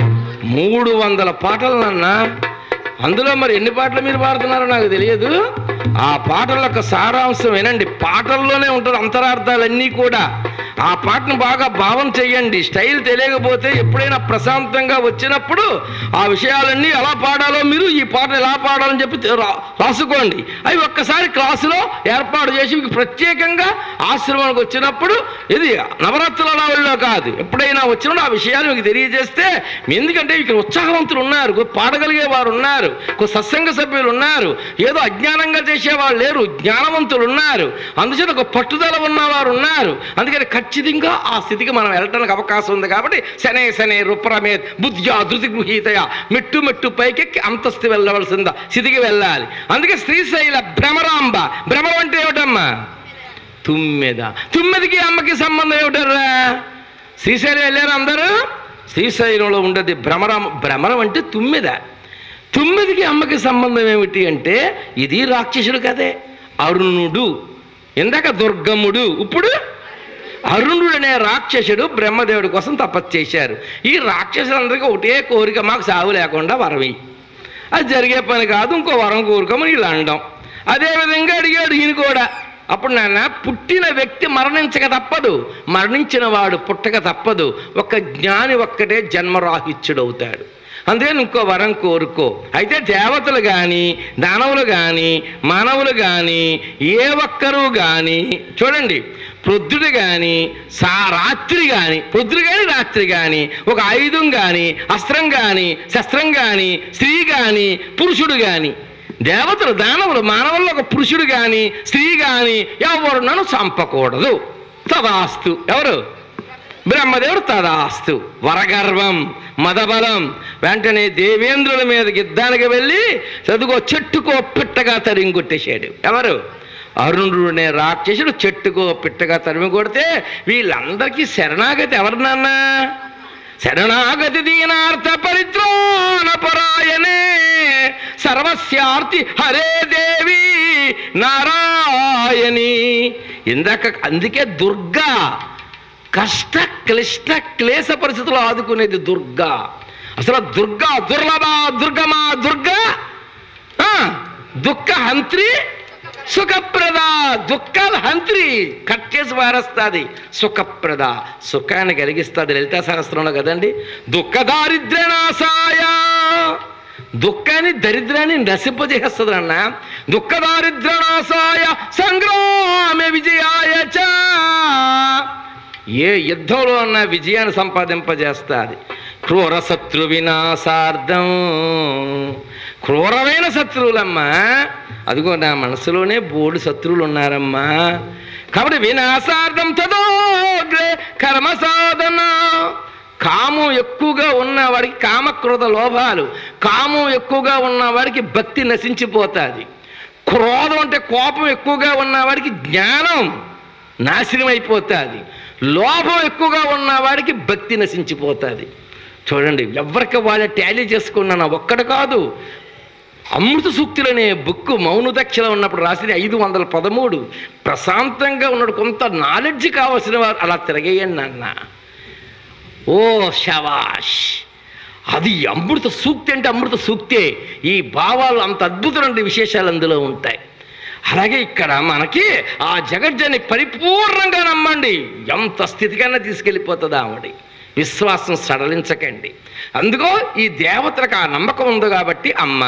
మూడు వందల పాటలు నాన్న అందులో మరి ఎన్ని పాటలు మీరు పాడుతున్నారో నాకు తెలియదు ఆ పాటల యొక్క సారాంశం వినండి పాటల్లోనే ఉంటుంది అంతరార్థాలన్నీ కూడా ఆ పాటను బాగా భావం చెయ్యండి స్టైల్ తెలియకపోతే ఎప్పుడైనా ప్రశాంతంగా వచ్చినప్పుడు ఆ విషయాలన్నీ ఎలా పాడాలో మీరు ఈ పాట ఎలా పాడాలని చెప్పి తె- రా- రాసుకోండి అవి ఒక్కసారి క్లాసులో ఏర్పాటు చేసి మీకు ప్రత్యేకంగా ఆశ్రమానికి వచ్చినప్పుడు ఇది నవరాత్రుల నావల్లో కాదు ఎప్పుడైనా వచ్చినప్పుడు ఆ విషయాలు మీకు తెలియజేస్తే మీ ఎందుకంటే ఇక్కడ ఉత్సాహవంతులు ఉన్నారు కొ- పాడగలిగే వారు ఉన్నారు కొ సత్సంగ సభ్యులు ఉన్నారు ఏదో అజ్ఞానంగా చేసేవాళ్ళు లేరు జ్ఞానవంతులు ఉన్నారు అందుచేత ఒక పట్టుదల ఉన్నవారు ఉన్నారు అందుకని ఖచ్చితంగా ఆ స్థితికి మనం వెళ్ళడానికి అవకాశం ఉంది కాబట్టి శనే శనే రుప్రమే బుద్ధ్యా ధృతి గృహీతయ మెట్టు మెట్టు పైకెక్కి అంతస్తు వెళ్ళవలసిందా స్థితికి వెళ్ళాలి అందుకే శ్రీశైల భ్రమరాంబ భ్రమరం అంటే ఏమిటమ్మా తుమ్మెద తుమ్మెదకి అమ్మకి సంబంధం ఏమిటర్రా శ్రీశైలం వెళ్ళారు అందరూ శ్రీశైలంలో ఉండేది భ్రమరం భ్రమరం అంటే తుమ్మెద తుమ్మెదికి అమ్మకి సంబంధం ఏమిటి అంటే ఇది రాక్షసుడు కదే అరుణుడు ఇందాక దుర్గముడు ఇప్పుడు అరుణుడు అనే రాక్షసుడు బ్రహ్మదేవుడి కోసం తపస్సు చేశారు ఈ రాక్షసులందరికీ ఒకటే కోరిక మాకు సాగు లేకుండా వరవి అది జరిగే పని కాదు ఇంకో వరం కోరుకోమని వీళ్ళు అనడం అదేవిధంగా అడిగాడు ఈయన కూడా అప్పుడు నాన్న పుట్టిన వ్యక్తి మరణించక తప్పదు మరణించిన వాడు పుట్టక తప్పదు ఒక జ్ఞాని ఒక్కటే జన్మరాహిత్యుడవుతాడు అందుకని ఇంకో వరం కోరుకో అయితే దేవతలు కానీ దానవులు కానీ మానవులు కానీ ఏ ఒక్కరూ కానీ చూడండి ప్రొద్దుడు కానీ సా రాత్రి కానీ ప్రొద్దుడు కానీ రాత్రి కానీ ఒక ఆయుధం కానీ అస్త్రం కానీ శస్త్రం కానీ స్త్రీ కానీ పురుషుడు కానీ దేవతలు దానవులు మానవుల్లో ఒక పురుషుడు కానీ స్త్రీ కానీ ఎవరు నన్ను చంపకూడదు తదాస్తు ఎవరు బ్రహ్మదేవుడు తదాస్తు వరగర్వం మదబలం వెంటనే దేవేంద్రుల మీద యుద్ధానికి వెళ్ళి చదువుకో చెట్టుకో పిట్టగా తరిమి కొట్టేశాడు ఎవరు అరుణుడు అనే రాక్షసుడు చెట్టుకో పిట్టగా తరిమి కొడితే వీళ్ళందరికీ శరణాగతి ఎవరు నాన్న శరణాగతి దీనార్థ పరిత్రాణ పరాయణే సర్వస్యార్తి హరే దేవి నారాయణి ఇందాక అందుకే దుర్గా కష్ట క్లిష్ట క్లేశ పరిస్థితుల్లో ఆదుకునేది దుర్గా అసలు దుర్గా దుర్లభ దుర్గమా దుర్గా ఆ, దుఃఖ హంత్రి సుఖప్రద దుఃఖాల హంత్రి కట్ చేసి పారేస్తుంది సుఖప్రద సుఖాన్ని కలిగిస్తుంది లలితా సహస్రంలో కదండి దుఃఖ దారిద్ర్యనాశాయ దుఃఖాన్ని దరిద్రాన్ని నశింపజేస్తుంది అన్న దుఃఖ దారిద్ర్యనాశాయ సంగ్రామ విజయాయ చ ఏ యుద్ధంలో ఉన్న విజయాన్ని సంపాదింపజేస్తుంది క్రూర శత్రు వినాశార్థం క్రూరమైన శత్రువులమ్మా అదిగో నా మనసులోనే బోడు శత్రువులు ఉన్నారమ్మా కాబట్టి వినాశార్థం తదోగ్రే కర్మ సాధన కామం ఎక్కువగా ఉన్నవాడికి కామక్రోధ లోభాలు కామం ఎక్కువగా ఉన్నవాడికి భక్తి నశించిపోతుంది క్రోధం అంటే కోపం ఎక్కువగా ఉన్నవాడికి జ్ఞానం నాశనం అయిపోతుంది లోభం ఎక్కువగా ఉన్నవాడికి భక్తి నశించిపోతుంది చూడండి ఎవరికి వాళ్ళ టాలీ చేసుకున్నాను ఒక్కడు కాదు అమృత సూక్తులనే బుక్ మౌన దక్షిణ ఉన్నప్పుడు రాసిన ఐదు వందల పదమూడు ప్రశాంతంగా ఉన్నాడు కొంత నాలెడ్జ్ కావాల్సిన వారు అలా తిరగేయండి నాన్న ఓ శవాష్ అది అమృత సూక్తి అంటే అమృత సూక్తే ఈ భావాలు అంత అద్భుతమైన విశేషాలు అందులో ఉంటాయి అలాగే ఇక్కడ మనకి ఆ జగజ్జని పరిపూర్ణంగా నమ్మండి ఎంత స్థితికైనా తీసుకెళ్ళిపోతుంది ఆవిడ విశ్వాసం సడలించకండి అందుకో ఈ దేవతలకు ఆ నమ్మకం ఉంది కాబట్టి అమ్మా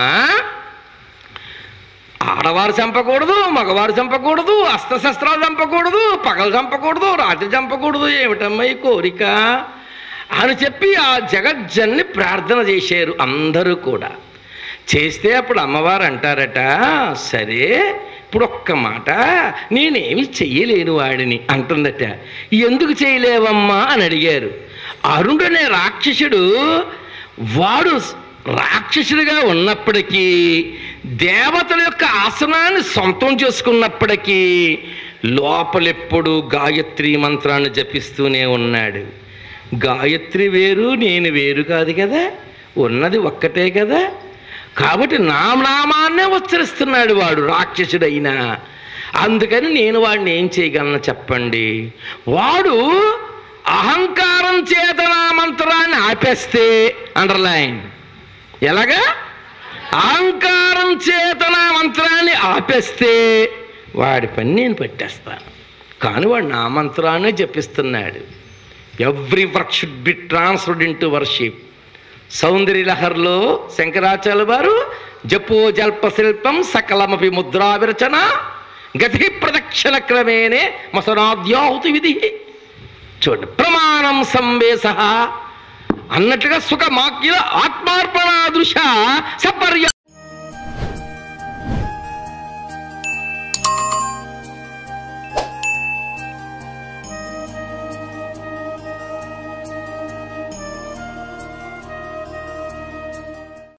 ఆడవారు చంపకూడదు మగవారు చంపకూడదు అస్త్రశస్త్రాలు చంపకూడదు పగలు చంపకూడదు రాత్రి చంపకూడదు ఏమిటమ్మా ఈ కోరిక అని చెప్పి ఆ జగజ్జన్ని ప్రార్థన చేశారు అందరూ కూడా చేస్తే అప్పుడు అమ్మవారు అంటారట సరే ఇప్పుడు ఒక్క మాట నేనేమి చెయ్యలేను వాడిని అంటుందట ఎందుకు చేయలేవమ్మా అని అడిగారు అరుణుడనే రాక్షసుడు వాడు రాక్షసుడిగా ఉన్నప్పటికీ దేవతల యొక్క ఆసనాన్ని సొంతం చేసుకున్నప్పటికీ లోపలెప్పుడు గాయత్రి మంత్రాన్ని జపిస్తూనే ఉన్నాడు గాయత్రి వేరు నేను వేరు కాదు కదా ఉన్నది ఒక్కటే కదా కాబట్టి నా నామాన్నే ఉచ్చరిస్తున్నాడు వాడు రాక్షసుడైనా అందుకని నేను వాడిని ఏం చేయగలను చెప్పండి వాడు అహంకారం చేత నా మంత్రాన్ని ఆపేస్తే అండర్లైన్ ఎలాగా అహంకారం చేత నా మంత్రాన్ని ఆపేస్తే వాడి పని నేను పెట్టేస్తాను కానీ వాడు నా మంత్రాన్ని జపిస్తున్నాడు every work should be transferred into worship సౌందర్యలహర్లో శంకరాచార్య వారు జపో జల్ప శిల్పం సకలమపి ముద్రా విరచన గతి ప్రదక్షిణ క్రమేణే మసనాద్యాహుతి విధి చూడండి ప్రమాణం సంవేశ అన్నట్లుగా సుఖ మాక్య ఆత్మార్పణ దృశ సపర్య